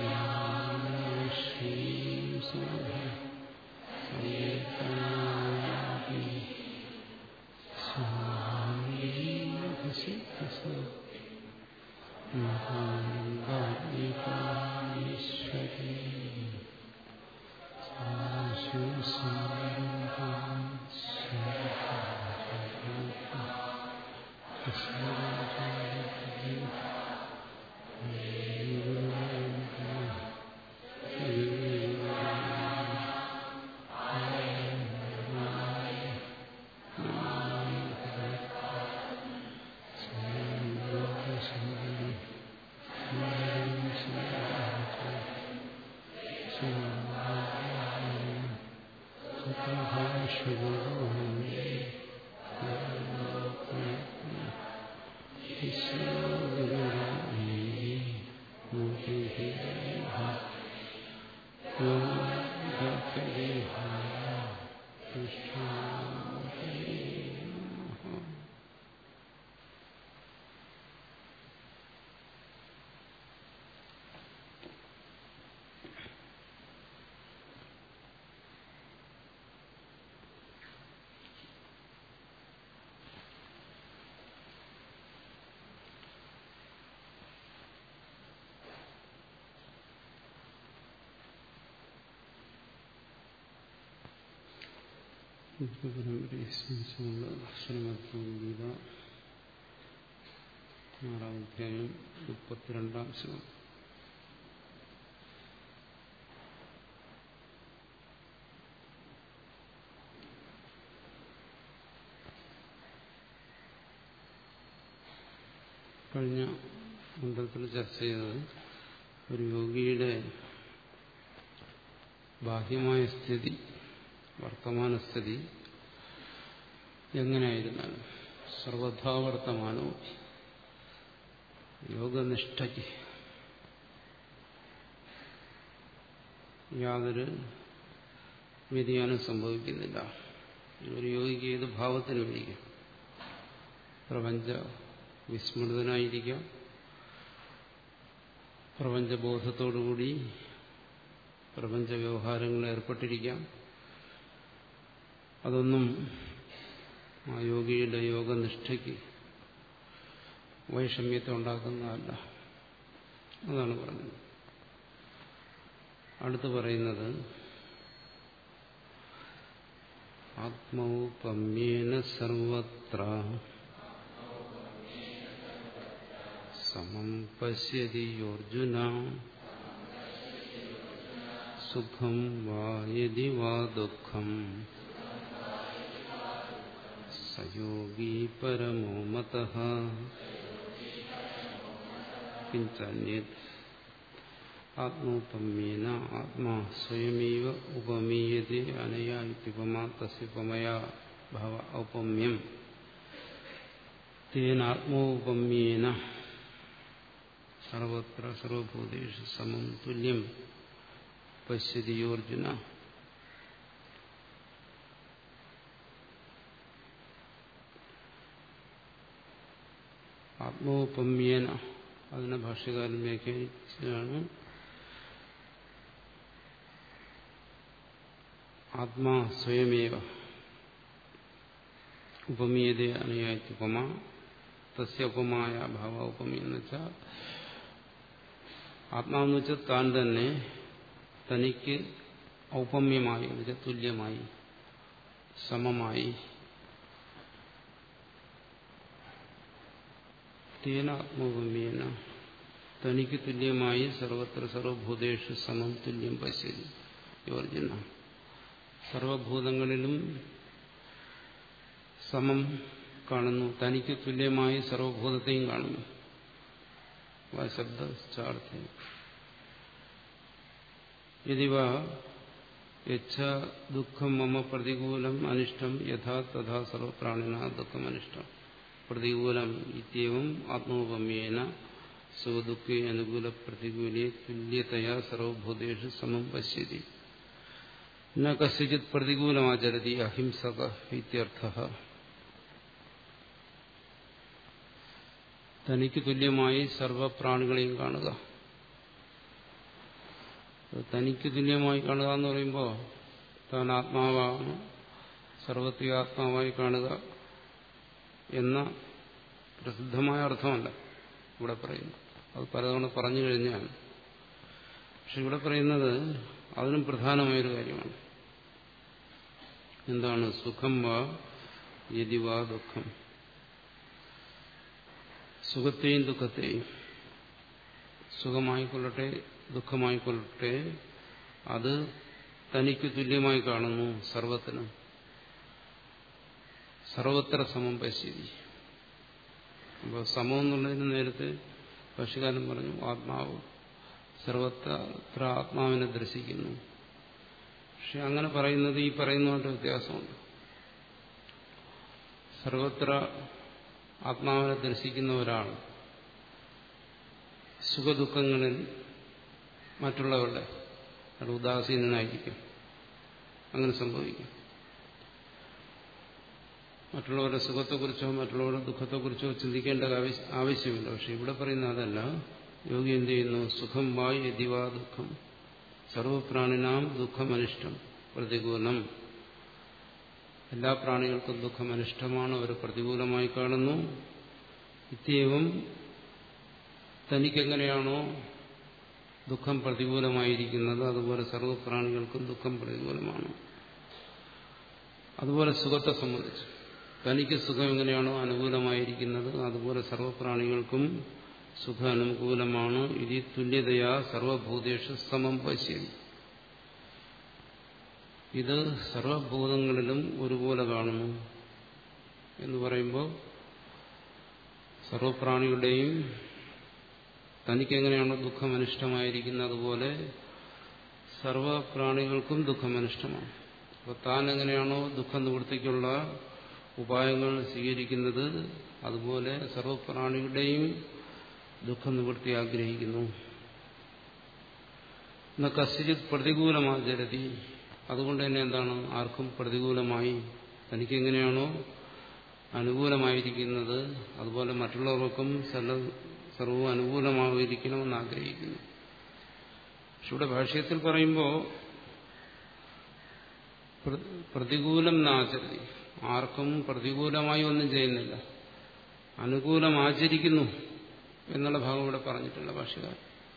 ശ്രീം സേതനായാപി സ്വാമീശ്വരീ ശ്രീമദ്ഗീത ആറാം അധ്യായം മുപ്പത്തിരണ്ടാം ശ്ലോകം കഴിഞ്ഞ മന്ത്രത്തിൽ ചർച്ച ചെയ്തത് ഒരു യോഗിയുടെ ബാഹ്യമായ സ്ഥിതി വർത്തമാനസ്ഥിതി എങ്ങനെയായിരുന്നാലും സർവഥാ വർത്തമാനവും യോഗനിഷ്ഠയ്ക്ക് യാതൊരു വ്യതിയാനം സംഭവിക്കുന്നില്ല ഒരു യോഗിക്ക് ഏത് ഭാവത്തിനും ഇരിക്കും പ്രപഞ്ച വിസ്മൃതനായിരിക്കാം പ്രപഞ്ചബോധത്തോടുകൂടി പ്രപഞ്ച വ്യവഹാരങ്ങളിൽ ഏർപ്പെട്ടിരിക്കാം അതൊന്നും ആ യോഗിയുടെ യോഗനിഷ്ഠയ്ക്ക് വൈഷമ്യത്തെ ഉണ്ടാക്കുന്നതല്ല അതാണ് പറഞ്ഞത് അടുത്ത് പറയുന്നത് ആത്മൗപമ്യേന സർവത്ര സമം പശ്യതി യോർജുന സുഖം വാ യതി വാ ദുഃഖം സയോഗീ പരമോ മത കിഞ്ചന്യത് ആത്മോപമ്യേന ആത്മാ സ്വയമേവ ഉപമീയത്തെ അനയാ ഇത്യുപമാ തസ്യുപമയാ ഭവ ഔപമ്യം തേനാത്മോപമ്യേന സർവത്ര സർവഭൂതേഷു സമം തുല്യം പശ്യതിയോർജുന ആത്മോപമ്യേന അതിനെ ഭാഷ്യകാരൻ വ്യാഖ്യാനിച്ചതാണ് ആത്മാ സ്വയമേവ ഉപമീയതേ അനുയായിപ്പമ തസ്യ ഉപമായ ഭാവ ഉപമി എന്ന് വെച്ചാൽ ആത്മാവെന്ന് വെച്ചാൽ താൻ തന്നെ തനിക്ക് ഔപമ്യമായി എന്നുവെച്ചാൽ തുല്യമായി സമമായി തേനാത്മോപമ്യേന തനിക്ക് തുല്യമായി സർവത്ര സർവഭൂതേഷു സമം തുല്യം പശ്യതി യോർജുന സർവഭൂതങ്ങളിലും സമം കാണുന്നു തനിക്ക് തുല്യമായി സർവഭൂതത്തെയും കാണുന്നു ശബ്ദാർത്ഥ യതിവ യച്ഛ ദുഃഖം മമ പ്രതികൂലം അനിഷ്ടം യഥാ തഥാ സർവപ്രാണിന ദുഃഖം അനിഷ്ടം പ്രതികൂലം ഇത്യവും ആത്മോപമ്യേന സുഖദുഃഖേ അനുകൂല പ്രതികൂലേ തുല്യതയാ സർവഭൂതേഷു സമം പശ്യതി ന കസ്യചിത് പ്രതികൂലമാചരതി അഹിംസക ഇത്യർത്ഥ തനിക്ക് തുല്യമായി സർവപ്രാണികളെയും കാണുക തനിക്ക് തുല്യമായി കാണുക എന്ന് പറയുമ്പോൾ താൻ ആത്മാവാണ് സർവത്രികാത്മാവായി കാണുക എന്ന പ്രസിദ്ധമായ അർത്ഥമല്ല ഇവിടെ പറയുന്നു അത് പലതവണ പറഞ്ഞു കഴിഞ്ഞാൽ പക്ഷെ ഇവിടെ പറയുന്നത് അതിനും പ്രധാനമായൊരു കാര്യമാണ് എന്താണ് സുഖം വാ യതിവാ ദുഃഖം സുഖത്തെയും ദുഃഖത്തെയും സുഖമായിക്കൊള്ളട്ടെ ദുഃഖമായിക്കൊള്ളട്ടെ അത് തനിക്ക് തുല്യമായി കാണുന്നു സർവത്തിനും സർവത്ര സമം പശ്യതി അപ്പോൾ സമം എന്നുള്ളതിന് നേരത്തെ ഭാഷകാരൻ പറഞ്ഞു ആത്മാവ് സർവത്ര ആത്മാവിനെ ദർശിക്കുന്നു പക്ഷെ അങ്ങനെ പറയുന്നത് ഈ പറയുന്നതുകൊണ്ട് വ്യത്യാസമുണ്ട് സർവത്ര ആത്മാവിനെ ദർശിക്കുന്ന ഒരാൾ സുഖദുഃഖങ്ങളിൽ മറ്റുള്ളവരുടെ അത് ഉദാസീനനായിരിക്കും അങ്ങനെ സംഭവിക്കും മറ്റുള്ളവരുടെ സുഖത്തെക്കുറിച്ചോ മറ്റുള്ളവരുടെ ദുഃഖത്തെക്കുറിച്ചോ ചിന്തിക്കേണ്ട ആവശ്യമില്ല പക്ഷെ ഇവിടെ പറയുന്ന അതല്ല യോഗി എന്ത് ചെയ്യുന്നു സുഖം വായ് യതിവാ ദുഃഖം സർവപ്രാണിനാം ദുഃഖമനിഷ്ടം പ്രതികൂലം എല്ലാ പ്രാണികൾക്കും ദുഃഖം അനിഷ്ടമാണ് അവർ പ്രതികൂലമായി കാണുന്നു ഇത്യവും തനിക്കെങ്ങനെയാണോ ദുഃഖം പ്രതികൂലമായിരിക്കുന്നത് അതുപോലെ സർവപ്രാണികൾക്കും ദുഃഖം പ്രതികൂലമാണ് അതുപോലെ സുഖത്തെ സംബന്ധിച്ച് തനിക്ക് സുഖം എങ്ങനെയാണോ അനുകൂലമായിരിക്കുന്നത് അതുപോലെ സർവപ്രാണികൾക്കും സുഖ അനുകൂലമാണ് ഇത് തുല്യതയാ സർവഭൂതേഷു സമം പശ്യതി ഇത് സർവഭൂതങ്ങളിലും ഒരുപോലെ കാണുന്നു എന്ന് പറയുമ്പോൾ സർവപ്രാണികളുടെയും തനിക്കെങ്ങനെയാണോ ദുഃഖം അനിഷ്ടമായിരിക്കുന്നത് അതുപോലെ സർവപ്രാണികൾക്കും ദുഃഖം അനിഷ്ടമാണ് അപ്പോൾ താൻ എങ്ങനെയാണോ ദുഃഖ നിവൃത്തിക്കുള്ള ഉപായങ്ങൾ സ്വീകരിക്കുന്നത് അതുപോലെ സർവപ്രാണികളുടെയും ദുഃഖ നിവൃത്തി ആഗ്രഹിക്കുന്നു എന്ന കശ്ചിത് പ്രതികൂലമാചരതി അതുകൊണ്ട് തന്നെ എന്താണ് ആർക്കും പ്രതികൂലമായി തനിക്കെങ്ങനെയാണോ അനുകൂലമായിരിക്കുന്നത് അതുപോലെ മറ്റുള്ളവർക്കും സർവവും അനുകൂലമായിരിക്കണമെന്ന് ആഗ്രഹിക്കുന്നു പക്ഷെ ഇവിടെ ഭാഷ്യത്തിൽ പറയുമ്പോൾ പ്രതികൂലം നാചരതി ആർക്കും പ്രതികൂലമായി ഒന്നും ചെയ്യുന്നില്ല അനുകൂലം ആചരിക്കുന്നു എന്നുള്ള ഭാഗം ഇവിടെ പറഞ്ഞിട്ടില്ല ഭാഷകാരൻ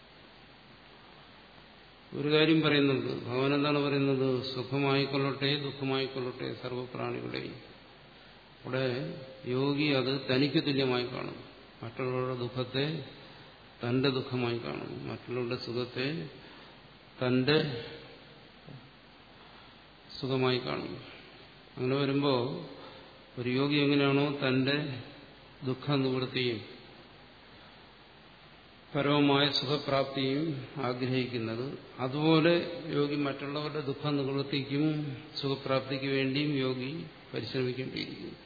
ഒരു കാര്യം പറയുന്നുണ്ട് ഭഗവാൻ എന്താണ് പറയുന്നത് സുഖമായിക്കൊള്ളട്ടെ ദുഃഖമായിക്കൊള്ളട്ടെ സർവപ്രാണികളുടെയും ഇവിടെ യോഗി അത് തനിക്ക് തുല്യമായി കാണും മറ്റുള്ളവരുടെ ദുഃഖത്തെ തന്റെ ദുഃഖമായി കാണുന്നു മറ്റുള്ളവരുടെ സുഖത്തെ തന്റെ സുഖമായി കാണുന്നു അങ്ങനെ വരുമ്പോൾ ഒരു യോഗി എങ്ങനെയാണോ തന്റെ ദുഃഖ നിവൃത്തിയും പരമമായ സുഖപ്രാപ്തിയും ആഗ്രഹിക്കുന്നത് അതുപോലെ യോഗി മറ്റുള്ളവരുടെ ദുഃഖ നിവൃത്തിക്കും സുഖപ്രാപ്തിക്ക് വേണ്ടിയും യോഗി പരിശ്രമിക്കേണ്ടിയിരിക്കുന്നു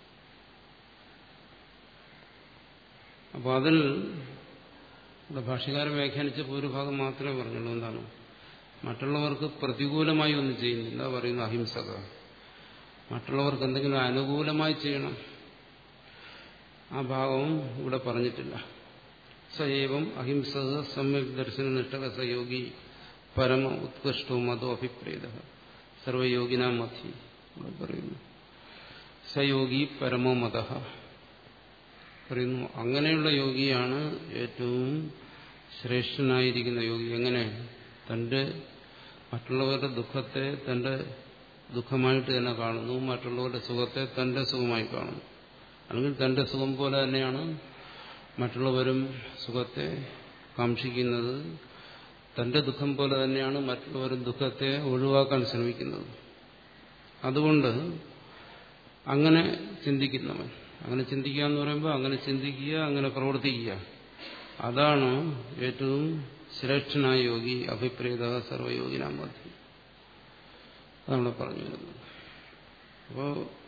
അപ്പോൾ അതിൽ ഇവിടെ ഭാഷകാരൻ വ്യാഖ്യാനിച്ച ഭൂരിഭാഗം മാത്രമേ പറഞ്ഞുള്ളൂ എന്താണ് മറ്റുള്ളവർക്ക് പ്രതികൂലമായി ഒന്നും ചെയ്യുന്നില്ല പറയുന്ന അഹിംസക മറ്റുള്ളവർക്ക് എന്തെങ്കിലും അനുകൂലമായി ചെയ്യണം ആ ഭാഗവും ഇവിടെ പറഞ്ഞിട്ടില്ല സയവം അഹിംസ സമ്യക് ദർശന നിഷ്ഠക സയോഗി പരമ ഉത്കൃഷ്ടവും അതോ അഭിപ്രേത സർവയോഗിനാ മധി ഇവിടെ പറയുന്നു സയോഗി പരമോ മത പറയുന്നു അങ്ങനെയുള്ള യോഗിയാണ് ഏറ്റവും ശ്രേഷ്ഠനായിരിക്കുന്ന യോഗി എങ്ങനെ തന്റെ മറ്റുള്ളവരുടെ ദുഃഖത്തെ തന്റെ ദുഃഖമായിട്ട് തന്നെ കാണുന്നു മറ്റുള്ളവരുടെ സുഖത്തെ തന്റെ സുഖമായി കാണുന്നു അല്ലെങ്കിൽ തന്റെ സുഖം പോലെ തന്നെയാണ് മറ്റുള്ളവരും സുഖത്തെ കാക്ഷിക്കുന്നത് തന്റെ ദുഃഖം പോലെ തന്നെയാണ് മറ്റുള്ളവരും ദുഃഖത്തെ ഒഴിവാക്കാൻ ശ്രമിക്കുന്നത് അതുകൊണ്ട് അങ്ങനെ ചിന്തിക്കുന്നവൻ അങ്ങനെ ചിന്തിക്കുക എന്ന് പറയുമ്പോൾ അങ്ങനെ ചിന്തിക്കുക അങ്ങനെ പ്രവർത്തിക്കുക അതാണ് ഏറ്റവും ശ്രേഷ്ഠനായ യോഗി അഭിപ്രേത സർവയോഗിനാം മധ്യ നമ്മളെ പറഞ്ഞു വരുന്നത് അപ്പോ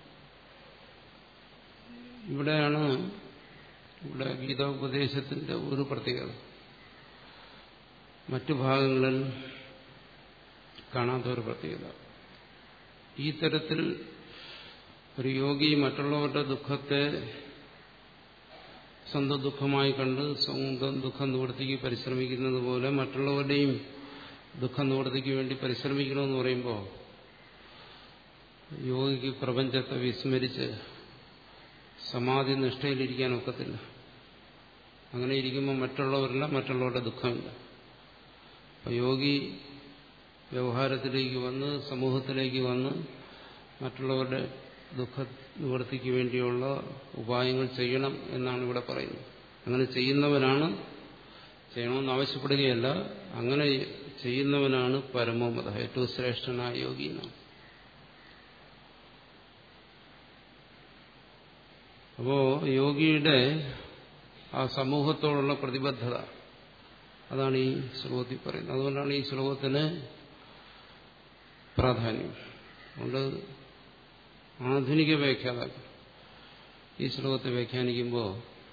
ഇവിടെയാണ് ഇവിടെ ഗീതോപദേശത്തിന്റെ ഒരു പ്രത്യേകത മറ്റു ഭാഗങ്ങളിൽ കാണാത്ത ഒരു പ്രത്യേകത ഈ തരത്തിൽ ഒരു യോഗി മറ്റുള്ളവരുടെ ദുഃഖത്തെ സ്വന്തം ദുഃഖമായി കണ്ട് സ്വന്തം ദുഃഖം നിവൃത്തിക്ക് പരിശ്രമിക്കുന്നത് പോലെ മറ്റുള്ളവരുടെയും ദുഃഖ നിവൃത്തിക്ക് വേണ്ടി പരിശ്രമിക്കണമെന്ന് പറയുമ്പോൾ യോഗിക്ക് പ്രപഞ്ചത്തെ വിസ്മരിച്ച് സമാധി നിഷ്ഠയിലിരിക്കാൻ ഒക്കത്തില്ല അങ്ങനെ ഇരിക്കുമ്പോൾ മറ്റുള്ളവരില്ല മറ്റുള്ളവരുടെ ദുഃഖമില്ല അപ്പോൾ യോഗി വ്യവഹാരത്തിലേക്ക് വന്ന് സമൂഹത്തിലേക്ക് വന്ന് മറ്റുള്ളവരുടെ ദുഃഖ നിവൃത്തിക്ക് വേണ്ടിയുള്ള ഉപായങ്ങൾ ചെയ്യണം എന്നാണ് ഇവിടെ പറയുന്നത് അങ്ങനെ ചെയ്യുന്നവനാണ് ചെയ്യണമെന്ന് ആവശ്യപ്പെടുകയല്ല അങ്ങനെ ചെയ്യുന്നവനാണ് പരമോമത ഏറ്റവും ശ്രേഷ്ഠനായ യോഗി എന്നാണ് അപ്പോ യോഗിയുടെ ആ സമൂഹത്തോടുള്ള പ്രതിബദ്ധത അതാണ് ഈ ശ്ലോകത്തിൽ പറയുന്നത് അതുകൊണ്ടാണ് ഈ ശ്ലോകത്തിന് പ്രാധാന്യം അതുകൊണ്ട് ആധുനിക വ്യാഖ്യാതാക്കൾ ഈ ശ്ലോകത്തെ വ്യാഖ്യാനിക്കുമ്പോൾ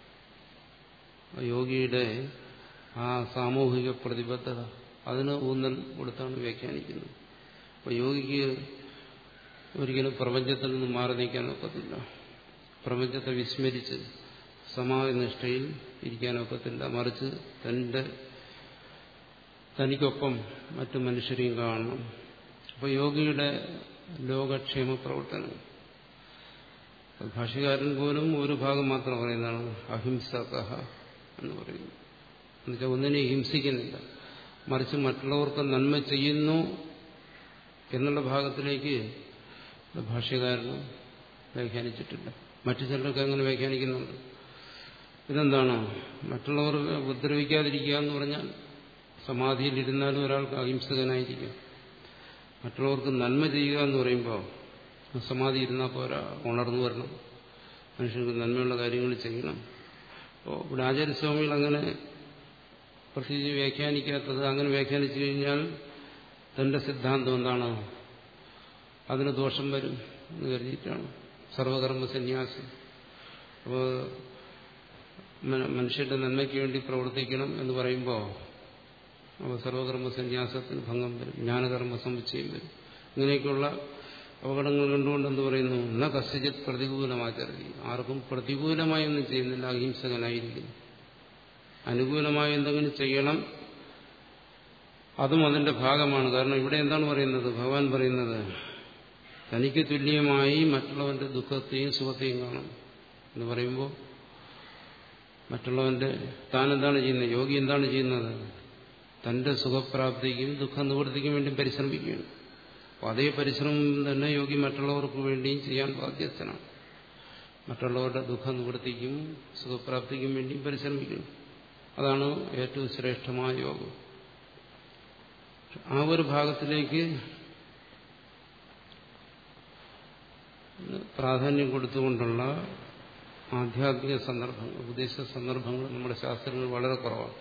യോഗിയുടെ ആ സാമൂഹിക പ്രതിബദ്ധത അതിന് ഊന്നൽ കൊടുത്താണ് വ്യാഖ്യാനിക്കുന്നത് അപ്പോൾ യോഗിക്ക് ഒരിക്കലും പ്രപഞ്ചത്തിൽ നിന്ന് മാറി നീക്കാൻ ഒക്കത്തില്ല പ്രപഞ്ചത്തെ വിസ്മരിച്ച് സമാധിനിഷ്ഠയിൽ ഇരിക്കാനൊക്കത്തില്ല മറിച്ച് തന്റെ തനിക്കൊപ്പം മറ്റു മനുഷ്യരെയും കാണണം അപ്പോൾ യോഗിയുടെ ലോകക്ഷേമ പ്രവർത്തനം ഭാഷകാരൻ പോലും ഒരു ഭാഗം മാത്രം പറയുന്നതാണ് അഹിംസക എന്ന് പറയുന്നു എന്നുവെച്ചാൽ ഒന്നിനെ ഹിംസിക്കുന്നില്ല മറിച്ച് മറ്റുള്ളവർക്ക് നന്മ ചെയ്യുന്നു എന്നുള്ള ഭാഗത്തിലേക്ക് ഭാഷ്യകാരനും വ്യാഖ്യാനിച്ചിട്ടില്ല മറ്റു ചിലർക്ക് അങ്ങനെ വ്യാഖ്യാനിക്കുന്നുണ്ട് ഇതെന്താണ് മറ്റുള്ളവർക്ക് ഉപദ്രവിക്കാതിരിക്കുക എന്ന് പറഞ്ഞാൽ സമാധിയിലിരുന്നാലും ഒരാൾക്ക് അഹിംസകനായിരിക്കും മറ്റുള്ളവർക്ക് നന്മ ചെയ്യുക എന്ന് പറയുമ്പോൾ സമാധി ഇരുന്നാൽ പോരാ ഉണർന്നു വരണം മനുഷ്യർക്ക് നന്മയുള്ള കാര്യങ്ങൾ ചെയ്യണം അപ്പോൾ ഇവിടെ ആചാര്യസ്വാമികൾ അങ്ങനെ പ്രത്യേകിച്ച് വ്യാഖ്യാനിക്കാത്തത് അങ്ങനെ വ്യാഖ്യാനിച്ചു കഴിഞ്ഞാൽ തന്റെ സിദ്ധാന്തം എന്താണ് അതിന് ദോഷം വരും എന്ന് കരുതിയിട്ടാണ് സർവകർമ്മ സന്യാസം അപ്പോൾ മനുഷ്യന്റെ നന്മയ്ക്ക് വേണ്ടി പ്രവർത്തിക്കണം എന്ന് പറയുമ്പോൾ അപ്പോൾ സർവകർമ്മ സന്യാസത്തിന് ഭംഗം വരും ജ്ഞാനകർമ്മ സമുച്ചയം വരും ഇങ്ങനെയൊക്കെയുള്ള അപകടങ്ങൾ കണ്ടുകൊണ്ട് എന്ത് പറയുന്നു ന കസ്യജിത് പ്രതികൂലമാചരി ആർക്കും പ്രതികൂലമായി ഒന്നും ചെയ്യുന്നില്ല അഹിംസകനായിരിക്കുന്നു അനുകൂലമായി എന്തെങ്കിലും ചെയ്യണം അതും അതിന്റെ ഭാഗമാണ് കാരണം ഇവിടെ എന്താണ് പറയുന്നത് ഭഗവാൻ പറയുന്നത് തനിക്ക് തുല്യമായി മറ്റുള്ളവന്റെ ദുഃഖത്തെയും സുഖത്തെയും കാണും എന്ന് പറയുമ്പോൾ മറ്റുള്ളവന്റെ താൻ എന്താണ് ചെയ്യുന്നത് യോഗി എന്താണ് ചെയ്യുന്നത് തന്റെ സുഖപ്രാപ്തിക്കും ദുഃഖ നിവൃത്തിക്കും വേണ്ടി പരിശ്രമിക്കുകയാണ് അപ്പോൾ അതേ പരിശ്രമം തന്നെ യോഗി മറ്റുള്ളവർക്ക് വേണ്ടിയും ചെയ്യാൻ ബാധ്യസ്ഥനാണ് മറ്റുള്ളവരുടെ ദുഃഖ നിവൃത്തിക്കും സുഖപ്രാപ്തിക്കും വേണ്ടിയും പരിശ്രമിക്കുന്നു അതാണ് ഏറ്റവും ശ്രേഷ്ഠമായ യോഗം ആ ഒരു ഭാഗത്തിലേക്ക് പ്രാധാന്യം കൊടുത്തുകൊണ്ടുള്ള ആധ്യാത്മിക സന്ദർഭങ്ങൾ ഉപദേശ സന്ദർഭങ്ങൾ നമ്മുടെ ശാസ്ത്രങ്ങൾ വളരെ കുറവാണ്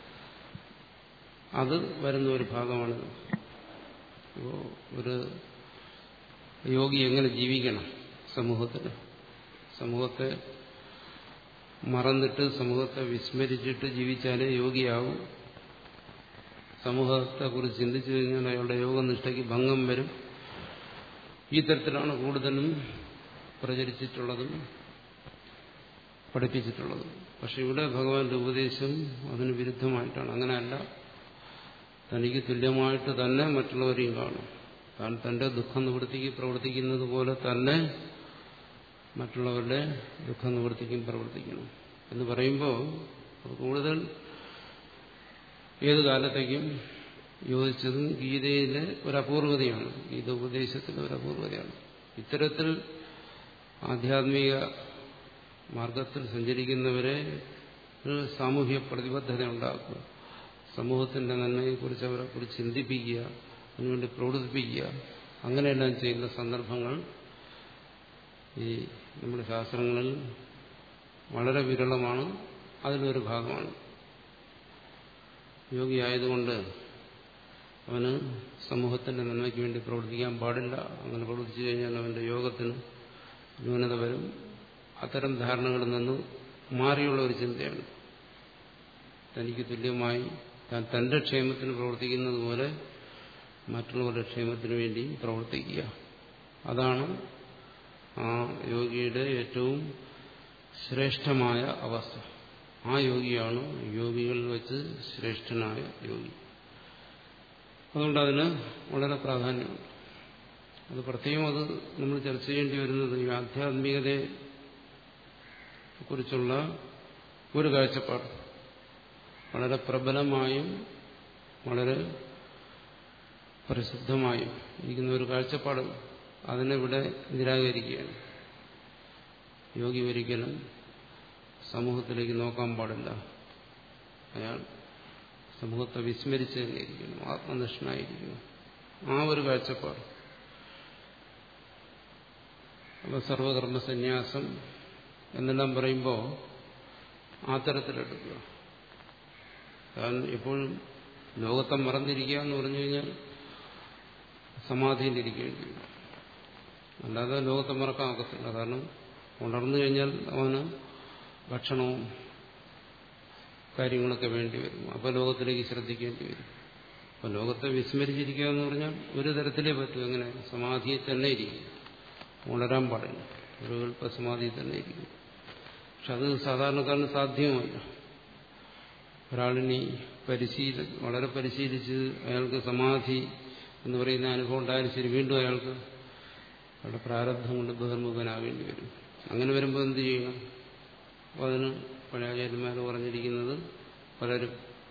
അത് വരുന്ന ഒരു ഭാഗമാണിത് ഇപ്പോൾ ഒരു യോഗി എങ്ങനെ ജീവിക്കണം സമൂഹത്തിൽ സമൂഹത്തെ മറന്നിട്ട് സമൂഹത്തെ വിസ്മരിച്ചിട്ട് ജീവിച്ചാലേ യോഗിയാവും സമൂഹത്തെക്കുറിച്ച് ചിന്തിച്ചു കഴിഞ്ഞാൽ അയാളുടെ യോഗനിഷ്ഠയ്ക്ക് ഭംഗം വരും ഈ തരത്തിലാണ് കൂടുതലും പ്രചരിച്ചിട്ടുള്ളതും പഠിപ്പിച്ചിട്ടുള്ളതും പക്ഷെ ഇവിടെ ഭഗവാന്റെ ഉപദേശം അതിന് വിരുദ്ധമായിട്ടാണ് അങ്ങനെയല്ല തനിക്ക് തുല്യമായിട്ട് തന്നെ മറ്റുള്ളവരെയും കാണും താൻ തന്റെ ദുഃഖം നിവൃത്തിക്ക് പ്രവർത്തിക്കുന്നത് പോലെ തന്നെ മറ്റുള്ളവരുടെ ദുഃഖം നിവൃത്തിക്കും പ്രവർത്തിക്കണം എന്ന് പറയുമ്പോൾ അത് കൂടുതൽ ഏത് കാലത്തേക്കും യോജിച്ചതും ഗീതയിലെ ഒരു അപൂർവതയാണ് ഗീത ഉപദേശത്തിലെ ഒരു അപൂർവതയാണ് ഇത്തരത്തിൽ ആധ്യാത്മിക മാർഗത്തിൽ സഞ്ചരിക്കുന്നവരെ ഒരു സാമൂഹ്യ പ്രതിബദ്ധത ഉണ്ടാക്കുക സമൂഹത്തിന്റെ നന്മയെക്കുറിച്ച് അവരെ കുറിച്ച് ചിന്തിപ്പിക്കുക അതിനുവേണ്ടി പ്രവർത്തിപ്പിക്കുക അങ്ങനെയെല്ലാം ചെയ്യുന്ന സന്ദർഭങ്ങൾ ഈ നമ്മുടെ ശാസ്ത്രങ്ങളിൽ വളരെ വിരളമാണ് അതിലൊരു ഭാഗമാണ് യോഗി ആയതുകൊണ്ട് അവന് സമൂഹത്തിന്റെ നന്മയ്ക്ക് വേണ്ടി പ്രവർത്തിക്കാൻ പാടില്ല അങ്ങനെ പ്രവർത്തിച്ചു കഴിഞ്ഞാൽ അവന്റെ യോഗത്തിന് ന്യൂനത വരും അത്തരം ധാരണകളിൽ നിന്ന് മാറിയുള്ള ഒരു ചിന്തയാണ് തനിക്ക് തുല്യമായി താൻ തന്റെ ക്ഷേമത്തിന് പ്രവർത്തിക്കുന്നത് പോലെ മറ്റുള്ളവരുടെ ക്ഷേമത്തിന് വേണ്ടിയും പ്രവർത്തിക്കുക അതാണ് ആ യോഗിയുടെ ഏറ്റവും ശ്രേഷ്ഠമായ അവസ്ഥ ആ യോഗിയാണ് യോഗികളിൽ വെച്ച് ശ്രേഷ്ഠനായ യോഗി അതുകൊണ്ട് അതിന് വളരെ പ്രാധാന്യമുണ്ട് അത് പ്രത്യേകം അത് നമ്മൾ ചർച്ച ചെയ്യേണ്ടി വരുന്നത് ഈ ആധ്യാത്മികതയെ കുറിച്ചുള്ള ഒരു കാഴ്ചപ്പാട് വളരെ പ്രബലമായും വളരെ പ്രസിദ്ധമായും ഇരിക്കുന്ന ഒരു കാഴ്ചപ്പാട് അതിനെവിടെ നിരാകരിക്കുകയാണ് യോഗി ഒരിക്കലും സമൂഹത്തിലേക്ക് നോക്കാൻ പാടില്ല അയാൾ സമൂഹത്തെ വിസ്മരിച്ച് തന്നെ ഇരിക്കണം ആത്മനിഷ്ഠനായിരിക്കണം ആ ഒരു കാഴ്ചപ്പാട് അപ്പൊ സർവകർമ്മ സന്യാസം എന്നെല്ലാം പറയുമ്പോൾ ആ തരത്തിലെടുക്കുക കാരണം എപ്പോഴും ലോകത്തെ മറന്നിരിക്കുക എന്ന് പറഞ്ഞു കഴിഞ്ഞാൽ സമാധിയിലിരിക്കേണ്ടി വരും അല്ലാതെ ലോകത്തെ മറക്കാൻ ഒക്കത്തില്ല കാരണം ഉണർന്നു കഴിഞ്ഞാൽ അവന് ഭക്ഷണവും കാര്യങ്ങളൊക്കെ വേണ്ടി വരും അപ്പോൾ ലോകത്തിലേക്ക് ശ്രദ്ധിക്കേണ്ടി വരും അപ്പോൾ ലോകത്തെ വിസ്മരിച്ചിരിക്കുക എന്ന് പറഞ്ഞാൽ ഒരു തരത്തിലേ പറ്റൂ എങ്ങനെ സമാധിയിൽ തന്നെ ഇരിക്കും ഉണരാൻ പാടില്ല ഒരു അല്പസമാധിയിൽ തന്നെ ഇരിക്കും പക്ഷെ അത് സാധാരണക്കാരന് സാധ്യമല്ല ഒരാളിനി പരിശീല വളരെ പരിശീലിച്ച് അയാൾക്ക് സമാധി എന്ന് പറയുന്ന അനുഭവം ഉണ്ടായാലും ശരി വീണ്ടും അയാൾക്ക് അയാളുടെ പ്രാരബ്ധം കൊണ്ട് ബഹിർമുഖനാകേണ്ടി വരും അങ്ങനെ വരുമ്പോൾ എന്ത് ചെയ്യണം അപ്പോൾ അതിന് പഴയാചാര്യന്മാർ പറഞ്ഞിരിക്കുന്നത് പലരും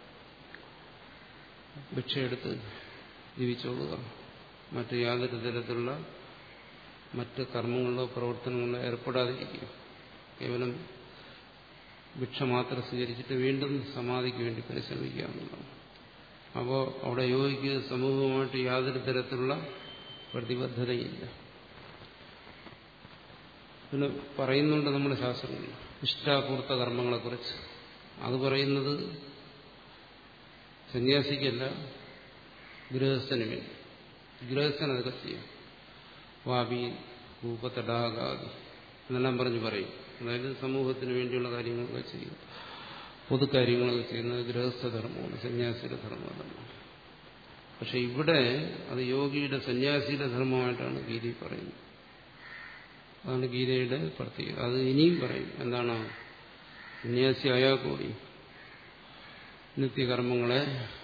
ഭിക്ഷയെടുത്ത് ജീവിച്ചോളുക മറ്റ് യാതൊരു തരത്തിലുള്ള മറ്റ് കർമ്മങ്ങളിലോ പ്രവർത്തനങ്ങളിലോ ഏർപ്പെടാതിരിക്കുക കേവലം ഭിക്ഷ മാത്രം സ്വീകരിച്ചിട്ട് വീണ്ടും സമാധിക്ക് വേണ്ടി പരിശ്രമിക്കുക എന്നുള്ളതാണ് അപ്പോൾ അവിടെ യോഗിക്ക് സമൂഹവുമായിട്ട് യാതൊരു തരത്തിലുള്ള പ്രതിബദ്ധതയില്ല പിന്നെ പറയുന്നുണ്ട് നമ്മുടെ ശാസ്ത്രങ്ങൾ ഇഷ്ടാപൂർത്ത കർമ്മങ്ങളെക്കുറിച്ച് അത് പറയുന്നത് സന്യാസിക്കല്ല ഗൃഹസ്ഥന് വേണ്ടി ഗൃഹസ്ഥൻ അതൊക്കെ ചെയ്യും വാപി കൂപ്പത്തടാകാതി എന്നെല്ലാം പറഞ്ഞ് പറയും അതായത് സമൂഹത്തിന് വേണ്ടിയുള്ള കാര്യങ്ങളൊക്കെ ചെയ്യും പൊതുകാര്യങ്ങളൊക്കെ ചെയ്യുന്നത് ഗൃഹസ്ഥധർമ്മമാണ് സന്യാസിയുടെ ധർമ്മമാണ് പക്ഷെ ഇവിടെ അത് യോഗിയുടെ സന്യാസിയുടെ ധർമ്മമായിട്ടാണ് ഗീതയിൽ പറയുന്നത് അതാണ് ഗീതയുടെ പ്രത്യേകത അത് ഇനിയും പറയും എന്താണ് സന്യാസി ആയാൽ കൂടി നിത്യകർമ്മങ്ങളെ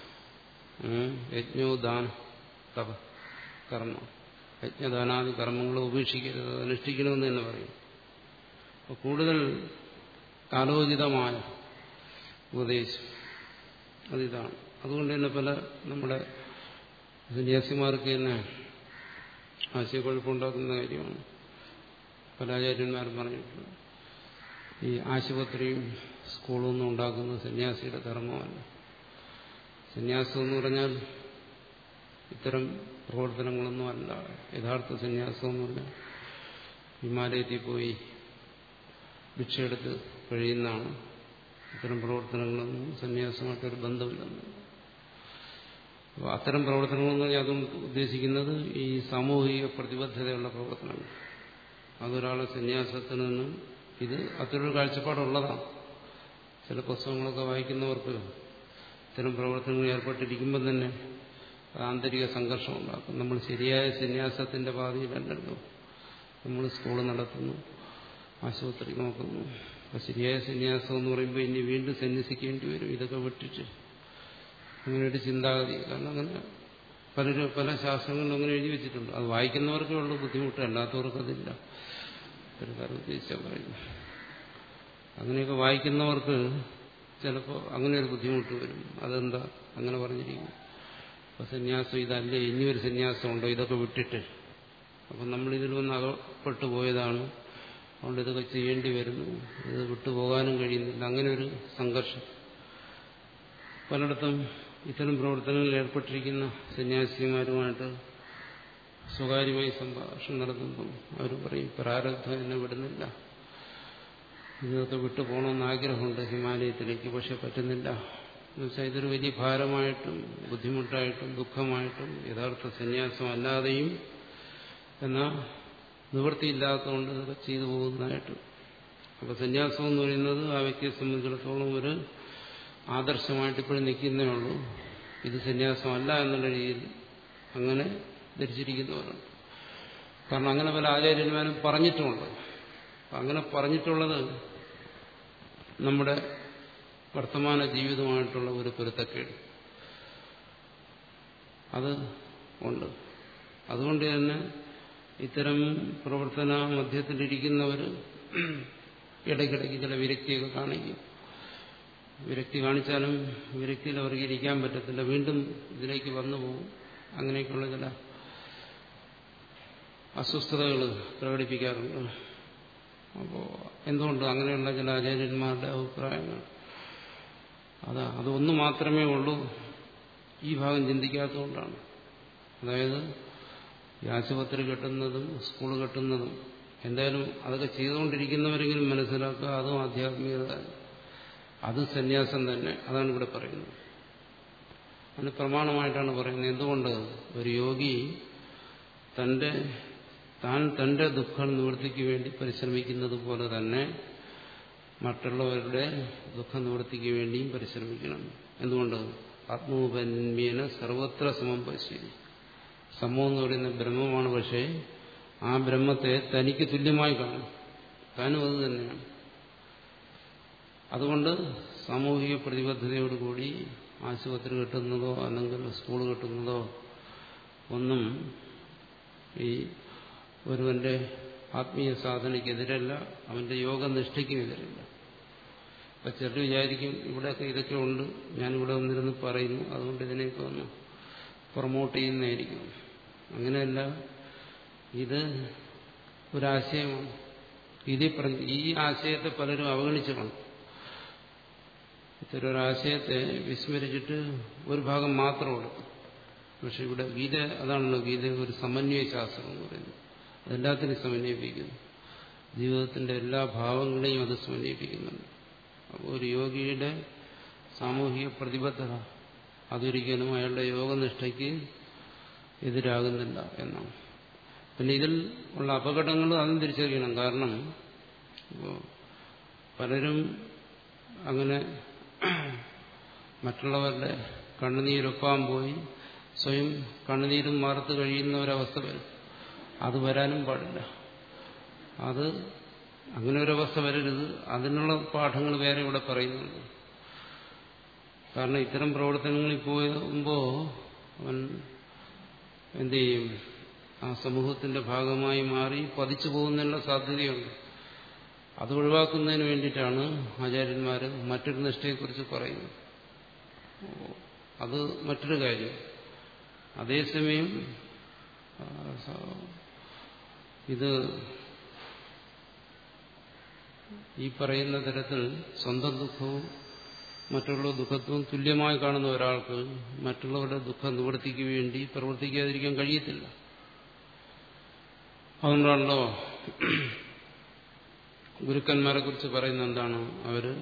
യജ്ഞോദാന തപ കർമ്മ യജ്ഞദാനാദി കർമ്മങ്ങളെ ഉപേക്ഷിക്കരുത് അനുഷ്ഠിക്കണമെന്ന് തന്നെ പറയും അപ്പോൾ കൂടുതൽ കാലോചിതമായ ഉപദേശം അതിതാണ് അതുകൊണ്ട് തന്നെ പല നമ്മുടെ സന്യാസിമാർക്ക് തന്നെ ആശയക്കുഴപ്പമുണ്ടാക്കുന്ന കാര്യമാണ് പല ആചാര്യന്മാരും പറഞ്ഞിട്ടുണ്ട് ഈ ആശുപത്രിയും സ്കൂളും ഒന്നും ഉണ്ടാക്കുന്നത് സന്യാസിയുടെ ധർമ്മമല്ല സന്യാസം എന്ന് പറഞ്ഞാൽ ഇത്തരം പ്രവർത്തനങ്ങളൊന്നും അല്ല യഥാർത്ഥ സന്യാസം എന്ന് പറഞ്ഞാൽ ഹിമാലയത്തിൽ പോയി ഭിക്ഷയെടുത്ത് കഴിയുന്നതാണ് ഇത്തരം പ്രവർത്തനങ്ങളൊന്നും സന്യാസമായിട്ടൊരു ബന്ധമില്ലെന്ന് അപ്പോൾ അത്തരം പ്രവർത്തനങ്ങളെന്ന് പറഞ്ഞാൽ അതും ഉദ്ദേശിക്കുന്നത് ഈ സാമൂഹിക പ്രതിബദ്ധതയുള്ള പ്രവർത്തനങ്ങൾ അതൊരാളെ സന്യാസത്തിൽ നിന്നും ഇത് അത്തരൊരു കാഴ്ചപ്പാടുള്ളതാണ് ചില പുസ്തകങ്ങളൊക്കെ വായിക്കുന്നവർക്ക് ഇത്തരം പ്രവർത്തനങ്ങളിൽ ഏർപ്പെട്ടിരിക്കുമ്പോൾ തന്നെ ആന്തരിക സംഘർഷം ഉണ്ടാക്കും നമ്മൾ ശരിയായ സന്യാസത്തിന്റെ പാതയിലല്ലല്ലോ നമ്മൾ സ്കൂൾ നടത്തുന്നു ആശുപത്രി നോക്കുന്നു അപ്പം ശരിയായ സന്യാസം എന്ന് പറയുമ്പോൾ ഇനി വീണ്ടും സന്യസിക്കേണ്ടി വരും ഇതൊക്കെ വിട്ടിട്ട് അങ്ങനെ ഒരു ചിന്താഗതി കാരണം അങ്ങനെ പലരും പല ശാസ്ത്രങ്ങളിലും അങ്ങനെ എഴുതി വെച്ചിട്ടുണ്ട് അത് വായിക്കുന്നവർക്കേ ഉള്ളൂ ബുദ്ധിമുട്ട് അല്ലാത്തവർക്ക് അതില്ല ഒരു കാര്യം ഉദ്ദേശിച്ചാൽ പറയുന്നു അങ്ങനെയൊക്കെ വായിക്കുന്നവർക്ക് ചിലപ്പോൾ അങ്ങനെ ഒരു ബുദ്ധിമുട്ട് വരും അതെന്താ അങ്ങനെ പറഞ്ഞിരിക്കുന്നു അപ്പൊ സന്യാസം ഇതല്ലേ ഇനിയൊരു സന്യാസം ഉണ്ടോ ഇതൊക്കെ വിട്ടിട്ട് അപ്പം നമ്മളിതിൽ വന്ന് അകപ്പെട്ടു പോയതാണ് അതുകൊണ്ട് ഇതൊക്കെ ചെയ്യേണ്ടി വരുന്നു ഇത് വിട്ടുപോകാനും കഴിയുന്നില്ല അങ്ങനെ ഒരു സംഘർഷം പലയിടത്തും ഇത്തരം പ്രവർത്തനങ്ങളിൽ ഏർപ്പെട്ടിരിക്കുന്ന സന്യാസിമാരുമായിട്ട് സ്വകാര്യമായി സംഭാഷണം നടത്തുമ്പം അവർ പറയും പ്രാരബ്ധം എന്നെ വിടുന്നില്ല ഇതൊക്കെ വിട്ടു പോകണമെന്ന് ആഗ്രഹമുണ്ട് ഹിമാലയത്തിലേക്ക് പക്ഷെ പറ്റുന്നില്ല എന്നുവെച്ചാൽ ഇതൊരു വലിയ ഭാരമായിട്ടും ബുദ്ധിമുട്ടായിട്ടും ദുഃഖമായിട്ടും യഥാർത്ഥ സന്യാസം അല്ലാതെയും എന്നാൽ നിവൃത്തിയില്ലാത്തതുകൊണ്ട് ഇതൊക്കെ ചെയ്തു പോകുന്നതായിട്ട് അപ്പോൾ സന്യാസം എന്ന് പറയുന്നത് ആ വ്യക്തിയെ സംബന്ധിച്ചിടത്തോളം ഒരു ആദർശമായിട്ട് ഇപ്പോഴും നിൽക്കുന്നേ ഉള്ളൂ ഇത് സന്യാസമല്ല എന്നുള്ള രീതിയിൽ അങ്ങനെ ധരിച്ചിരിക്കുന്നവരുണ്ട് കാരണം അങ്ങനെ പല ആചാര്യന്മാരും പറഞ്ഞിട്ടുമുണ്ട് അങ്ങനെ പറഞ്ഞിട്ടുള്ളത് നമ്മുടെ വർത്തമാന ജീവിതമായിട്ടുള്ള ഒരു പൊരുത്തക്കേട് അത് ഉണ്ട് അതുകൊണ്ട് തന്നെ ഇത്തരം പ്രവർത്തന മധ്യത്തിലിരിക്കുന്നവർ ഇടയ്ക്കിടയ്ക്ക് ചില വിരക്തിയൊക്കെ കാണിക്കും വിരക്തി കാണിച്ചാലും വിരക്തിയിൽ അവർക്ക് ഇരിക്കാൻ പറ്റത്തില്ല വീണ്ടും ഇതിലേക്ക് വന്നു പോകും അങ്ങനെയൊക്കെയുള്ള ചില അസ്വസ്ഥതകൾ പ്രകടിപ്പിക്കാറുണ്ട് അപ്പോൾ എന്തുകൊണ്ട് അങ്ങനെയുള്ള ചില ആചാര്യന്മാരുടെ അഭിപ്രായങ്ങൾ അതാ അതൊന്നു മാത്രമേ ഉള്ളൂ ഈ ഭാഗം ചിന്തിക്കാത്തതുകൊണ്ടാണ് അതായത് ഈ ആശുപത്രി കെട്ടുന്നതും സ്കൂൾ കെട്ടുന്നതും എന്തായാലും അതൊക്കെ ചെയ്തുകൊണ്ടിരിക്കുന്നവരെങ്കിലും മനസ്സിലാക്കുക അതും ആധ്യാത്മികത അത് സന്യാസം തന്നെ അതാണ് ഇവിടെ പറയുന്നത് അതിന് പ്രമാണമായിട്ടാണ് പറയുന്നത് എന്തുകൊണ്ട് ഒരു യോഗി തന്റെ താൻ തന്റെ ദുഃഖ നിവൃത്തിക്ക് വേണ്ടി പരിശ്രമിക്കുന്നത് പോലെ തന്നെ മറ്റുള്ളവരുടെ ദുഃഖ നിവൃത്തിക്ക് വേണ്ടിയും പരിശ്രമിക്കണം എന്തുകൊണ്ട് ആത്മോപന്മേന സർവത്ര സമം പശ്യതി സമം എന്ന് പറയുന്ന ബ്രഹ്മമാണ് പക്ഷേ ആ ബ്രഹ്മത്തെ തനിക്ക് തുല്യമായി കാണും താനും അത് തന്നെയാണ് അതുകൊണ്ട് സാമൂഹിക പ്രതിബദ്ധതയോടുകൂടി ആശുപത്രി കെട്ടുന്നതോ അല്ലെങ്കിൽ സ്കൂൾ കെട്ടുന്നതോ ഒന്നും ഈ ഒരുവന്റെ ആത്മീയ സാധനയ്ക്കെതിരല്ല അവന്റെ യോഗനിഷ്ഠയ്ക്കുമെതിരല്ല അപ്പൊ ചിലർ വിചാരിക്കും ഇവിടെയൊക്കെ ഇതൊക്കെ ഉണ്ട് ഞാനിവിടെ വന്നിരുന്ന് പറയുന്നു അതുകൊണ്ട് ഇതിനെയൊക്കെ ഒന്ന് പ്രൊമോട്ട് ചെയ്യുന്നതായിരിക്കും അങ്ങനെയല്ല ഇത് ഒരാശയമാണ് ഇത് ഈ ആശയത്തെ പലരും അവഗണിച്ചു കാണും ഇത്തരൊരാശയത്തെ വിസ്മരിച്ചിട്ട് ഒരു ഭാഗം മാത്രം എടുക്കും പക്ഷെ ഇവിടെ ഗീത അതാണല്ലോ ഗീത ഒരു സമന്വയ ശാസ്ത്രം എന്ന് പറയുന്നത് അതെല്ലാത്തിനും സമന്വയിപ്പിക്കുന്നു ജീവിതത്തിന്റെ എല്ലാ ഭാവങ്ങളെയും അത് സമന്വയിപ്പിക്കുന്നുണ്ട് അപ്പോൾ ഒരു യോഗിയുടെ സാമൂഹിക പ്രതിബദ്ധത അതൊരിക്കലും അയാളുടെ യോഗനിഷ്ഠയ്ക്ക് എതിരാകുന്നില്ല എന്നാണ് പിന്നെ ഇതിൽ ഉള്ള അപകടങ്ങൾ അതും തിരിച്ചറിയണം കാരണം ഇപ്പോൾ പലരും അങ്ങനെ മറ്റുള്ളവരുടെ കണ്ണുനീരൊപ്പാൻ പോയി സ്വയം കണ്ണുനീരും മാറത്ത് കഴിയുന്ന ഒരവസ്ഥ വരും അത് വരാനും പാടില്ല അത് അങ്ങനെ ഒരവസ്ഥ വരരുത് അതിനുള്ള പാഠങ്ങൾ വേറെ ഇവിടെ പറയുന്നുണ്ട് കാരണം ഇത്തരം പ്രവർത്തനങ്ങളിൽ പോകുമ്പോൾ അവൻ എന്ത് ചെയ്യും ആ സമൂഹത്തിന്റെ ഭാഗമായി മാറി പതിച്ചു പോകുന്നതിനുള്ള സാധ്യതയുണ്ട് അത് ഒഴിവാക്കുന്നതിന് വേണ്ടിയിട്ടാണ് ആചാര്യന്മാർ മറ്റൊരു നിഷ്ഠയെക്കുറിച്ച് പറയുന്നത് അത് മറ്റൊരു കാര്യം അതേസമയം ഇത് ഈ പറയുന്ന തരത്തിൽ സ്വന്തം ദുഃഖവും മറ്റുള്ള ദുഃഖത്വവും തുല്യമായി കാണുന്ന ഒരാൾക്ക് മറ്റുള്ളവരുടെ ദുഃഖ നിവൃത്തിക്ക് വേണ്ടി പ്രവർത്തിക്കാതിരിക്കാൻ കഴിയത്തില്ല അതുകൊണ്ടാണല്ലോ ഗുരുക്കന്മാരെ കുറിച്ച് പറയുന്ന എന്താണ് അവര്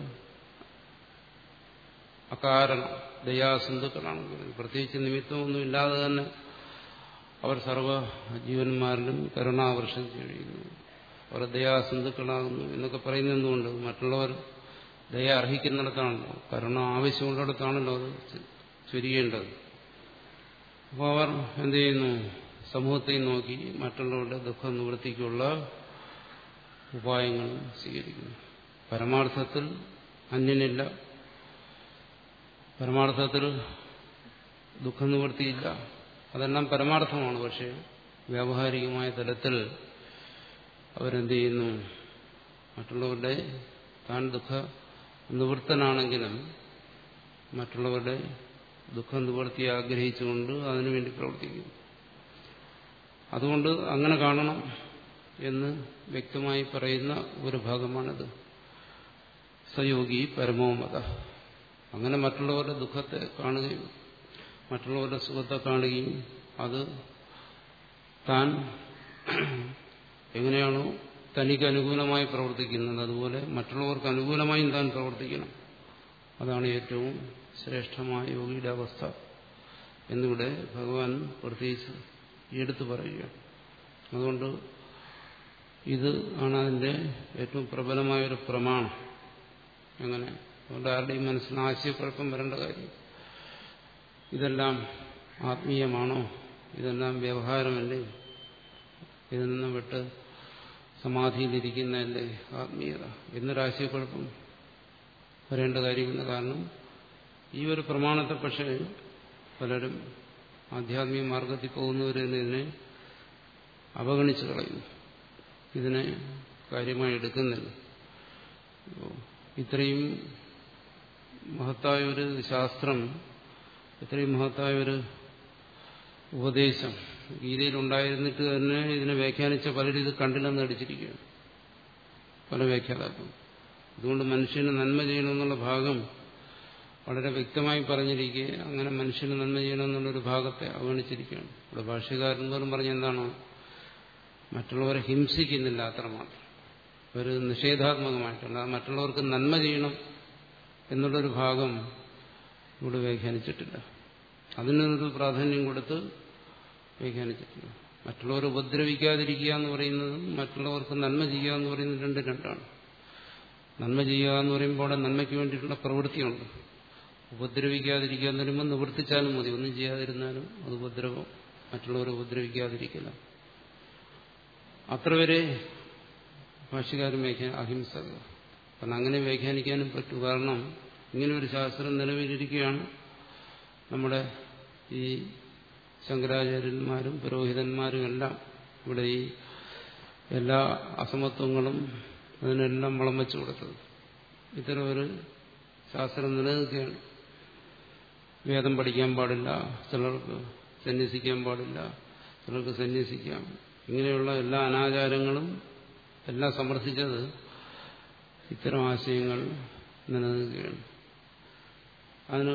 അകാരണം ദയാസിന്ധുക്കളാണ് പ്രത്യേകിച്ച് നിമിത്തമൊന്നും ഇല്ലാതെ തന്നെ അവർ സർവ ജീവന്മാരിലും കരുണാവർഷം ചെയ്യുന്നു അവർ ദയാസിന്ധുക്കളാകുന്നു എന്നൊക്കെ പറയുന്നത് എന്തുകൊണ്ട് മറ്റുള്ളവർ ദയ അർഹിക്കുന്നിടത്താണല്ലോ കരുണ ആവശ്യമുള്ളിടത്താണല്ലോ അത് ചൊരിയേണ്ടത് അപ്പോൾ അവർ എന്ത് ചെയ്യുന്നു സമൂഹത്തെ നോക്കി മറ്റുള്ളവരുടെ ദുഃഖ നിവൃത്തിക്കുള്ള ഉപായങ്ങളും സ്വീകരിക്കുന്നു പരമാർത്ഥത്തിൽ അന്യനില്ല പരമാർത്ഥത്തിൽ ദുഃഖനിവൃത്തിയില്ല അതെല്ലാം പരമാർത്ഥമാണ് പക്ഷേ വ്യാവഹാരികമായ തലത്തിൽ അവരെന്ത് ചെയ്യുന്നു മറ്റുള്ളവരുടെ താൻ ദുഃഖ നിവൃത്തനാണെങ്കിലും മറ്റുള്ളവരുടെ ദുഃഖം നിവൃത്തി ആഗ്രഹിച്ചുകൊണ്ട് അതിനുവേണ്ടി പ്രവർത്തിക്കുന്നു അതുകൊണ്ട് അങ്ങനെ കാണണം എന്ന് വ്യക്തമായി പറയുന്ന ഒരു ഭാഗമാണിത് സയോഗി പരമോമത അങ്ങനെ മറ്റുള്ളവരുടെ ദുഃഖത്തെ കാണുകയും മറ്റുള്ളവരുടെ സുഖത്തെ കാണുകയും അത് താൻ എങ്ങനെയാണോ തനിക്ക് അനുകൂലമായി പ്രവർത്തിക്കുന്നത് അതുപോലെ മറ്റുള്ളവർക്ക് അനുകൂലമായും താൻ പ്രവർത്തിക്കണം അതാണ് ഏറ്റവും ശ്രേഷ്ഠമായ യോഗിയുടെ അവസ്ഥ എന്നിവിടെ ഭഗവാൻ പ്രത്യേകിച്ച് എടുത്തു പറയുക അതുകൊണ്ട് ഇത് ആണ് അതിന്റെ ഏറ്റവും പ്രബലമായൊരു പ്രമാണം അങ്ങനെ അതുകൊണ്ട് ആരുടെയും മനസ്സിന് ആശയക്കുഴപ്പം വരേണ്ട കാര്യം ഇതെല്ലാം ആത്മീയമാണോ ഇതെല്ലാം വ്യവഹാരമല്ലേ ഇതിൽ നിന്ന് വിട്ട് സമാധിയിലിരിക്കുന്നതല്ലേ ആത്മീയത എന്നൊരാശയക്കുഴപ്പം വരേണ്ട കാര്യമില്ല കാരണം ഈ ഒരു പ്രമാണത്തെ പക്ഷേ പലരും ആധ്യാത്മിക മാർഗത്തിൽ പോകുന്നവർ തന്നെ ഇതിനെ അവഗണിച്ചു കളയുന്നു ഇതിനെ കാര്യമായി എടുക്കുന്നില്ല ഇത്രയും മഹത്തായ ഒരു ശാസ്ത്രം ഇത്രയും മഹത്തായ ഒരു ഉപദേശം ഗീതയിലുണ്ടായിരുന്നിട്ട് തന്നെ ഇതിനെ വ്യാഖ്യാനിച്ച പലരും ഇത് കണ്ടില്ലെന്ന് അടിച്ചിരിക്കുകയാണ് പല വ്യാഖ്യാതാക്കളും അതുകൊണ്ട് മനുഷ്യന് നന്മ ചെയ്യണമെന്നുള്ള ഭാഗം വളരെ വ്യക്തമായി പറഞ്ഞിരിക്കെ അങ്ങനെ മനുഷ്യന് നന്മ ചെയ്യണമെന്നുള്ളൊരു ഭാഗത്തെ അവഗണിച്ചിരിക്കുകയാണ് ഇവിടെ ഭാഷ്യകാരൻ പോലും പറഞ്ഞ എന്താണ് മറ്റുള്ളവരെ ഹിംസിക്കുന്നില്ല അത്രമാത്രം ഒരു നിഷേധാത്മകമായിട്ടുള്ള മറ്റുള്ളവർക്ക് നന്മ ചെയ്യണം എന്നുള്ളൊരു ഭാഗം ഇവിടെ വ്യാഖ്യാനിച്ചിട്ടില്ല അതിനൊരു പ്രാധാന്യം കൊടുത്ത് വ്യാഖ്യാനിച്ചിട്ടില്ല മറ്റുള്ളവർ ഉപദ്രവിക്കാതിരിക്കുക എന്ന് പറയുന്നതും മറ്റുള്ളവർക്ക് നന്മ ചെയ്യുക എന്ന് പറയുന്നത് രണ്ട് രണ്ടാണ് നന്മ ചെയ്യുക എന്ന് പറയുമ്പോൾ അവിടെ നന്മയ്ക്ക് വേണ്ടിയിട്ടുള്ള പ്രവൃത്തിയുണ്ട് ഉപദ്രവിക്കാതിരിക്കുക എന്ന് പറയുമ്പോൾ നിവർത്തിച്ചാലും മതി ഒന്നും ചെയ്യാതിരുന്നാലും അത് ഉപദ്രവം മറ്റുള്ളവരെ ഉപദ്രവിക്കാതിരിക്കില്ല അത്ര വരെ ഭാഷകാരൻ വ്യാഖ്യാന അഹിംസക കാരണം അങ്ങനെ വ്യാഖ്യാനിക്കാനും പറ്റൂ കാരണം ഇങ്ങനെ ഒരു ശാസ്ത്രം നിലവിലിരിക്കുകയാണ് നമ്മുടെ ഈ ശങ്കരാചാര്യന്മാരും പുരോഹിതന്മാരും എല്ലാം ഇവിടെ ഈ എല്ലാ അസമത്വങ്ങളും അതിനെല്ലാം വളം വെച്ചു കൊടുത്തത് ഇത്തരം ഒരു ശാസ്ത്രം നിലനിൽക്കുകയാണ് വേദം പഠിക്കാൻ പാടില്ല ചിലർക്ക് സന്യസിക്കാൻ പാടില്ല ചിലർക്ക് സന്യസിക്കാം ഇങ്ങനെയുള്ള എല്ലാ അനാചാരങ്ങളും എല്ലാം സമർത്ഥിച്ചത് ഇത്തരം ആശയങ്ങൾ നിലനിൽക്കുകയാണ് അതിന്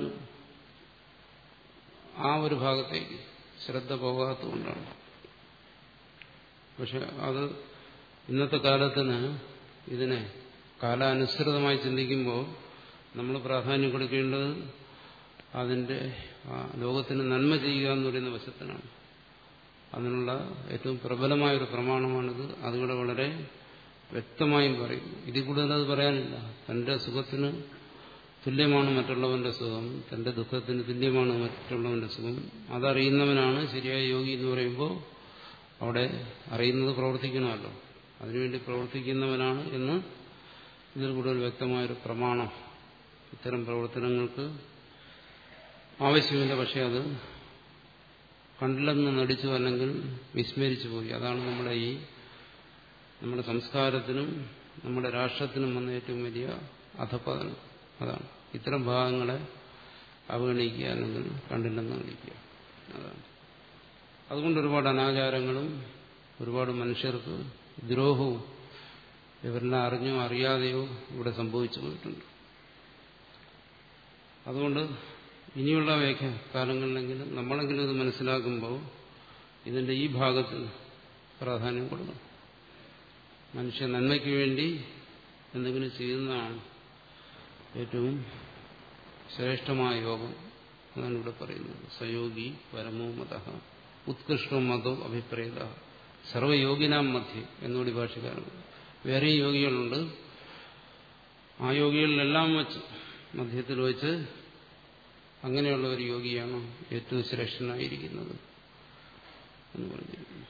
ആ ഒരു ഭാഗത്തേക്ക് ശ്രദ്ധ പോകാത്തതുകൊണ്ടാണ് പക്ഷെ അത് ഇന്നത്തെ കാലത്തിന് ഇതിനെ കാലാനുസൃതമായി ചിന്തിക്കുമ്പോൾ നമ്മൾ പ്രാധാന്യം കൊടുക്കേണ്ടത് അതിന്റെ ആ ലോകത്തിന് നന്മ ചെയ്യുക എന്ന് പറയുന്ന വശത്തിനാണ് അതിനുള്ള ഏറ്റവും പ്രബലമായൊരു പ്രമാണമാണിത് അതുകൂടെ വളരെ വ്യക്തമായും പറയും ഇതിൽ കൂടുതൽ അത് പറയാനില്ല തന്റെ സുഖത്തിന് തുല്യമാണ് മറ്റുള്ളവന്റെ സുഖം തന്റെ ദുഃഖത്തിന് തുല്യമാണ് മറ്റുള്ളവന്റെ സുഖം അതറിയുന്നവനാണ് ശരിയായ യോഗി എന്ന് പറയുമ്പോൾ അവിടെ അറിയുന്നത് പ്രവർത്തിക്കണമല്ലോ അതിനുവേണ്ടി പ്രവർത്തിക്കുന്നവനാണ് എന്ന് ഇതിൽ കൂടുതൽ വ്യക്തമായൊരു പ്രമാണം ഇത്തരം പ്രവർത്തനങ്ങൾക്ക് ആവശ്യമില്ല പക്ഷെ അത് കണ്ടില്ലെന്ന് നടിച്ചു അല്ലെങ്കിൽ വിസ്മരിച്ചു പോയി അതാണ് നമ്മുടെ ഈ നമ്മുടെ സംസ്കാരത്തിനും നമ്മുടെ രാഷ്ട്രത്തിനും വന്ന ഏറ്റവും വലിയ അധപ്പതനം അതാണ് ഇത്തരം ഭാഗങ്ങളെ അവഗണിക്കുക അല്ലെങ്കിൽ കണ്ടില്ലെന്ന് നടിക്കുക അതാണ് അതുകൊണ്ട് ഒരുപാട് അനാചാരങ്ങളും ഒരുപാട് മനുഷ്യർക്ക് ദ്രോഹവും ഇവരെല്ലാം അറിഞ്ഞോ അറിയാതെയോ ഇവിടെ സംഭവിച്ചു പോയിട്ടുണ്ട് അതുകൊണ്ട് ഇനിയുള്ള വ്യാഖ്യ കാലങ്ങളിലെങ്കിലും നമ്മളെങ്കിലും ഇത് മനസ്സിലാക്കുമ്പോൾ ഇതിന്റെ ഈ ഭാഗത്തിൽ പ്രാധാന്യം കൊടുക്കണം മനുഷ്യ നന്മയ്ക്ക് വേണ്ടി എന്തെങ്കിലും ചെയ്യുന്നതാണ് ഏറ്റവും ശ്രേഷ്ഠമായ യോഗം എന്നാണ് ഇവിടെ പറയുന്നത് സയോഗി പരമോ മത ഉത്കൃഷ്ടോ മതോ അഭിപ്രേത സർവയോഗിനാം മധ്യ എന്നോട് ഭാഷകാരൻ വേറെ യോഗികളുണ്ട് ആ യോഗികളിലെല്ലാം വെച്ച് മധ്യത്തിൽ വെച്ച് അങ്ങനെയുള്ള ഒരു യോഗിയാണ് ഏറ്റവും ശ്രേഷ്ഠനായിരിക്കുന്നത് എന്ന് പറഞ്ഞിരിക്കുന്നു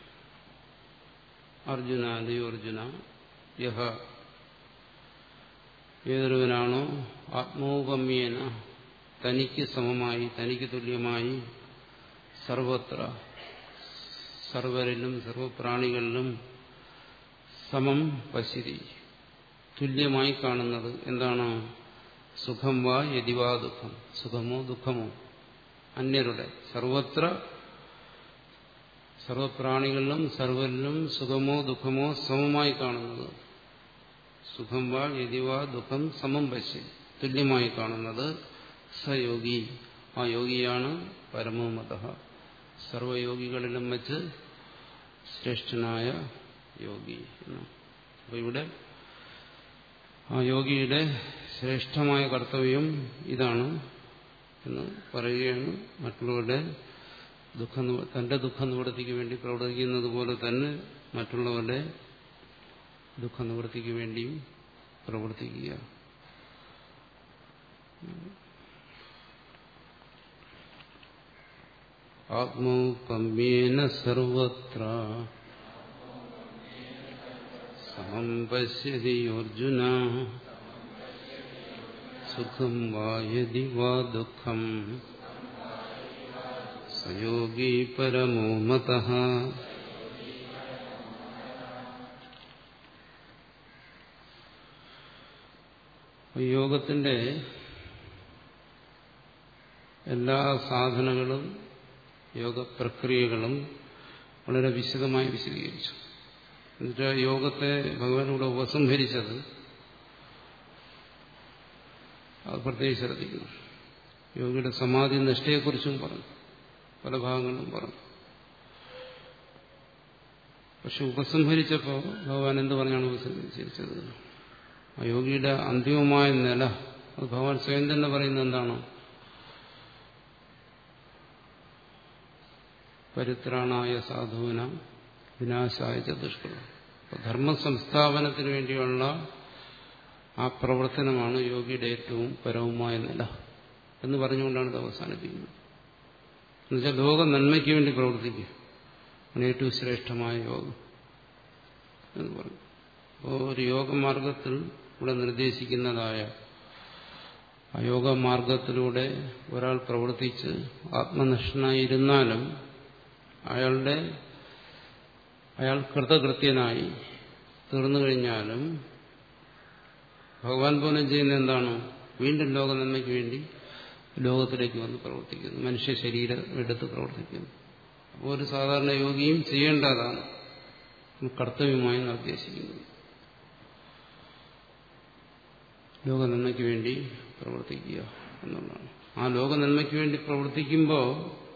അർജുന അല്ലയോ അർജുന യഹ ഏതൊരുവനാണോ ആത്മോപമ്യേന തനിക്ക് സമമായി തനിക്ക് തുല്യമായി സർവത്ര സർവരിലും സർവപ്രാണികളിലും സമം പശ്യതി തുല്യമായി കാണുന്നത് എന്താണ് സുഖം വാ യതിവാ ദുഃഖം സുഖമോ ദുഃഖമോ അന്യരുടെ സർവത്ര സർവപ്രാണികളിലും സർവരിലും സുഖമോ ദുഃഖമോ സമമായി കാണുന്നത് സുഖം വാ യതിവാ ദുഃഖം സമം പശ്യ തുല്യമായി കാണുന്നത് സയോഗി ആ യോഗിയാണ് പരമോമത സർവയോഗികളിലും വെച്ച് ശ്രേഷ്ഠനായ യോഗി അപ്പൊ ഇവിടെ ആ യോഗിയുടെ ശ്രേഷ്ഠമായ കർത്തവ്യം ഇതാണ് എന്ന് പറയുകയാണ് മറ്റുള്ളവരുടെ ദുഃഖ തന്റെ ദുഃഖ നിവൃത്തിക്ക് വേണ്ടി പ്രവർത്തിക്കുന്നത് പോലെ തന്നെ മറ്റുള്ളവരുടെ ദുഃഖ നിവൃത്തിക്ക് വേണ്ടിയും പ്രവർത്തിക്കുക ആത്മൗപമ്യേന സർവത്ര സമം പശ്യതി അർജുന സുഖം വാ യതി വാ ദുഃഖം സയോഗി പരമോ മത യോഗത്തിന്റെ എല്ലാ സാധനങ്ങളും യോഗ പ്രക്രിയകളും വളരെ വിശദമായി വിശദീകരിച്ചു എന്നിട്ട് യോഗത്തെ ഭഗവാൻ ഇവിടെ ഉപസംഹരിച്ചത് അത് പ്രത്യേകിച്ച് ശ്രദ്ധിക്കുന്നു യോഗിയുടെ സമാധി നിഷ്ഠയെക്കുറിച്ചും പറഞ്ഞു പല ഭാഗങ്ങളിലും പറഞ്ഞു പക്ഷെ ഉപസംഹരിച്ചപ്പോൾ ഭഗവാൻ എന്ത് പറഞ്ഞാണ് ഉപസംഹരിച്ചത് ആ യോഗിയുടെ അന്തിമമായ നില അത് ഭഗവാൻ സ്വയം തന്നെ പറയുന്നത് എന്താണോ പരിത്രാണായ സാധുവിന വിനാശായ ചതുഷ്കൃതം ധർമ്മ സംസ്ഥാപനത്തിന് വേണ്ടിയുള്ള ആ പ്രവർത്തനമാണ് യോഗിയുടെ ഏറ്റവും പരവുമായ നില എന്ന് പറഞ്ഞുകൊണ്ടാണ് ഇത് അവസാനിപ്പിക്കുന്നത് എന്നുവെച്ചാൽ ലോക നന്മയ്ക്ക് വേണ്ടി പ്രവർത്തിക്കുക ആണ് ഏറ്റവും ശ്രേഷ്ഠമായ യോഗം എന്ന് പറഞ്ഞു അപ്പോൾ ഒരു യോഗമാർഗത്തിൽ ഇവിടെ നിർദ്ദേശിക്കുന്നതായ ആ യോഗമാർഗത്തിലൂടെ ഒരാൾ പ്രവർത്തിച്ച് ആത്മനിഷ്ഠനായിരുന്നാലും അയാളുടെ അയാൾ കൃതകൃത്യനായി തീർന്നു കഴിഞ്ഞാലും ഭഗവാൻ പോലും ചെയ്യുന്ന എന്താണ് വീണ്ടും ലോക നന്മയ്ക്ക് വേണ്ടി ലോകത്തിലേക്ക് വന്ന് പ്രവർത്തിക്കുന്നു മനുഷ്യ ശരീരം എടുത്ത് പ്രവർത്തിക്കുന്നു അപ്പോൾ ഒരു സാധാരണ യോഗിയും ചെയ്യേണ്ടതാണ് കർത്തവ്യമായി നിർദ്ദേശിക്കുന്നത് ലോക നന്മയ്ക്ക് വേണ്ടി പ്രവർത്തിക്കുക എന്നുള്ളതാണ് ആ ലോക നന്മയ്ക്ക് വേണ്ടി പ്രവർത്തിക്കുമ്പോൾ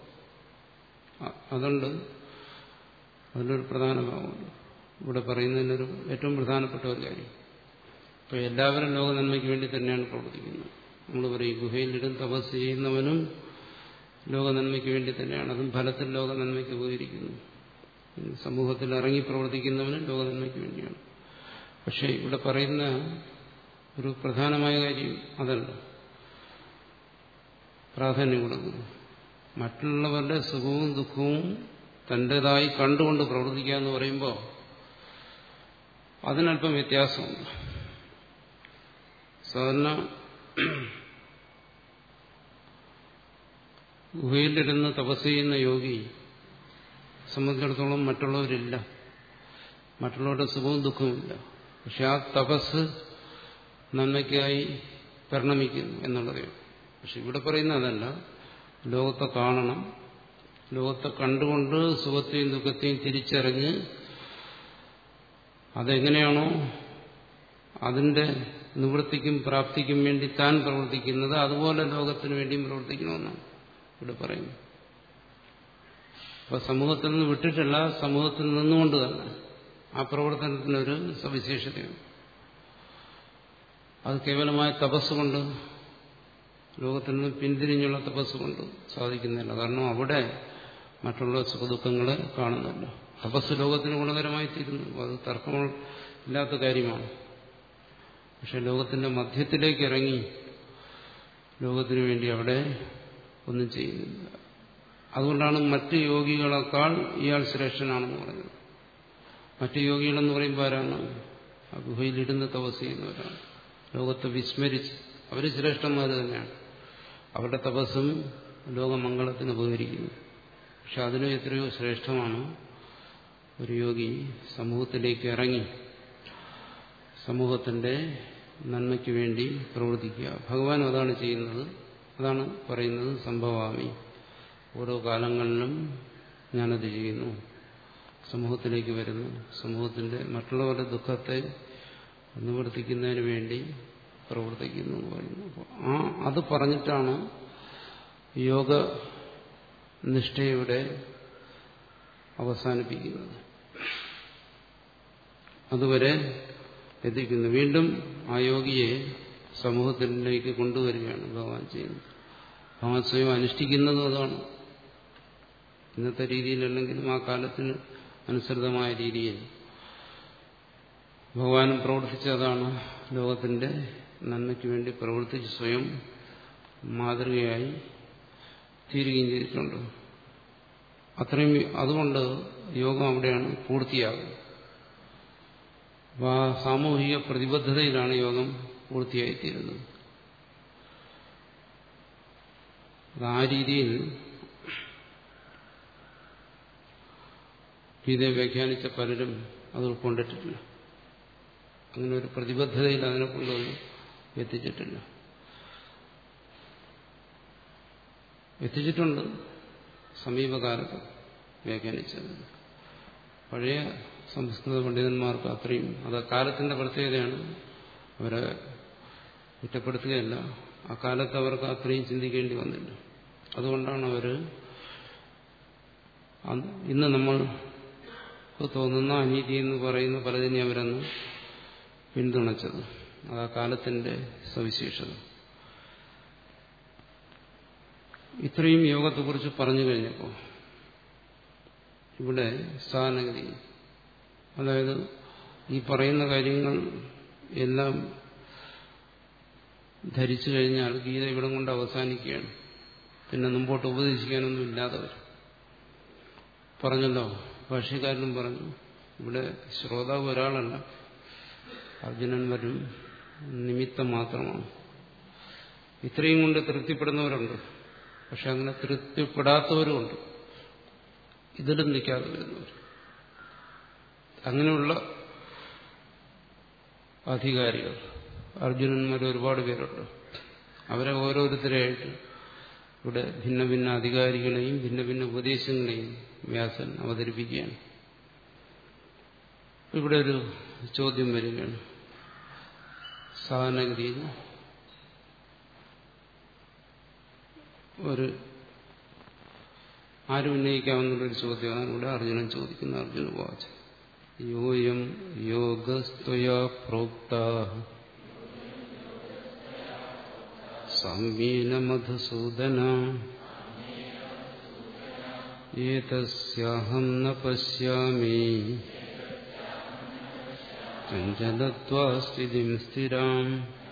അതുണ്ട് അതിലൊരു പ്രധാന ഭാഗമുണ്ട് ഇവിടെ പറയുന്നതിനൊരു ഏറ്റവും പ്രധാനപ്പെട്ട ഒരു കാര്യം ഇപ്പോൾ എല്ലാവരും ലോക നന്മയ്ക്ക് വേണ്ടി തന്നെയാണ് പ്രവർത്തിക്കുന്നത് നമ്മൾ പറയും ഗുഹയിലിടും തപസ് ചെയ്യുന്നവനും ലോക നന്മയ്ക്ക് വേണ്ടി തന്നെയാണ് അതും ഫലത്തിൽ ലോക നന്മയ്ക്ക് ഉപകരിക്കുന്നു സമൂഹത്തിൽ ഇറങ്ങി പ്രവർത്തിക്കുന്നവനും ലോക നന്മയ്ക്ക് വേണ്ടിയാണ് പക്ഷേ ഇവിടെ പറയുന്ന ഒരു പ്രധാനമായ കാര്യം അതല്ല പ്രാധാന്യം കൊടുക്കുന്നു മറ്റുള്ളവരുടെ സുഖവും ദുഃഖവും തൻ്റെതായി കണ്ടുകൊണ്ട് പ്രവർത്തിക്കുക എന്ന് പറയുമ്പോൾ അതിനല്പം വ്യത്യാസമുണ്ട് സാധാരണ ഗുഹയിലിരുന്ന് തപസ് ചെയ്യുന്ന യോഗി സംബന്ധിച്ചിടത്തോളം മറ്റുള്ളവരില്ല മറ്റുള്ളവരുടെ സുഖവും ദുഃഖവുമില്ല പക്ഷെ ആ തപസ് നന്മയ്ക്കായി പരിണമിക്കുന്നു എന്നുള്ളതേ പക്ഷെ ഇവിടെ പറയുന്നതല്ല ലോകത്തെ കാണണം ലോകത്തെ കണ്ടുകൊണ്ട് സുഖത്തെയും ദുഃഖത്തെയും തിരിച്ചറിഞ്ഞ് അതെങ്ങനെയാണോ അതിന്റെ നിവൃത്തിക്കും പ്രാപ്തിക്കും വേണ്ടി താൻ പ്രവർത്തിക്കുന്നത് അതുപോലെ ലോകത്തിന് വേണ്ടിയും പ്രവർത്തിക്കണമെന്നാണ് ഇവിടെ പറയുന്നു അപ്പൊ സമൂഹത്തിൽ നിന്ന് വിട്ടിട്ടല്ല സമൂഹത്തിൽ നിന്നുകൊണ്ട് തന്നെ ആ പ്രവർത്തനത്തിനൊരു സവിശേഷതയാണ് അത് കേവലമായ തപസ്സുകൊണ്ട് ലോകത്തിൽ നിന്ന് പിന്തിരിഞ്ഞുള്ള തപസ്സുകൊണ്ട് സാധിക്കുന്നില്ല കാരണം അവിടെ മറ്റുള്ള സുഖദുഃഖങ്ങളെ കാണുന്നില്ല തപസ് ലോകത്തിന് ഗുണകരമായി തീരുന്നു അത് തർക്കമില്ലാത്ത കാര്യമാണ് പക്ഷെ ലോകത്തിന്റെ മധ്യത്തിലേക്ക് ഇറങ്ങി ലോകത്തിനു വേണ്ടി അവിടെ ഒന്നും ചെയ്യുന്നില്ല അതുകൊണ്ടാണ് മറ്റ് യോഗികളെക്കാൾ ഇയാൾ ശ്രേഷ്ഠനാണെന്ന് പറഞ്ഞത് മറ്റ് യോഗികളെന്ന് പറയുമ്പോൾ ആരാണ് ആ ഗുഹയിലിരുന്ന് തപസ് ചെയ്യുന്നവരാണ് ലോകത്തെ വിസ്മരിച്ച് അവർ ശ്രേഷ്ഠന്മാർ തന്നെയാണ് അവരുടെ തപസ്സും ലോകമംഗളത്തിന് ഉപകരിക്കുന്നു പക്ഷെ അതിനും എത്രയോ ശ്രേഷ്ഠമാണ് ഒരു യോഗി സമൂഹത്തിലേക്ക് ഇറങ്ങി സമൂഹത്തിന്റെ നന്മയ്ക്ക് വേണ്ടി പ്രവർത്തിക്കുക ഭഗവാൻ അതാണ് ചെയ്യുന്നത് അതാണ് പറയുന്നത് സംഭവാമി ഓരോ കാലങ്ങളിലും ഞാനത് ചെയ്യുന്നു സമൂഹത്തിലേക്ക് വരുന്നു സമൂഹത്തിന്റെ മറ്റുള്ളവരുടെ ദുഃഖത്തെ നിവർത്തിക്കുന്നതിന് വേണ്ടി പ്രവർത്തിക്കുന്നു എന്ന് പറയുന്നു അപ്പോൾ ആ അത് പറഞ്ഞിട്ടാണ് യോഗ നിഷ്ഠയുടെ അവസാനിപ്പിക്കുന്നത് അതുവരെ എത്തിക്കുന്നു വീണ്ടും ആ യോഗിയെ സമൂഹത്തിലേക്ക് കൊണ്ടുവരികയാണ് ഭഗവാൻ ചെയ്യുന്നത് ഭഗവാൻ സ്വയം അനുഷ്ഠിക്കുന്നതും അതാണ് ഇന്നത്തെ രീതിയിലല്ലെങ്കിലും ആ കാലത്തിന് അനുസൃതമായ രീതിയിൽ ഭഗവാനും പ്രവർത്തിച്ചതാണ് ലോകത്തിന്റെ നന്മയ്ക്ക് വേണ്ടി പ്രവർത്തിച്ച് സ്വയം മാതൃകയായി തീരുകയും ചെയ്തിട്ടുണ്ട് അത്രയും അതുകൊണ്ട് യോഗം അവിടെയാണ് പൂർത്തിയാകുന്നത് അപ്പോൾ ആ സാമൂഹിക പ്രതിബദ്ധതയിലാണ് യോഗം പൂർത്തിയായിത്തീരുന്നത് ആ രീതിയിൽ ഗീതയെ വ്യാഖ്യാനിച്ച പലരും അത് ഉൾക്കൊണ്ടിട്ടില്ല അങ്ങനെ ഒരു പ്രതിബദ്ധതയിൽ അതിനെ കൊണ്ടൊന്നും എത്തിച്ചിട്ടില്ല എത്തിച്ചിട്ടുണ്ട് സമീപകാലത്ത് വ്യാഖ്യാനിച്ചത് പഴയ സംസ്കൃത പണ്ഡിതന്മാർക്ക് അത്രയും അത് കാലത്തിന്റെ പ്രത്യേകതയാണ് അവരെ കുറ്റപ്പെടുത്തുകയല്ല ആ കാലത്ത് അവർക്ക് അത്രയും ചിന്തിക്കേണ്ടി വന്നില്ല അതുകൊണ്ടാണ് അവർ ഇന്ന് നമ്മൾ തോന്നുന്ന അനീതി എന്ന് പറയുന്ന പലതിനെ അവരന്ന് പിന്തുണച്ചത് അത് ആ കാലത്തിന്റെ സവിശേഷത ഇത്രയും യോഗത്തെക്കുറിച്ച് പറഞ്ഞു കഴിഞ്ഞപ്പോൾ ഇവിടെ സാധനഗതി അതായത് ഈ പറയുന്ന കാര്യങ്ങൾ എല്ലാം ധരിച്ചു കഴിഞ്ഞാൽ ഗീത ഇവിടം കൊണ്ട് അവസാനിക്കുകയാണ് പിന്നെ മുമ്പോട്ട് ഉപദേശിക്കാനൊന്നും ഇല്ലാതെ വരും പറഞ്ഞല്ലോ ഭാഷ്യക്കാരനും പറഞ്ഞു ഇവിടെ ശ്രോതാവ് ഒരാളല്ല അർജുനൻ വരും നിമിത്തം മാത്രമാണ് ഇത്രയും കൊണ്ട് തൃപ്തിപ്പെടുന്നവരുണ്ട് പക്ഷെ അങ്ങനെ തൃപ്തിപ്പെടാത്തവരുമുണ്ട് ഇതിലും നിൽക്കാതെ വരുന്നവർ അങ്ങനെയുള്ള അധികാരികൾ അർജുനന്മാർ ഒരുപാട് പേരുണ്ട് അവരെ ഓരോരുത്തരെയായിട്ട് ഇവിടെ ഭിന്ന ഭിന്ന അധികാരികളെയും ഭിന്ന ഭിന്ന ഉപദേശങ്ങളെയും വ്യാസൻ അവതരിപ്പിക്കുകയാണ് ഇവിടെ ഒരു ചോദ്യം വരികയാണ് സാധാരണഗതിയിൽ ഒരു ആരും ഉന്നയിക്കാവുന്നൊരു ചോദ്യമാണ് ഇവിടെ അർജുനൻ ചോദിക്കുന്ന അർജുന വാച്ച് യോയം യോഗസ്ത്വയാ പ്രോക്ത സംവീന മധുസൂദന ഏതസ്യാഹം ന പശ്യാമി ചഞ്ചലത്വാസ്ഥിതിം സ്ഥിരാം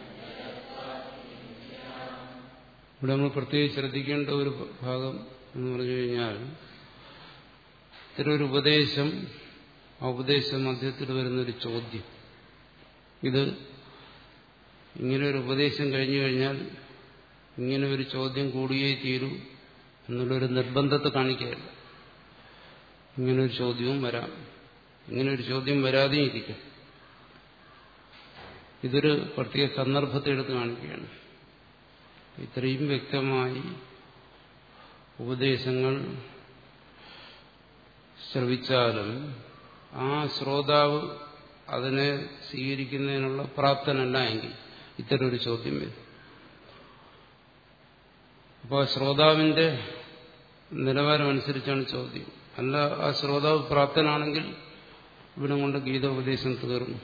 ഇവിടെ നമ്മൾ പ്രത്യേകിച്ച് ശ്രദ്ധിക്കേണ്ട ഒരു ഭാഗം എന്ന് പറഞ്ഞു കഴിഞ്ഞാൽ ഇത്തരൊരു ഉപദേശം ആ ഉപദേശ മധ്യത്തിൽ വരുന്നൊരു ചോദ്യം ഇത് ഇങ്ങനെ ഒരു ഉപദേശം കഴിഞ്ഞു കഴിഞ്ഞാൽ ഇങ്ങനെ ഒരു ചോദ്യം കൂടിയേ തീരൂ എന്നുള്ളൊരു നിർബന്ധത്തെ കാണിക്കുകയല്ല ഇങ്ങനൊരു ചോദ്യവും വരാം ഇങ്ങനെ ഒരു ചോദ്യം വരാതെയും ഇരിക്കും ഇതൊരു പ്രത്യേക സന്ദർഭത്തെ എടുത്ത് കാണിക്കുകയാണ് ഇത്രയും വ്യക്തമായി ഉപദേശങ്ങൾ ശ്രവിച്ചാലും ആ ശ്രോതാവ് അതിനെ സ്വീകരിക്കുന്നതിനുള്ള പ്രാപ്തനല്ല എങ്കിൽ ഇത്തരം ഒരു ചോദ്യം വരും അപ്പോൾ ശ്രോതാവിന്റെ നിലവാരം അനുസരിച്ചാണ് ചോദ്യം അല്ല ആ ശ്രോതാവ് പ്രാപ്തനാണെങ്കിൽ ഇവിടെ കൊണ്ട് ഗീതോപദേശം തീർന്നു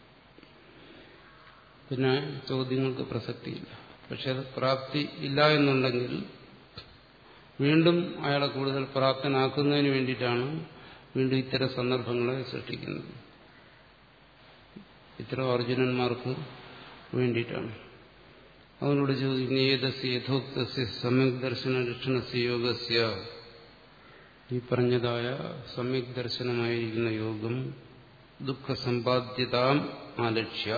പിന്നെ ചോദ്യങ്ങൾക്ക് പ്രസക്തിയില്ല പക്ഷെ അത് പ്രാപ്തി ഇല്ല എന്നുണ്ടെങ്കിൽ വീണ്ടും അയാളെ കൂടുതൽ പ്രാപ്തനാക്കുന്നതിന് വേണ്ടിയിട്ടാണ് വീണ്ടും ഇത്തരം സന്ദർഭങ്ങളെ സൃഷ്ടിക്കുന്നത് ഇത്തരം അർജുനന്മാർക്ക് വേണ്ടിയിട്ടാണ് അവനോട് ചോദിക്കുന്ന ഏതസ്യ യഥോക്തസ്യ സമ്യക് ദർശന ലക്ഷണസ്യ യോഗസ്യ ഈ പറഞ്ഞതായ സമ്യക് ദർശനമായിരിക്കുന്ന യോഗം ദുഃഖസമ്പാദ്യതാം ആലക്ഷ്യ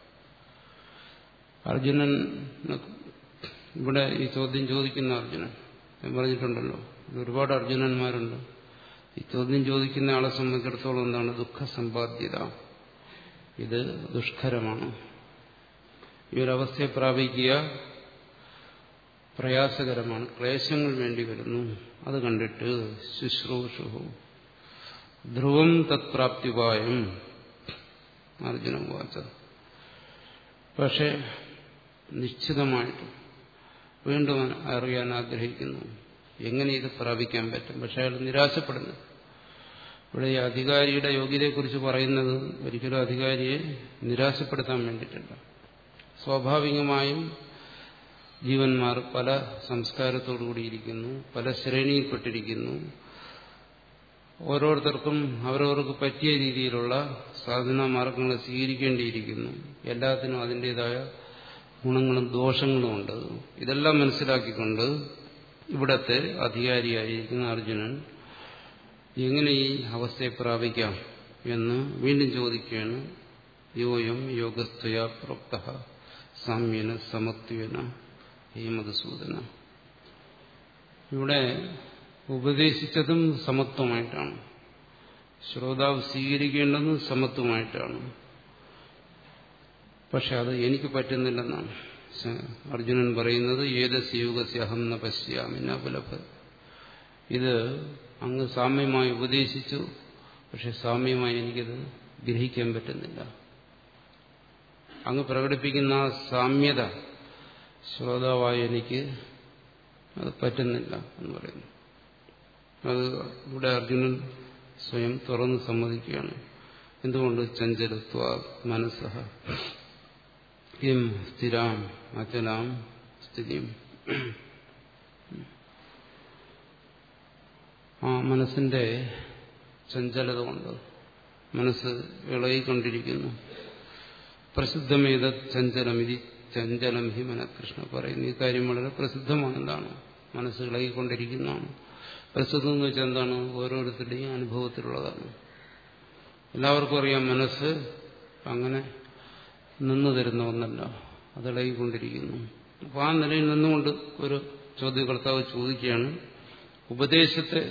അർജുനൻ ഇവിടെ ഈ ചോദ്യം ചോദിക്കുന്ന അർജുനൻ ഞാൻ പറഞ്ഞിട്ടുണ്ടല്ലോ ഒരുപാട് അർജുനന്മാരുണ്ട് ഈ ചോദ്യം ചോദിക്കുന്ന ആളെ സംബന്ധിച്ചിടത്തോളം എന്താണ് ദുഃഖസമ്പാദ്യത ഇത് ദുഷ്കരമാണ് ഈ ഒരവസ്ഥയെ പ്രാപിക്കുക പ്രയാസകരമാണ് ക്ലേശങ്ങൾ വേണ്ടി വരുന്നു അത് കണ്ടിട്ട് ശുശ്രൂഷു ധ്രുവം തത്പ്രാപ്തിപായം അർജുന വാച പക്ഷെ നിശ്ചിതമായിട്ട് വീണ്ടും അറിയാൻ ആഗ്രഹിക്കുന്നു എങ്ങനെ ഇത് പ്രാപിക്കാൻ പറ്റും പക്ഷെ അയാൾ നിരാശപ്പെടുന്നു ഇവിടെ ഈ അധികാരിയുടെ യോഗ്യതയെക്കുറിച്ച് പറയുന്നത് ഒരിക്കലും അധികാരിയെ നിരാശപ്പെടുത്താൻ വേണ്ടിയിട്ടില്ല സ്വാഭാവികമായും ജീവന്മാർ പല സംസ്കാരത്തോടുകൂടിയിരിക്കുന്നു പല ശ്രേണിയിൽപ്പെട്ടിരിക്കുന്നു ഓരോരുത്തർക്കും അവരവർക്ക് പറ്റിയ രീതിയിലുള്ള സാധനാ മാർഗങ്ങൾ സ്വീകരിക്കേണ്ടിയിരിക്കുന്നു എല്ലാത്തിനും അതിൻ്റെതായ ഗുണങ്ങളും ദോഷങ്ങളും ഉണ്ട് ഇതെല്ലാം മനസ്സിലാക്കിക്കൊണ്ട് ഇവിടത്തെ അധികാരിയായിരിക്കുന്ന അർജുനൻ എങ്ങനെ ഈ അവസ്ഥയെ പ്രാപിക്കാം എന്ന് വീണ്ടും ചോദിക്കുകയാണ് യോയം യോഗസ്ഥയ പ്രോക്ത സാമ്യന സമത്വേന ഹേ മധുസൂദന ഇവിടെ ഉപദേശിച്ചതും സമത്വമായിട്ടാണ് ശ്രോതാവ് സ്വീകരിക്കേണ്ടത് സമത്വമായിട്ടാണ് പക്ഷെ അത് എനിക്ക് പറ്റുന്നില്ലെന്നാണ് അർജുനൻ പറയുന്നത് ഏതസ്യൂകസ്യഹം ന പശ്യാമിന്ന പുലഭ ഇത് അങ്ങ് സാമ്യമായി ഉപദേശിച്ചു പക്ഷെ സാമ്യമായി എനിക്കത് ഗ്രഹിക്കാൻ പറ്റുന്നില്ല അങ്ങ് പ്രകടിപ്പിക്കുന്ന ആ സാമ്യത ശ്രോതാവായ എനിക്ക് അത് പറ്റുന്നില്ല എന്ന് പറയുന്നു അത് ഇവിടെ അർജുനൻ സ്വയം തുറന്ന് സമ്മതിക്കുകയാണ് എന്തുകൊണ്ട് ചഞ്ചലത്വ മനസ്സഹ കിം സ്ഥിരാം അചലാം സ്ഥിതിയും ആ മനസ്സിന്റെ ചഞ്ചലത കൊണ്ട് മനസ്സ് ഇളകിക്കൊണ്ടിരിക്കുന്നു പ്രസിദ്ധമേത ചഞ്ചലം ഇത് ചഞ്ചലം ഹി മനകൃഷ്ണ പറയുന്നു ഈ കാര്യം വളരെ പ്രസിദ്ധമാണ് എന്താണ് മനസ്സ് ഇളകിക്കൊണ്ടിരിക്കുന്നതാണ് പ്രസിദ്ധം എന്ന് വെച്ചാൽ എന്താണ് ഓരോരുത്തരുടെയും അനുഭവത്തിലുള്ളതാണ് എല്ലാവർക്കും അറിയാം മനസ്സ് അങ്ങനെ നിന്നു തരുന്ന ഒന്നല്ല അത് ഇളകിക്കൊണ്ടിരിക്കുന്നു അപ്പോൾ ആ നിലയിൽ നിന്നുകൊണ്ട് ഒരു ചോദ്യകർത്താവ് ചോദിക്കുകയാണ് ഉപദേശത്തെ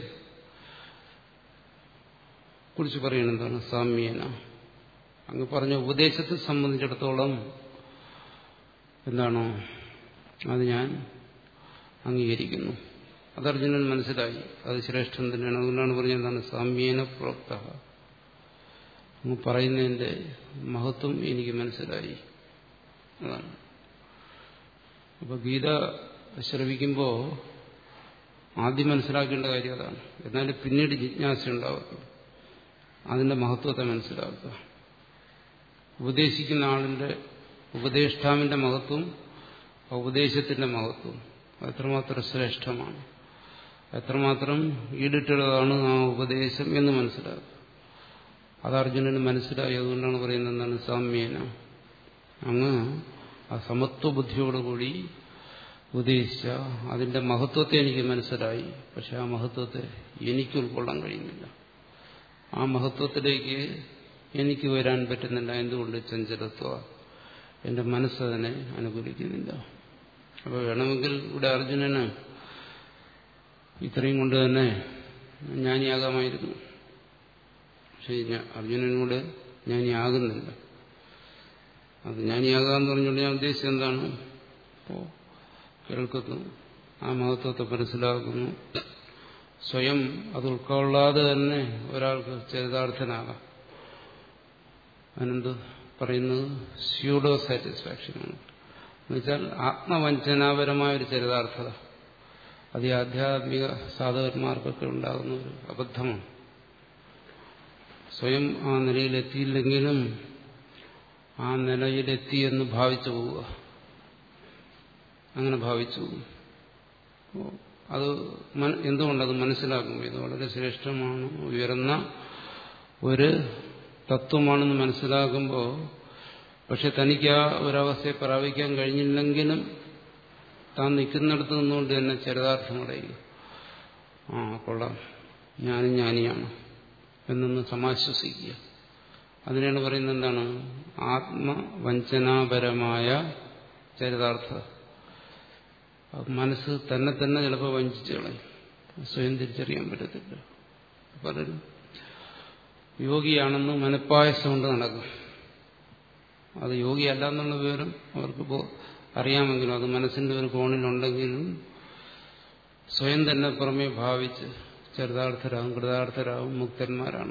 കുറിച്ച് പറയുന്നത് എന്താണ് സാമ്യേന അങ്ങ് പറഞ്ഞ ഉപദേശത്തെ സംബന്ധിച്ചിടത്തോളം എന്താണോ അത് ഞാൻ അംഗീകരിക്കുന്നു അത് അർജുനൻ മനസ്സിലായി അത് ശ്രേഷ്ഠം തന്നെയാണ് അതുകൊണ്ടാണ് പറഞ്ഞത് എന്താണ് സാമ്യേന പ്രോക്ത അങ്ങ് പറയുന്നതിന്റെ മഹത്വം എനിക്ക് മനസ്സിലായി അതാണ് അപ്പൊ ഗീത ശ്രവിക്കുമ്പോൾ ആദ്യം മനസ്സിലാക്കേണ്ട കാര്യം അതാണ് എന്നാലും പിന്നീട് ജിജ്ഞാസ ഉണ്ടാവുക അതിന്റെ മഹത്വത്തെ മനസ്സിലാക്കുക ഉപദേശിക്കുന്ന ആളിന്റെ ഉപദേഷ്ടാവിന്റെ മഹത്വം ഉപദേശത്തിന്റെ മഹത്വം എത്രമാത്രം ശ്രേഷ്ഠമാണ് എത്രമാത്രം ഈടിട്ടുള്ളതാണ് ആ ഉപദേശം എന്ന് മനസ്സിലാക്കുക അത് അർജുനന് മനസ്സിലായി അതുകൊണ്ടാണ് പറയുന്നത് എന്താണ് സാമ്യേന അങ്ങ് ആ സമത്വ ബുദ്ധിയോടുകൂടി ഉപദേശിച്ച അതിന്റെ മഹത്വത്തെ എനിക്ക് മനസ്സിലായി പക്ഷെ ആ മഹത്വത്തെ എനിക്ക് ഉൾക്കൊള്ളാൻ കഴിയുന്നില്ല ആ മഹത്വത്തിലേക്ക് എനിക്ക് വരാൻ പറ്റുന്നില്ല എന്തുകൊണ്ട് ചഞ്ചലത്വ എന്റെ മനസ്സതിനെ അനുകൂലിക്കുന്നില്ല അപ്പോൾ വേണമെങ്കിൽ ഇവിടെ അർജുനന് ഇത്രയും കൊണ്ട് തന്നെ ജ്ഞാനിയാകാമായിരുന്നു പക്ഷെ അർജുനനൂടെ ജ്ഞാനിയാകുന്നില്ല അത് ജ്ഞാനിയാകാന്ന് പറഞ്ഞുകൊണ്ട് ഞാൻ ഉദ്ദേശിച്ചത് എന്താണ് അപ്പോൾ കേൾക്കുന്നു ആ മഹത്വത്തെ മനസ്സിലാക്കുന്നു സ്വയം അത് ഉൾക്കൊള്ളാതെ തന്നെ ഒരാൾക്ക് ചരിതാർത്ഥനാകാം അതിനെന്ത് പറയുന്നത് സ്യൂഡോ സാറ്റിസ്ഫാക്ഷനാണ് എന്നുവെച്ചാൽ ആത്മവഞ്ചനാപരമായ ഒരു ചരിതാർത്ഥത അത് ഈ ആധ്യാത്മിക സാധകന്മാർക്കൊക്കെ ഉണ്ടാകുന്ന ഒരു അബദ്ധമാണ് സ്വയം ആ നിലയിലെത്തിയില്ലെങ്കിലും ആ നിലയിലെത്തിയെന്ന് ഭാവിച്ചു പോവുക അങ്ങനെ ഭാവിച്ചു അത് എന്തുകൊണ്ടത് മനസ്സിലാക്കും ഇത് വളരെ ശ്രേഷ്ഠമാണ് ഉയർന്ന ഒരു തത്വമാണെന്ന് മനസ്സിലാക്കുമ്പോൾ പക്ഷെ തനിക്ക് ആ ഒരവസ്ഥയെ പ്രാപിക്കാൻ കഴിഞ്ഞില്ലെങ്കിലും താൻ നിൽക്കുന്നിടത്ത് നിന്നുകൊണ്ട് തന്നെ ചരിതാർത്ഥമടയുക ആ കൊള്ളാം ഞാനും ജ്ഞാനിയാണ് എന്നൊന്ന് സമാശ്വസിക്കുക അതിനാണ് പറയുന്നത് എന്താണ് ആത്മവഞ്ചനാപരമായ ചരിതാർത്ഥത മനസ്സ് തന്നെ തന്നെ ചിലപ്പോൾ വഞ്ചിച്ചു കളയും സ്വയം തിരിച്ചറിയാൻ പറ്റത്തില്ല പലരും യോഗിയാണെന്ന് മനപ്പായസം കൊണ്ട് നടക്കും അത് യോഗിയല്ല എന്നുള്ള വിവരം അവർക്കിപ്പോൾ അറിയാമെങ്കിലും അത് മനസ്സിന്റെ ഒരു കോണിലുണ്ടെങ്കിലും സ്വയം തന്നെ പുറമെ ഭാവിച്ച് ചരിതാർത്ഥരാകും കൃതാർത്ഥരാകും മുക്തന്മാരാണ്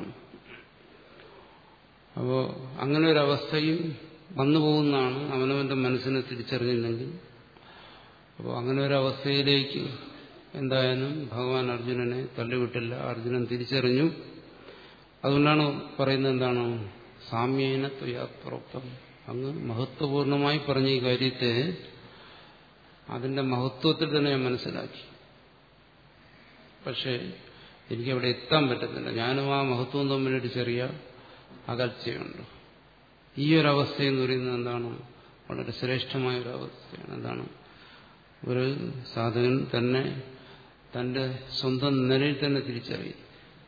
അപ്പോൾ അങ്ങനെ ഒരു അവസ്ഥയും വന്നു പോകുന്നതാണ് അവനവന്റെ മനസ്സിനെ തിരിച്ചറിഞ്ഞില്ലെങ്കിൽ അപ്പോൾ അങ്ങനെ ഒരു അവസ്ഥയിലേക്ക് എന്തായാലും ഭഗവാൻ അർജുനനെ തള്ളിവിട്ടില്ല അർജുനൻ തിരിച്ചറിഞ്ഞു അതുകൊണ്ടാണ് പറയുന്നത് എന്താണ് സാമ്യേന ത്വയാപ്രോക്തം അങ്ങ് മഹത്വപൂർണമായി പറഞ്ഞ ഈ കാര്യത്തെ അതിന്റെ മഹത്വത്തിൽ തന്നെ ഞാൻ മനസ്സിലാക്കി പക്ഷേ എനിക്കവിടെ എത്താൻ പറ്റുന്നില്ല ഞാനും ആ മഹത്വവും തമ്മിലൊരു ചെറിയ അകൽച്ചയുണ്ട് ഈ ഒരു അവസ്ഥ എന്ന് പറയുന്നത് എന്താണ് വളരെ ശ്രേഷ്ഠമായ ഒരു അവസ്ഥയാണ് എന്താണ് ഒരു സാധകൻ തന്നെ തന്റെ സ്വന്തം നിലയിൽ തന്നെ തിരിച്ചറിയും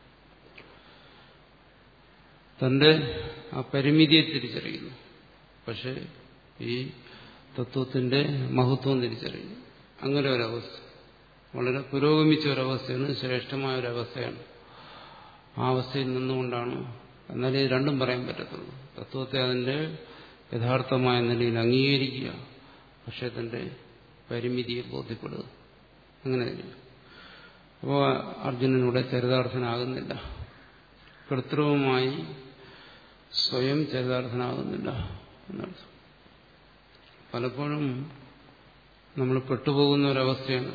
തന്റെ ആ പരിമിതിയെ തിരിച്ചറിയുന്നു പക്ഷെ ഈ തത്വത്തിന്റെ മഹത്വം തിരിച്ചറിയുന്നു അങ്ങനെ ഒരവസ്ഥ വളരെ പുരോഗമിച്ച ഒരവസ്ഥയാണ് ശ്രേഷ്ഠമായ ഒരവസ്ഥയാണ് ആ അവസ്ഥയിൽ നിന്നുകൊണ്ടാണ് എന്നാലേ ഇത് രണ്ടും പറയാൻ പറ്റത്തുള്ളൂ തത്വത്തെ അതിന്റെ യഥാർത്ഥമായ നിലയിൽ അംഗീകരിക്കുക പക്ഷെ തന്റെ പരിമിതിയെ ബോധ്യപ്പെടുക അങ്ങനെ അപ്പോൾ അർജുനനിവിടെ ചരിതാർത്ഥനാകുന്നില്ല കൃത്രിമമായി സ്വയം ചരിതാർത്ഥനാകുന്നില്ല എന്നർത്ഥം പലപ്പോഴും നമ്മൾ പെട്ടുപോകുന്ന ഒരവസ്ഥയാണ്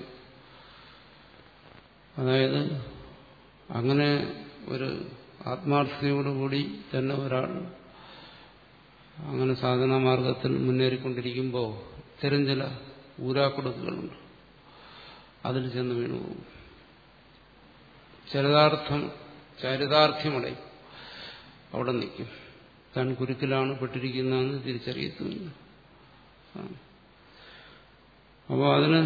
അതായത് അങ്ങനെ ഒരു ആത്മാർത്ഥതയോടുകൂടി തന്നെ ഒരാൾ അങ്ങനെ സാധനാ മാർഗത്തിൽ മുന്നേറിക്കൊണ്ടിരിക്കുമ്പോൾ ഇത്തരം ചില ഊരാക്കുടുക്കുകളുണ്ട് അതിൽ ചെന്ന് വീണുപോകും ചരിതാർത്ഥം ചരിതാർത്ഥ്യമടയും അവിടെ നിൽക്കും താൻ കുരുക്കിലാണ് പെട്ടിരിക്കുന്നതെന്ന് തിരിച്ചറിയത്തുമില്ല അപ്പോൾ അതിന്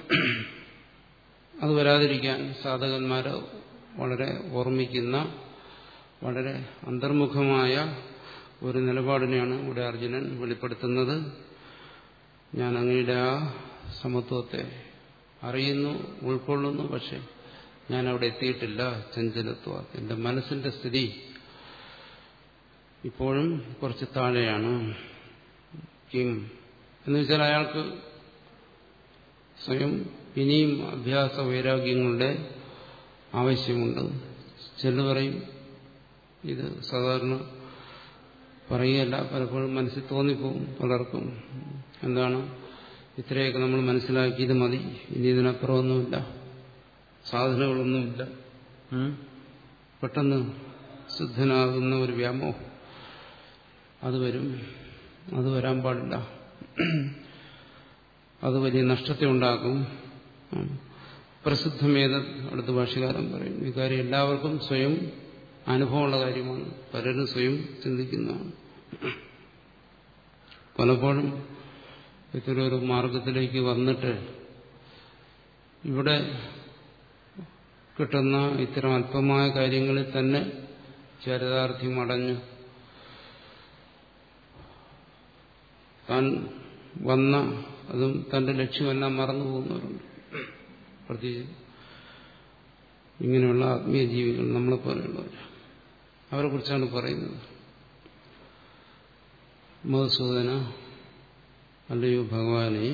അത് വരാതിരിക്കാൻ സാധകന്മാരെ വളരെ ഓർമ്മിക്കുന്ന വളരെ അന്തർമുഖമായ ഒരു നിലപാടിനെയാണ് ഇവിടെ അർജുനൻ വെളിപ്പെടുത്തുന്നത് ഞാൻ അങ്ങയുടെ ആ സമത്വത്തെ അറിയുന്നു ഉൾക്കൊള്ളുന്നു പക്ഷെ ഞാൻ അവിടെ എത്തിയിട്ടില്ല ചഞ്ചലത്വ എന്റെ മനസ്സിന്റെ സ്ഥിതി ഇപ്പോഴും കുറച്ച് താഴെയാണ് കിം എന്ന് വെച്ചാൽ അയാൾക്ക് സ്വയം ഇനിയും അഭ്യാസ വൈരാഗ്യങ്ങളുടെ ആവശ്യമുണ്ട് ചെല്ലു പറയും ഇത് സാധാരണ പറയുകയല്ല പലപ്പോഴും മനസ്സിൽ തോന്നിപ്പോവും പലർക്കും എന്താണ് ഇത്രയൊക്കെ നമ്മൾ മനസ്സിലാക്കിയത് മതി ഇനി ഇതിനപ്പുറമൊന്നുമില്ല സാധനങ്ങളൊന്നുമില്ല പെട്ടെന്ന് ശുദ്ധനാകുന്ന ഒരു വ്യാമോഹം അത് വരും അത് വരാൻ പാടില്ല അത് വലിയ നഷ്ടത്തെ ഉണ്ടാക്കും പ്രസിദ്ധമേത അടുത്ത ഭാഷകാരൻ പറയും ഈ കാര്യം എല്ലാവർക്കും സ്വയം അനുഭവമുള്ള കാര്യമാണ് പലരും സ്വയം ചിന്തിക്കുന്നതാണ് പലപ്പോഴും ഇത്തരൊരു മാർഗത്തിലേക്ക് വന്നിട്ട് ഇവിടെ കിട്ടുന്ന ഇത്തരം അല്പമായ കാര്യങ്ങളിൽ തന്നെ ചരിതാർത്ഥ്യം അടഞ്ഞ് താൻ വന്ന അതും തന്റെ ലക്ഷ്യമെല്ലാം മറന്നു പോകുന്നവരുണ്ട് പ്രത്യേകിച്ച് ഇങ്ങനെയുള്ള ആത്മീയ ജീവികൾ നമ്മളെ പോലെയുള്ളവർ അവരെ കുറിച്ചാണ് പറയുന്നത് മധുസൂദന അല്ലയോ ഭഗവാനെ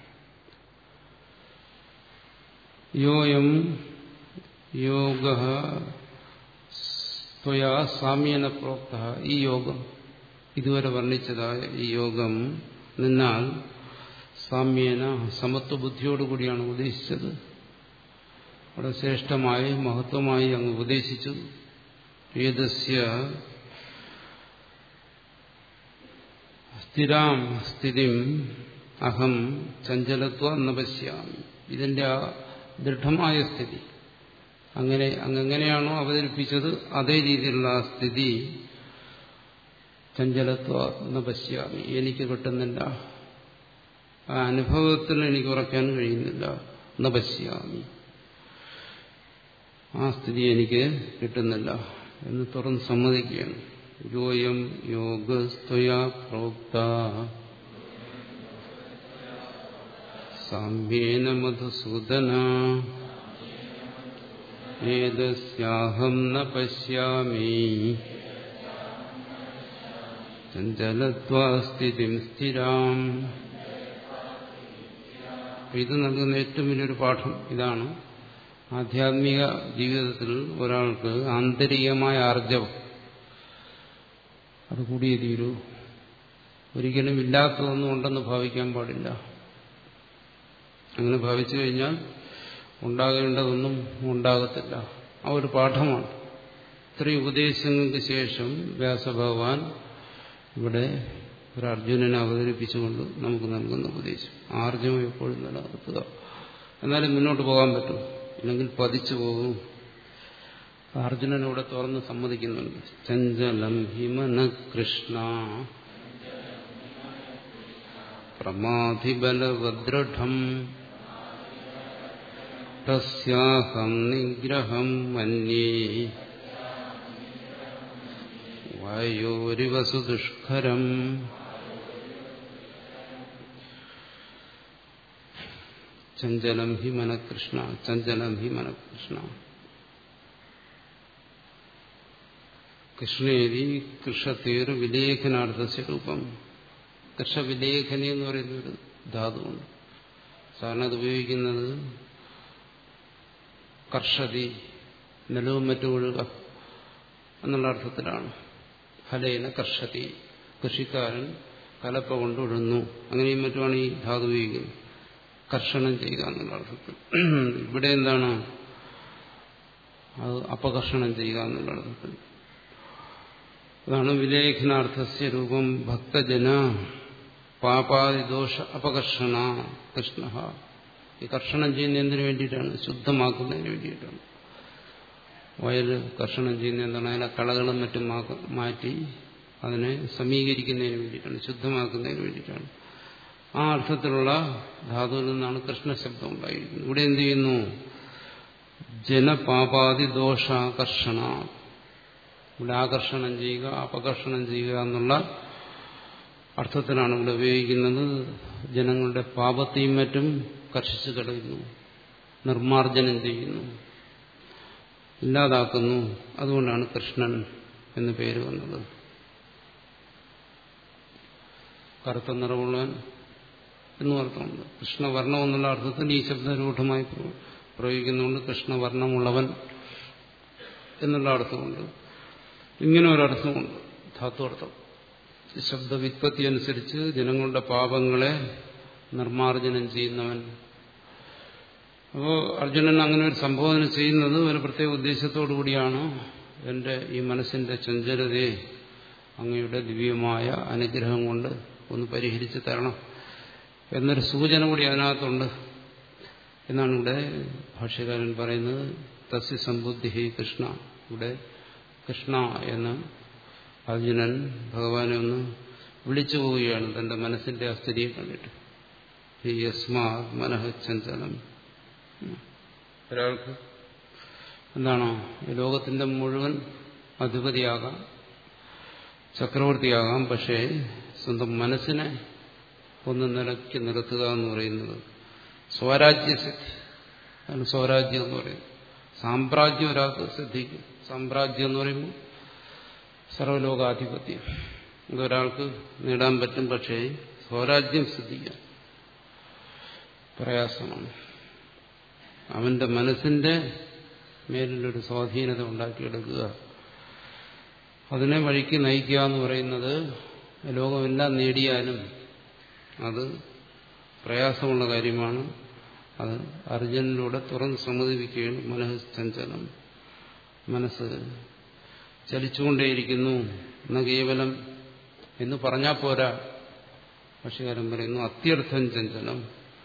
യോയം യോഗ ത്വയാ സാമ്യേന പ്രോക്ത ഈ യോഗം ഇതുവരെ വർണ്ണിച്ചതായ ഈ യോഗം നിന്നാൽ സാമ്യേന സമത്വ ബുദ്ധിയോടുകൂടിയാണ് ഉപദേശിച്ചത് അവിടെ ശ്രേഷ്ഠമായി മഹത്വമായി അങ്ങ് ഉപദേശിച്ചു ഏതസ്യ സ്ഥിരാം സ്ഥിതിം അഹം ചഞ്ചലത്വ നപശ്യാമി ഇതിന്റെ ആ ദൃഢമായ സ്ഥിതി അങ്ങനെ അങ്ങെങ്ങനെയാണോ അവതരിപ്പിച്ചത് അതേ രീതിയിലുള്ള ആ സ്ഥിതി ചഞ്ചലത്വ നപശ്യാമി എനിക്ക് കിട്ടുന്നില്ല ആ അനുഭവത്തിൽ എനിക്ക് ഉറക്കാൻ കഴിയുന്നില്ല നപശ്യാമി ആ സ്ഥിതി എനിക്ക് കിട്ടുന്നില്ല എന്ന് തുറന്ന് സമ്മതിക്കുകയാണ് യോയം യോഗസ്ത്വയാ പ്രോക്ത സാമ്യേന മധുസൂദന ഏതസ്യാഹം ന പശ്യാമി ചഞ്ചലത്വാസ്ഥിതിം സ്ഥിരാം ഇത് നൽകുന്ന ഏറ്റവും വലിയൊരു പാഠം ഇതാണ് ആധ്യാത്മിക ജീവിതത്തിൽ ഒരാൾക്ക് ആന്തരികമായ ആർജവം അത് കൂടിയേ തീരൂ ഒരിക്കലും ഇല്ലാത്തതൊന്നും ഉണ്ടെന്ന് ഭാവിക്കാൻ പാടില്ല അങ്ങനെ ഭാവിച്ചു കഴിഞ്ഞാൽ ഉണ്ടാകേണ്ടതൊന്നും ഉണ്ടാകത്തില്ല ആ ഒരു പാഠമാണ് ഇത്രയും ഉപദേശങ്ങൾക്ക് ശേഷം വ്യാസഭഗവാൻ ഇവിടെ ഒരു അർജുനനെ അവതരിപ്പിച്ചുകൊണ്ട് നമുക്ക് നൽകുന്ന ഉപദേശം ആർജവം എപ്പോഴും നിലനിർത്തുക എന്നാലും മുന്നോട്ട് പോകാൻ പറ്റും ഇല്ലെങ്കിൽ പതിച്ചു പോകും അർജുനനോടെ തുറന്ന് സമ്മതിക്കുന്നുണ്ട് ചഞ്ചലം ഹിമന കൃഷ്ണ പ്രമാധിബലവദൃഢം തസ്യാഹം നിഗ്രഹം മന്യേ വായോരിവസു ദുഷ്കരം ചഞ്ചലം ഹി മനകൃഷ്ണ ചഞ്ചലം ഹി മനകൃഷ്ണ കൃഷ്ണേരി കൃഷത്തേർ വിലേഖനാർത്ഥ രൂപം കൃഷവിലേഖനി എന്ന് പറയുന്ന ഒരു ധാതുവുണ്ട് സാധാരണ അത് ഉപയോഗിക്കുന്നത് കർഷതി നിലവും മറ്റും ഒഴുക എന്നുള്ള അർത്ഥത്തിലാണ് ഫലേന കർഷതി കൃഷിക്കാരൻ കലപ്പ കൊണ്ട് ഉഴുന്നു അങ്ങനെയും മറ്റുമാണ് ഈ ധാതു ഉപയോഗിക്കുന്നത് കർഷണം ചെയ്യുക എന്നുള്ള അർത്ഥത്തിൽ ഇവിടെ എന്താണ് അത് അപകർഷണം ചെയ്യുക എന്നുള്ള അർത്ഥത്തിൽ അതാണ് വിലേഖനാർത്ഥസ്യ രൂപം ഭക്തജന പാപാദിദോഷ അപകർഷണ കൃഷ്ണ ഈ കർഷണം ചെയ്യുന്ന എന്തിനു വേണ്ടിയിട്ടാണ് ശുദ്ധമാക്കുന്നതിന് വേണ്ടിയിട്ടാണ് വയൽ കർഷണം ചെയ്യുന്ന എന്താണ് അതിനെ കളകളും മറ്റും മാറ്റി അതിനെ സമീകരിക്കുന്നതിന് വേണ്ടിയിട്ടാണ് ശുദ്ധമാക്കുന്നതിന് വേണ്ടിയിട്ടാണ് ആ അർത്ഥത്തിലുള്ള ധാതുവിൽ നിന്നാണ് കൃഷ്ണശബ്ദം ഉണ്ടായിരിക്കുന്നത് ഇവിടെ എന്ത് ചെയ്യുന്നു ജനപാപാതി ദോഷാകർഷണ ഇവിടെ ആകർഷണം ചെയ്യുക അപകർഷണം ചെയ്യുക എന്നുള്ള അർത്ഥത്തിലാണ് ഇവിടെ ഉപയോഗിക്കുന്നത് ജനങ്ങളുടെ പാപത്തെയും മറ്റും കർഷിച്ചു കളയുന്നു നിർമാർജനം ചെയ്യുന്നു ഇല്ലാതാക്കുന്നു അതുകൊണ്ടാണ് കൃഷ്ണൻ എന്ന് പേര് വന്നത് കറുത്ത നിറമുള്ളവൻ എന്നും അർത്ഥമുണ്ട് കൃഷ്ണവർണ്ണം എന്നുള്ള അർത്ഥത്തിൽ ഈ ശബ്ദരൂഢമായി പ്രയോഗിക്കുന്നുണ്ട് കൃഷ്ണവർണ്ണമുള്ളവൻ എന്നുള്ള അർത്ഥമുണ്ട് ഇങ്ങനെ ഒരർത്ഥമുണ്ട് ധാത്വർത്ഥം ശബ്ദവിത്പത്തി അനുസരിച്ച് ജനങ്ങളുടെ പാപങ്ങളെ നിർമാർജനം ചെയ്യുന്നവൻ അപ്പോൾ അർജുനൻ അങ്ങനെ ഒരു സംബോധന ചെയ്യുന്നത് ഒരു പ്രത്യേക ഉദ്ദേശത്തോടു കൂടിയാണ് എൻ്റെ ഈ മനസ്സിന്റെ ചഞ്ചലതയെ അങ്ങയുടെ ദിവ്യമായ അനുഗ്രഹം കൊണ്ട് ഒന്ന് പരിഹരിച്ച് തരണം എന്നൊരു സൂചന കൂടി അതിനകത്തുണ്ട് എന്നാണ് ഇവിടെ ഭാഷ്യകാരൻ പറയുന്നത് തസ്യ സമ്പുദ്ധി കൃഷ്ണ ഇവിടെ കൃഷ്ണ എന്ന് അർജുനൻ ഭഗവാനെ ഒന്ന് വിളിച്ചു പോവുകയാണ് തന്റെ മനസ്സിന്റെ ആ സ്ഥിതിയെ കണ്ടിട്ട് ഈ യസ്മാ മനഃ ചഞ്ചലം ഒരാൾക്ക് എന്താണോ ഈ ലോകത്തിന്റെ മുഴുവൻ അധിപതിയാകാം ചക്രവർത്തിയാകാം പക്ഷേ സ്വന്തം മനസ്സിനെ ഒന്ന് നിലയ്ക്ക് നിർത്തുക എന്ന് പറയുന്നത് സ്വരാജ്യസിദ്ധി അതാണ് സ്വരാജ്യം എന്ന് പറയുന്നത് സാമ്രാജ്യം ഒരാൾക്ക് സിദ്ധിക്കും സാമ്രാജ്യം എന്ന് പറയുമ്പോൾ സർവലോകാധിപത്യം ഇതൊരാൾക്ക് നേടാൻ പറ്റും പക്ഷേ സ്വരാജ്യം സിദ്ധിക്കാൻ പ്രയാസമാണ് അവന്റെ മനസ്സിന്റെ മേലിലൊരു സ്വാധീനത ഉണ്ടാക്കിയെടുക്കുക അതിനെ വഴിക്ക് നയിക്കുക എന്ന് പറയുന്നത് ലോകമെല്ലാം നേടിയാലും അത് പ്രയാസമുള്ള കാര്യമാണ് അത് അർജുനിലൂടെ തുറന്ന് സമ്മതിപ്പിക്കുകയാണ് മനഃചഞ്ചലം മനസ്സ് ചലിച്ചുകൊണ്ടേയിരിക്കുന്നു എന്ന കേവലം എന്ന് പറഞ്ഞാൽ പോരാ ഭക്ഷ്യകാരൻ പറയുന്നു അത്യർത്ഥം ചഞ്ചലം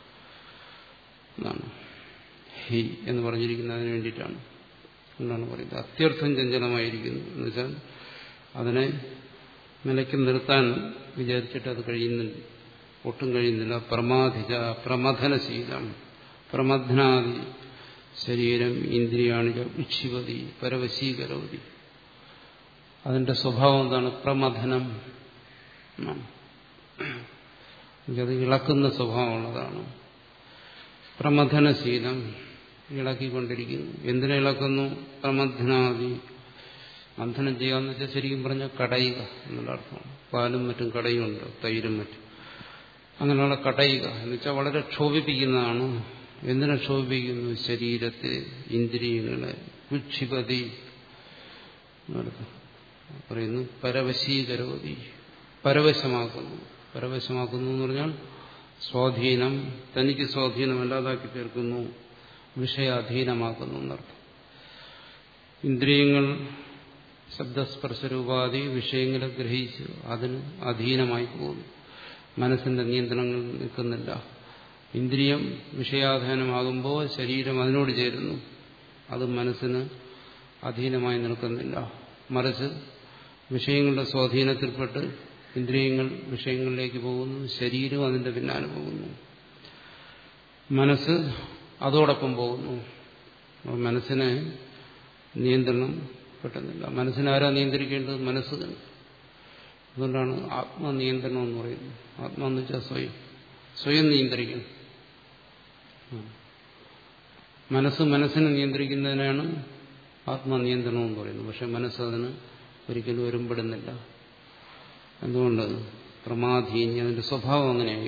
എന്നാണ് ഹി എന്ന് പറഞ്ഞിരിക്കുന്നതിന് വേണ്ടിയിട്ടാണ് എന്നാണ് പറയുന്നത് അത്യർത്ഥം ചഞ്ചലമായിരിക്കുന്നു എന്ന് വെച്ചാൽ അതിനെ നിലയ്ക്ക് നിർത്താൻ വിചാരിച്ചിട്ട് അത് കഴിയുന്നില്ല ഒട്ടും കഴിയുന്നില്ല പ്രമാധിക പ്രമഥനശീലം പ്രമഥനാദി ശരീരം ഇന്ദ്രിയാണിക വിക്ഷിപതി പരവശീകരവതി അതിന്റെ സ്വഭാവം എന്താണ് പ്രമഥനം അത് ഇളക്കുന്ന സ്വഭാവമുള്ളതാണ് പ്രമഥനശീലം ഇളക്കിക്കൊണ്ടിരിക്കുന്നു എന്തിനെ ഇളക്കുന്നു പ്രമഥനാദി മന്ഥനം ചെയ്യാന്ന് വെച്ചാൽ ശരിക്കും പറഞ്ഞാൽ കടയുക എന്നുള്ള അർത്ഥമാണ് പാലും മറ്റും കടയുണ്ട് തൈരും മറ്റും അങ്ങനെയുള്ള കടയുക എന്ന് വെച്ചാൽ വളരെ ക്ഷോഭിപ്പിക്കുന്നതാണ് എന്തിനെ ക്ഷോഭിപ്പിക്കുന്നു ശരീരത്തെ ഇന്ദ്രിയങ്ങളെ വിക്ഷിപതി പറയുന്നു പരവശീകരവതി പരവശമാക്കുന്നു പരവശമാക്കുന്നു എന്ന് പറഞ്ഞാൽ സ്വാധീനം തനിക്ക് സ്വാധീനമല്ലാതാക്കി തീർക്കുന്നു വിഷയാധീനമാക്കുന്നു എന്നർത്ഥം ഇന്ദ്രിയങ്ങൾ ശബ്ദസ്പർശരൂപാധി വിഷയങ്ങളെ ഗ്രഹിച്ച് അതിന് അധീനമായി പോകുന്നു മനസ്സിന്റെ നിയന്ത്രണങ്ങൾ നിൽക്കുന്നില്ല ഇന്ദ്രിയം വിഷയാധീനമാകുമ്പോൾ ശരീരം അതിനോട് ചേരുന്നു അത് മനസ്സിന് അധീനമായി നിൽക്കുന്നില്ല മറിച്ച് വിഷയങ്ങളുടെ സ്വാധീനത്തിൽപ്പെട്ട് ഇന്ദ്രിയങ്ങൾ വിഷയങ്ങളിലേക്ക് പോകുന്നു ശരീരം അതിന്റെ പിന്നാലെ പോകുന്നു മനസ്സ് അതോടൊപ്പം പോകുന്നു മനസ്സിനെ നിയന്ത്രണം കിട്ടുന്നില്ല മനസ്സിനാരാ നിയന്ത്രിക്കേണ്ടത് മനസ്സ് തന്നെ അതുകൊണ്ടാണ് ആത്മനിയന്ത്രണം എന്ന് പറയുന്നത് ആത്മാന്ന് വെച്ചാൽ സ്വയം സ്വയം നിയന്ത്രിക്കണം മനസ്സ് മനസ്സിനെ നിയന്ത്രിക്കുന്നതിനാണ് ആത്മനിയന്ത്രണം എന്ന് പറയുന്നത് പക്ഷെ മനസ്സ് അതിന് ഒരിക്കലും ഒരുമ്പെടുന്നില്ല എന്തുകൊണ്ട് പ്രമാധീനി അതിന്റെ സ്വഭാവം അങ്ങനെയായി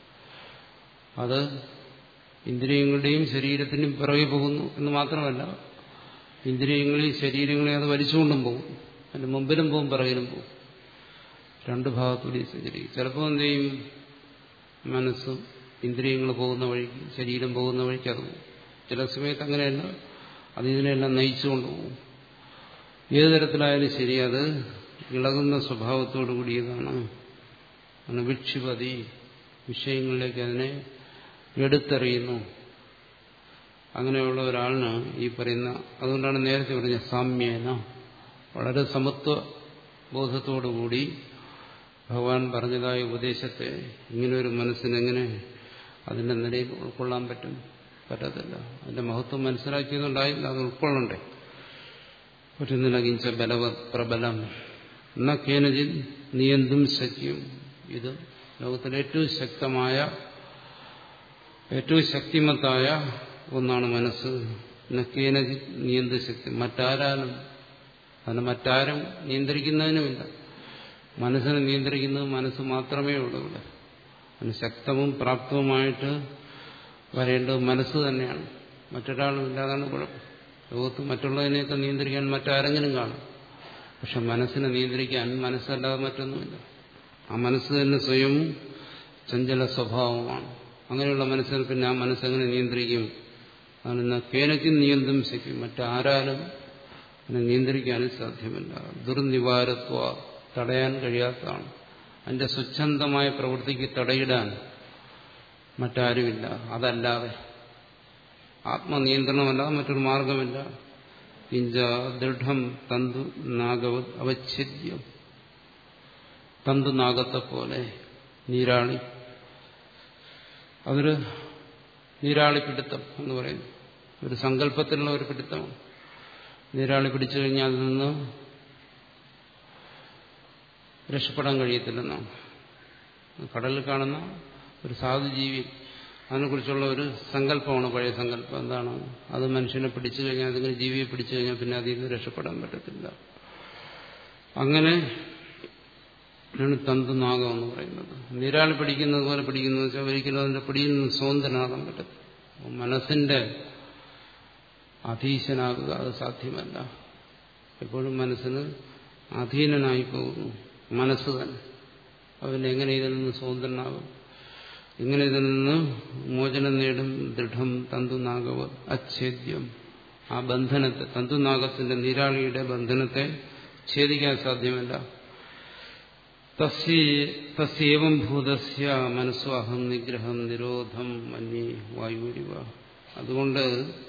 അത് ഇന്ദ്രിയങ്ങളുടെയും ശരീരത്തിനും പിറകെ പോകുന്നു എന്ന് മാത്രമല്ല ഇന്ദ്രിയങ്ങളെയും ശരീരങ്ങളെയും അത് വലിച്ചുകൊണ്ടും പോകും അതിന്റെ മുമ്പിലും പോകും പിറകിലും പോകും രണ്ട് ഭാഗത്തൂടെ സഞ്ചരിക്കും ചിലപ്പോൾ എന്ത് ചെയ്യും മനസ്സും ഇന്ദ്രിയങ്ങൾ പോകുന്ന വഴിക്ക് ശരീരം പോകുന്ന വഴിക്ക് അത് പോകും ചില സമയത്ത് അങ്ങനെയല്ല അത് ഇതിനെല്ലാം നയിച്ചുകൊണ്ട് പോകും ഏത് തരത്തിലായാലും ശരി അത് ഇളകുന്ന സ്വഭാവത്തോടു കൂടിയതാണ് അങ്ങനെ വിക്ഷിപതി വിഷയങ്ങളിലേക്ക് അതിനെ എടുത്തെറിയുന്നു അങ്ങനെയുള്ള ഒരാളിന് ഈ പറയുന്ന അതുകൊണ്ടാണ് നേരത്തെ പറഞ്ഞ സാമ്യേന വളരെ സമത്വ ബോധത്തോടുകൂടി ഭഗവാൻ പറഞ്ഞതായ ഉപദേശത്തെ ഇങ്ങനെ ഒരു മനസ്സിനെങ്ങനെ അതിന്റെ നിലയിൽ ഉൾക്കൊള്ളാൻ പറ്റും പറ്റത്തില്ല അതിന്റെ മഹത്വം മനസ്സിലാക്കിയതുകൊണ്ടായില്ല അത് ഉൾക്കൊള്ളണ്ടേ പറ്റുന്നില്ല കിഞ്ച ബലവ പ്രബലം എന്ന കേനജിൽ നിയന്തും ശക്യം ഇത് ലോകത്തിലെ ഏറ്റവും ശക്തമായ ഏറ്റവും ശക്തിമത്തായ ഒന്നാണ് മനസ്സ് നക്കേനജി നിയന്ത്ര ശക്തി മറ്റാരാലും അതിനെ മറ്റാരും നിയന്ത്രിക്കുന്നതിനുമില്ല മനസ്സിനെ നിയന്ത്രിക്കുന്നത് മനസ്സ് മാത്രമേ ഉള്ളൂ ഇവിടെ അതിന് ശക്തവും പ്രാപ്തവുമായിട്ട് വരേണ്ടത് മനസ്സ് തന്നെയാണ് മറ്റൊരാളും ഇല്ലാതാണ് കുഴപ്പം ലോകത്ത് മറ്റുള്ളതിനെയൊക്കെ നിയന്ത്രിക്കാൻ മറ്റാരെങ്കിലും കാണും പക്ഷെ മനസ്സിനെ നിയന്ത്രിക്കാൻ മനസ്സല്ലാതെ മറ്റൊന്നുമില്ല ആ മനസ്സ് തന്നെ സ്വയം ചഞ്ചല സ്വഭാവമാണ് അങ്ങനെയുള്ള മനസ്സിനെ പിന്നെ ആ മനസ്സെങ്ങനെ നിയന്ത്രിക്കും അതെന്ന കേനയ്ക്കും നിയന്ത്രം ശക്തി മറ്റാരാലും അതിനെ നിയന്ത്രിക്കാനും സാധ്യമല്ല ദുർനിവാരത്വ തടയാൻ കഴിയാത്തതാണ് അതിന്റെ സ്വച്ഛന്തമായ പ്രവൃത്തിക്ക് തടയിടാൻ മറ്റാരുമില്ല അതല്ലാതെ ആത്മനിയന്ത്രണമല്ലാതെ മറ്റൊരു മാർഗമില്ല കിഞ്ച ദൃഢം തന്തു നാഗവത് അവച്ഛേദ്യം തന്തു നാഗത്തെ പോലെ നീരാളി അതൊരു നീരാളി പിടുത്തം എന്ന് പറയുന്നു ഒരു സങ്കല്പത്തിലുള്ള ഒരു പിടുത്തമാണ് നീരാളി പിടിച്ചു കഴിഞ്ഞാൽ അതിൽ നിന്ന് രക്ഷപ്പെടാൻ കഴിയത്തില്ലെന്നാണ് കടലിൽ കാണുന്ന ഒരു സാധുജീവി അതിനെക്കുറിച്ചുള്ള ഒരു സങ്കല്പമാണ് പഴയ സങ്കല്പം എന്താണ് അത് മനുഷ്യനെ പിടിച്ചു കഴിഞ്ഞാൽ അതിങ്ങനെ ജീവിയെ പിടിച്ചു കഴിഞ്ഞാൽ പിന്നെ അതിൽ നിന്ന് രക്ഷപ്പെടാൻ പറ്റത്തില്ല അങ്ങനെ ആണ് തന്തുനാഗം എന്ന് പറയുന്നത് നീരാളി പിടിക്കുന്നത് പോലെ പിടിക്കുന്നത് വെച്ചാൽ ഒരിക്കലും അതിന്റെ പിടിയിൽ നിന്ന് സ്വതന്ത്രനാകാൻ പറ്റത്തില്ല മനസ്സിന്റെ അധീശനാകുക അത് സാധ്യമല്ല എപ്പോഴും മനസ്സിന് അധീനനായി പോകുന്നു മനസ്സ് തന്നെ അവൻ എങ്ങനെ ഇതിൽ നിന്ന് സ്വതന്ത്രനാകും എങ്ങനെ ഇതിൽ നിന്ന് മോചനം നേടും ദൃഢം തന്തുനാഗവ അച്ഛേദ്യം ആ ബന്ധനത്തെ തന്തുനാഗത്തിന്റെ നീരാളിയുടെ ബന്ധനത്തെ ഛേദിക്കാൻ സാധ്യമല്ല തസ്യേവം ഭൂതസ്യ മനസ്വാഹം നിഗ്രഹം നിരോധം മന്യേ വായുരിവ അതുകൊണ്ട്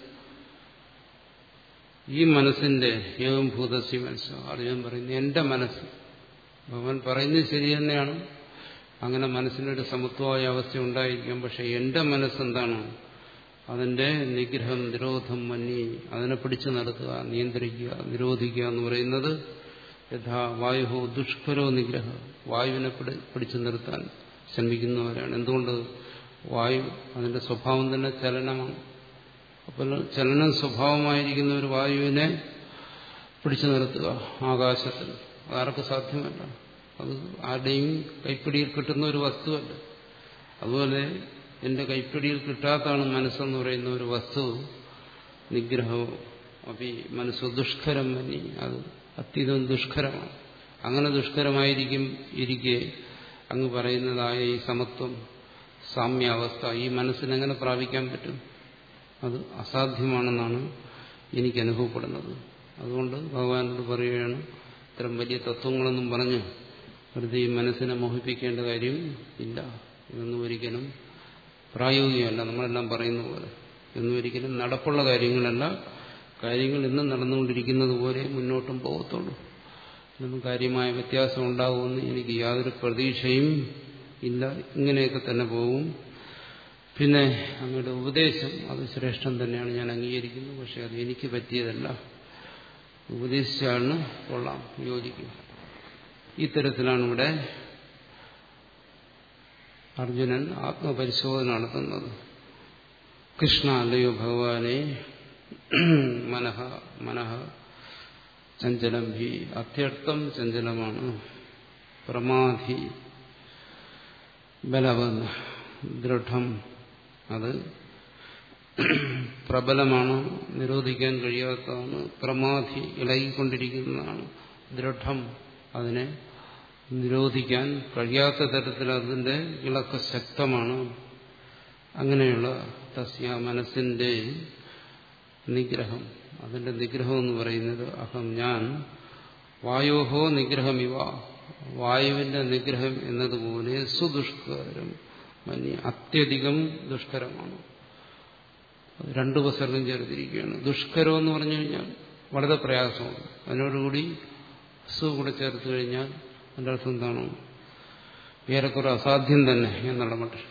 ഈ മനസ്സിന്റെ ഏവം ഭൂതസ്യ മനസ്സ് അർജുനൻ പറയുന്നു എന്റെ മനസ്സ് ഭഗവാൻ പറയുന്നത് ശരി തന്നെയാണ് അങ്ങനെ മനസ്സിനൊരു സമത്വമായ അവസ്ഥ ഉണ്ടായിരിക്കും പക്ഷെ എന്റെ മനസ്സെന്താണ് അതിന്റെ നിഗ്രഹം നിരോധം മന്നി അതിനെ പിടിച്ചു നടത്തുക നിയന്ത്രിക്കുക നിരോധിക്കുക എന്ന് പറയുന്നത് യഥാ വായു ദുഷ്കരോ നിഗ്രഹ വായുവിനെ പിടിച്ചു നിർത്താൻ ശ്രമിക്കുന്നവരാണ് എന്തുകൊണ്ട് വായു അതിന്റെ സ്വഭാവം തന്നെ ചലനമാണ് അപ്പോൾ ചലനം സ്വഭാവമായിരിക്കുന്ന ഒരു വായുവിനെ പിടിച്ചു നിർത്തുക ആകാശത്തിൽ അതാർക്ക് സാധ്യമല്ല അത് ആരുടെയും കൈപ്പിടിയിൽ കിട്ടുന്ന ഒരു വസ്തുവല്ല അതുപോലെ എന്റെ കൈപ്പിടിയിൽ കിട്ടാത്താണ് മനസ്സെന്ന് പറയുന്ന ഒരു വസ്തു നിഗ്രഹവും അപ്പൊ ഈ മനസ്സ് ദുഷ്കരം മന്നി അത് അത്യന്തം ദുഷ്കരമാണ് അങ്ങനെ ദുഷ്കരമായിരിക്കും ഇരിക്കെ അങ്ങ് പറയുന്നതായ ഈ സമത്വം സാമ്യാവസ്ഥ ഈ മനസ്സിനെങ്ങനെ പ്രാപിക്കാൻ പറ്റും അത് അസാധ്യമാണെന്നാണ് എനിക്ക് അനുഭവപ്പെടുന്നത് അതുകൊണ്ട് ഭഗവാനോട് പറയുകയാണ് ഇത്തരം വലിയ തത്വങ്ങളൊന്നും പറഞ്ഞ് വെറുതെ ഈ മനസ്സിനെ മോഹിപ്പിക്കേണ്ട കാര്യം ഇല്ല ഇതൊന്നും ഒരിക്കലും പ്രായോഗികമല്ല നമ്മളെല്ലാം പറയുന്ന പോലെ ഇതൊന്നും ഒരിക്കലും നടപ്പുള്ള കാര്യങ്ങളല്ല കാര്യങ്ങൾ ഇന്നും നടന്നുകൊണ്ടിരിക്കുന്നത് പോലെ മുന്നോട്ടും പോകത്തുള്ളൂ ഇതൊന്നും കാര്യമായ വ്യത്യാസം ഉണ്ടാകുമെന്ന് എനിക്ക് യാതൊരു പ്രതീക്ഷയും ഇല്ല ഇങ്ങനെയൊക്കെ തന്നെ പോകും പിന്നെ അങ്ങയുടെ ഉപദേശം അത് ശ്രേഷ്ഠം തന്നെയാണ് ഞാൻ അംഗീകരിക്കുന്നത് പക്ഷെ അത് എനിക്ക് പറ്റിയതല്ല ഉപദേശിച്ചാണ് കൊള്ളാം യോജിക്കും ഇത്തരത്തിലാണ് ഇവിടെ അർജുനൻ ആത്മപരിശോധന നടത്തുന്നത് കൃഷ്ണ അല്ലയോ ഭഗവാനെ മനഃ മനഃ ചഞ്ചലം ഹി അത്യർത്ഥം ചഞ്ചലമാണ് പ്രമാധി ബലവൻ ദൃഢം അത് പ്രബലമാണ് നിരോധിക്കാൻ കഴിയാത്തതാണ് പ്രമാധി ഇളകിക്കൊണ്ടിരിക്കുന്നതാണ് ദൃഢം അതിനെ നിരോധിക്കാൻ കഴിയാത്ത തരത്തിൽ അതിന്റെ ഇളക്ക ശക്തമാണ് അങ്ങനെയുള്ള തസ്യ മനസ്സിന്റെ നിഗ്രഹം അതിന്റെ നിഗ്രഹം എന്ന് പറയുന്നത് അഹം ഞാൻ വായോഹോ നിഗ്രഹമിവ വായുവിന്റെ നിഗ്രഹം എന്നതുപോലെ സുദുഷ്കരം മന്യ അത്യധികം ദുഷ്കരമാണ് രണ്ടു ഉപസർഗം ചേർത്തിരിക്കുകയാണ് ദുഷ്കരം എന്ന് പറഞ്ഞു കഴിഞ്ഞാൽ വളരെ പ്രയാസമാണ് അതിനോടുകൂടി സു കൂടെ ചേർത്ത് കഴിഞ്ഞാൽ അതിന്റെ അർത്ഥം എന്താണ് ഏറെക്കുറെ അസാധ്യം തന്നെ എന്നുള്ള മട്ടിൽ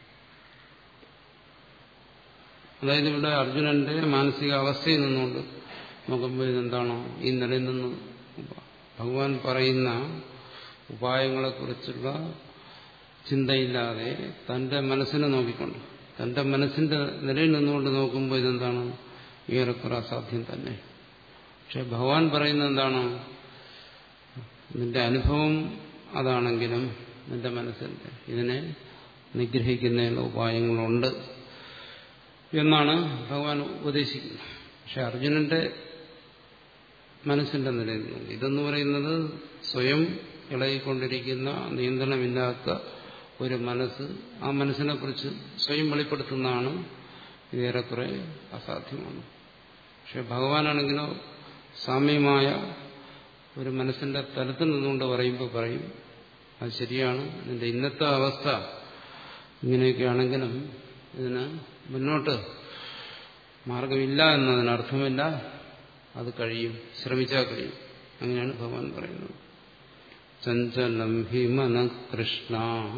അതായത് ഇവിടെ അർജുനന്റെ മാനസിക അവസ്ഥയിൽ നിന്നുകൊണ്ട് നോക്കുമ്പോൾ ഇതെന്താണോ ഈ നിലയിൽ നിന്ന് ഭഗവാൻ പറയുന്ന ഉപായങ്ങളെക്കുറിച്ചുള്ള ചിന്തയില്ലാതെ തന്റെ മനസ്സിനെ നോക്കിക്കൊണ്ട് തന്റെ മനസ്സിന്റെ നിലയിൽ നിന്നുകൊണ്ട് നോക്കുമ്പോൾ ഇതെന്താണ് ഏറെക്കുറെ അസാധ്യം തന്നെ പക്ഷെ ഭഗവാൻ പറയുന്നത് എന്താണ് നിന്റെ അനുഭവം അതാണെങ്കിലും നിന്റെ മനസ്സിന്റെ ഇതിനെ നിഗ്രഹിക്കുന്നതിനുള്ള ഉപായങ്ങളുണ്ട് എന്നാണ് ഭഗവാൻ ഉപദേശിക്കുന്നത് പക്ഷെ അർജുനന്റെ മനസ്സിന്റെ നിലയിൽ നിന്ന് ഇതെന്ന് പറയുന്നത് സ്വയം ഇളകിക്കൊണ്ടിരിക്കുന്ന നിയന്ത്രണമില്ലാത്ത ഒരു മനസ്സ് ആ മനസ്സിനെ കുറിച്ച് സ്വയം വെളിപ്പെടുത്തുന്നതാണ് ഇതേറെക്കുറെ അസാധ്യമാണ് പക്ഷെ ഭഗവാനാണെങ്കിലോ സാമ്യമായ ഒരു മനസ്സിന്റെ തലത്തിൽ നിന്നുകൊണ്ട് പറയുമ്പോൾ പറയും അത് ശരിയാണ് നിന്റെ ഇന്നത്തെ അവസ്ഥ ഇങ്ങനെയൊക്കെയാണെങ്കിലും ഇതിന് മുന്നോട്ട് മാർഗമില്ല എന്നതിനർത്ഥമില്ല അത് കഴിയും ശ്രമിച്ചാൽ കഴിയും അങ്ങനെയാണ് ഭഗവാൻ പറയുന്നത് ചഞ്ചലം ഹിമന കൃഷ്ണ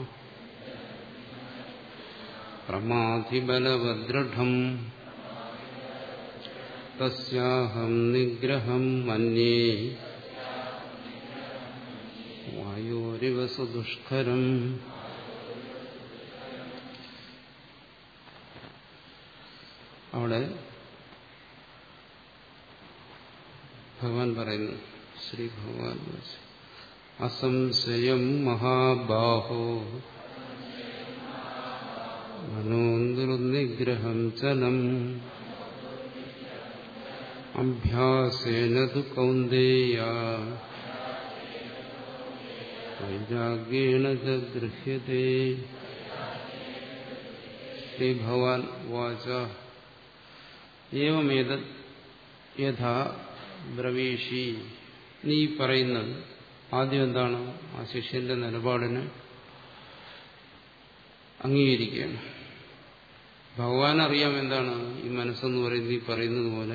പ്രമാധിബലവദൃഢം തസ്യാഹം നിഗ്രഹം മന്യേ വായോരിവ സുദുഷ്കരം അവിടെ ഭഗവാൻ പറയുന്നു ശ്രീ ഭഗവാൻ അസംശയം മഹാബാഹോ മനോന്ദുർനിഗ്രഹം ചലം അഭ്യാസേന തു കൗന്ദേയ വൈരാഗ്യേണ ച ഗൃഹ്യത്തെ ശ്രീ ഭഗവാൻ വാച ഏവമേത യഥാ ബ്രവീഷി നീ പറയുന്നത് ആദ്യം എന്താണ് ആ ശിഷ്യന്റെ നിലപാടിന് അംഗീകരിക്കുകയാണ് ഭഗവാൻ അറിയാം എന്താണ് ഈ മനസ്സെന്ന് പറയുന്നത് ഈ പറയുന്നത് പോലെ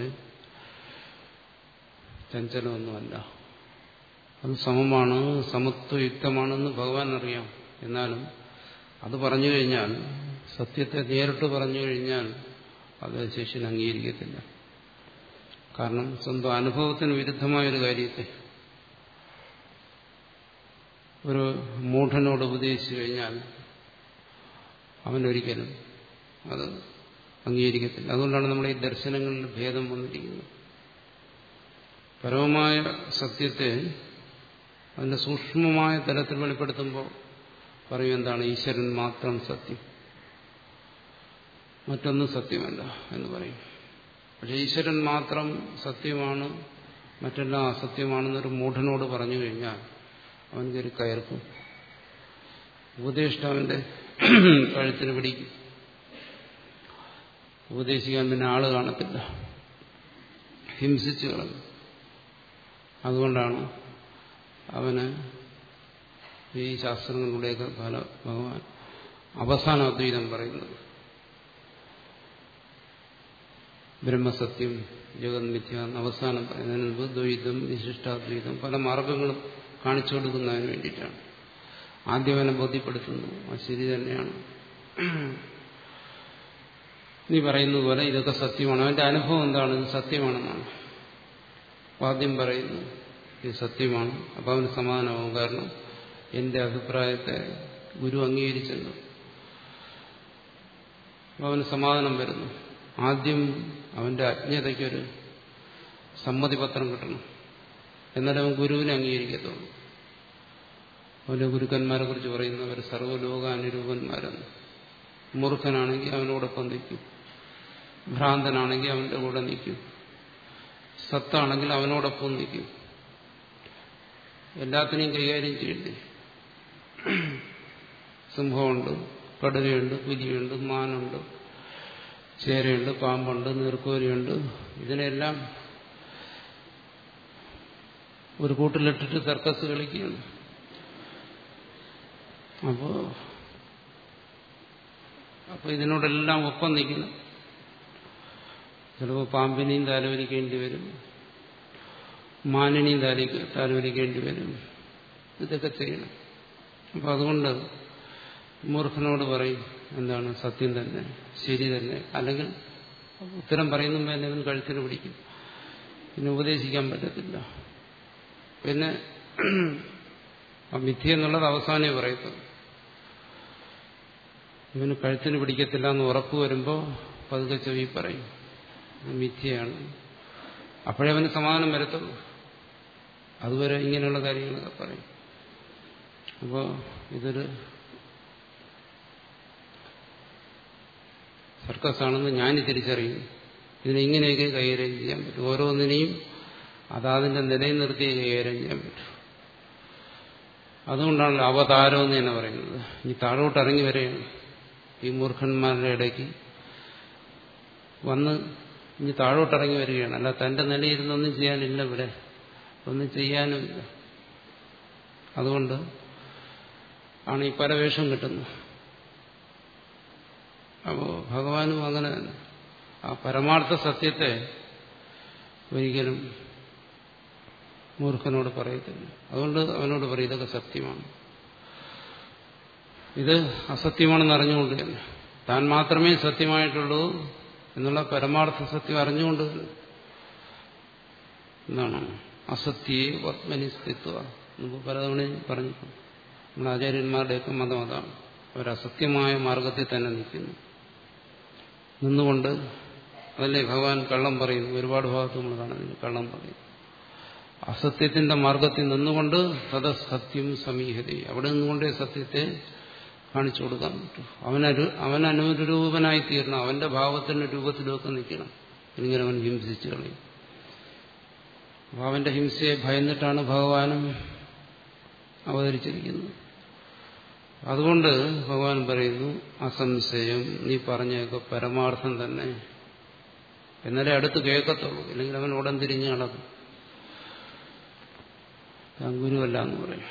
ചഞ്ചലമൊന്നുമല്ല അത് സമമാണ് സമത്വയുക്തമാണെന്ന് ഭഗവാൻ അറിയാം എന്നാലും അത് പറഞ്ഞു കഴിഞ്ഞാൽ സത്യത്തെ നേരിട്ട് പറഞ്ഞു കഴിഞ്ഞാൽ അത് ശിഷ്യൻ അംഗീകരിക്കത്തില്ല കാരണം സ്വന്തം അനുഭവത്തിന് വിരുദ്ധമായൊരു കാര്യത്തെ ഒരു മൂഢനോട് ഉപദേശിച്ചു കഴിഞ്ഞാൽ അവനൊരിക്കലും അത് അംഗീകരിക്കത്തില്ല അതുകൊണ്ടാണ് നമ്മുടെ ഈ ദർശനങ്ങളിൽ ഭേദം വന്നിരിക്കുന്നത് പരമമായ സത്യത്തെ അതിന്റെ സൂക്ഷ്മമായ തലത്തിൽ വെളിപ്പെടുത്തുമ്പോൾ പറയും എന്താണ് ഈശ്വരൻ മാത്രം സത്യം മറ്റൊന്നും സത്യമല്ല എന്ന് പറയും പക്ഷെ ഈശ്വരൻ മാത്രം സത്യമാണ് മറ്റെല്ലാം അസത്യമാണെന്നൊരു മൂഢനോട് പറഞ്ഞു കഴിഞ്ഞാൽ അവൻ കയറി കയർക്കും ഉപദേഷ്ടാവിന്റെ കഴുത്തിന് പിടിക്കും ഉപദേശിക്കാൻ പിന്നെ ആള് കാണത്തില്ല ഹിംസിച്ചു കളഞ്ഞു അതുകൊണ്ടാണ് അവന് ഈ ശാസ്ത്രങ്ങളിലൂടെയൊക്കെ പല ഭഗവാൻ അവസാന അദ്വൈതം പറയുന്നത് ബ്രഹ്മസത്യം ജഗന്മിഥ്യ എന്ന് അവസാനം പറയുന്നതിന് മുമ്പ് ദ്വൈതം വിശിഷ്ടാദ്വൈതം പല മാർഗങ്ങളും കാണിച്ചു കൊടുക്കുന്നതിന് വേണ്ടിയിട്ടാണ് ആദ്യം അവനെ ബോധ്യപ്പെടുത്തുന്നു അത് ശരി തന്നെയാണ് നീ പറയുന്നത് പോലെ ഇതൊക്കെ സത്യമാണ് അവന്റെ അനുഭവം എന്താണ് ഇത് സത്യമാണെന്നാണ് ആദ്യം പറയുന്നു ഇത് സത്യമാണ് അപ്പം അവന് സമാധാനമാവും കാരണം എന്റെ അഭിപ്രായത്തെ ഗുരു അംഗീകരിച്ചല്ലോ അപ്പം അവന് സമാധാനം വരുന്നു ആദ്യം അവന്റെ അജ്ഞതയ്ക്കൊരു സമ്മതിപത്രം കിട്ടണം എന്നാലും അവൻ ഗുരുവിനെ അംഗീകരിക്കത്തുള്ളൂ അവന്റെ ഗുരുക്കന്മാരെ കുറിച്ച് പറയുന്നവർ സർവ്വലോകാനുരൂപന്മാരെന്ന് മൂർഖനാണെങ്കിൽ അവനോടൊപ്പം നിൽക്കും ഭ്രാന്തനാണെങ്കിൽ അവന്റെ കൂടെ നിൽക്കും സത്താണെങ്കിൽ അവനോടൊപ്പം നിൽക്കും എല്ലാത്തിനെയും കൈകാര്യം ചെയ്യണ്ടേ സിംഹമുണ്ട് കടുവയുണ്ട് പുലിയുണ്ട് മാനുണ്ട് ചേരയുണ്ട് പാമ്പുണ്ട് നീർക്കോലിയുണ്ട് ഇതിനെല്ലാം ഒരു കൂട്ടിലിട്ടിട്ട് സർക്കസ് കളിക്കുകയാണ് അപ്പോ അപ്പൊ ഇതിനോടെല്ലാം ഒപ്പം നിൽക്കണം ചിലപ്പോൾ പാമ്പിനെയും താലോലിക്കേണ്ടി വരും മാനിനെയും താലി താലോലിക്കേണ്ടി വരും ഇതൊക്കെ ചെയ്യണം അപ്പൊ അതുകൊണ്ട് മൂർഖനോട് പറയും എന്താണ് സത്യം തന്നെ ശരി തന്നെ അല്ലെങ്കിൽ ഉത്തരം പറയുന്ന തന്നെ അവൻ കഴുത്തിന് പിടിക്കും പിന്നെ ഉപദേശിക്കാൻ പറ്റത്തില്ല പിന്നെ ആ മിഥ്യ എന്നുള്ളത് അവസാനമേ പറയത്തുള്ളൂ ഇവന് കഴുത്തിന് പിടിക്കത്തില്ല എന്ന് ഉറപ്പ് വരുമ്പോൾ പതുക്കെ ചെവി പറയും മിഥ്യയാണ് അപ്പോഴേ അവന് സമാധാനം വരത്തുള്ളൂ അതുവരെ ഇങ്ങനെയുള്ള കാര്യങ്ങളൊക്കെ പറയും അപ്പോൾ ഇതൊരു സർക്കസാണെന്ന് ഞാൻ തിരിച്ചറിയും ഇതിനെ ഇങ്ങനെയൊക്കെ കൈകാര്യം ചെയ്യാൻ പറ്റും ഓരോന്നിനെയും അതാതിന്റെ നിലയിൽ നിർത്തി കൈകാര്യം ചെയ്യാൻ പറ്റും അതുകൊണ്ടാണല്ലോ അവതാരം എന്ന് തന്നെ പറയുന്നത് ഈ താഴോട്ട് ഇറങ്ങി വരെയാണ് ഈ മൂർഖന്മാരുടെ ഇടയ്ക്ക് വന്ന് ഇനി താഴോട്ടിറങ്ങി വരികയാണ് അല്ല തന്റെ നിലയിരുന്നൊന്നും ചെയ്യാനില്ല ഇവിടെ ഒന്നും ചെയ്യാനുമില്ല അതുകൊണ്ട് ആണ് ഈ പരവേഷം കിട്ടുന്നത് അപ്പോ ഭഗവാനും അങ്ങനെ തന്നെ ആ പരമാർത്ഥ സത്യത്തെ ഒരിക്കലും മൂർഖനോട് പറയത്തില്ല അതുകൊണ്ട് അവനോട് പറയും ഇതൊക്കെ സത്യമാണ് ഇത് അസത്യമാണെന്ന് അറിഞ്ഞുകൊണ്ട് തന്നെ താൻ മാത്രമേ സത്യമായിട്ടുള്ളൂ എന്നുള്ള പരമാർത്ഥ സത്യം അറിഞ്ഞുകൊണ്ട് തന്നെ എന്താണ് അസത്യയെ പത്മനി സ്ഥിത്വ നമുക്ക് പലതവണയും പറഞ്ഞിട്ടുണ്ട് നമ്മുടെ ആചാര്യന്മാരുടെയൊക്കെ മതം അതാണ് അവരസത്യമായ മാർഗത്തിൽ തന്നെ നിൽക്കുന്നു നിന്നുകൊണ്ട് അതല്ലേ ഭഗവാൻ കള്ളം പറയുന്നു ഒരുപാട് ഭാഗത്ത് നമ്മൾ കാണുന്നില്ല കള്ളം പറയുന്നു അസത്യത്തിന്റെ മാർഗത്തിൽ നിന്നുകൊണ്ട് സദസത്യം സമീഹത അവിടെ നിന്നുകൊണ്ടേ സത്യത്തെ കാണിച്ചു കൊടുക്കാൻ പറ്റും അവനരു അവൻ അനുരൂപനായി തീരണം അവന്റെ ഭാവത്തിന്റെ രൂപത്തിലൊക്കെ നിൽക്കണം ഇങ്ങനെ അവൻ ഹിംസിച്ചു കളയും അപ്പൊ അവന്റെ ഹിംസയെ ഭയന്നിട്ടാണ് ഭഗവാനും അവതരിച്ചിരിക്കുന്നത് അതുകൊണ്ട് ഭഗവാൻ പറയുന്നു അസംശയം നീ പറഞ്ഞൊക്കെ പരമാർത്ഥം തന്നെ എന്നാലേ അടുത്ത് കേൾക്കത്തുള്ളൂ ഇല്ലെങ്കിൽ അവൻ ഉടൻ തിരിഞ്ഞു നടക്കും താൻ ഗുരുവല്ല എന്ന് പറയും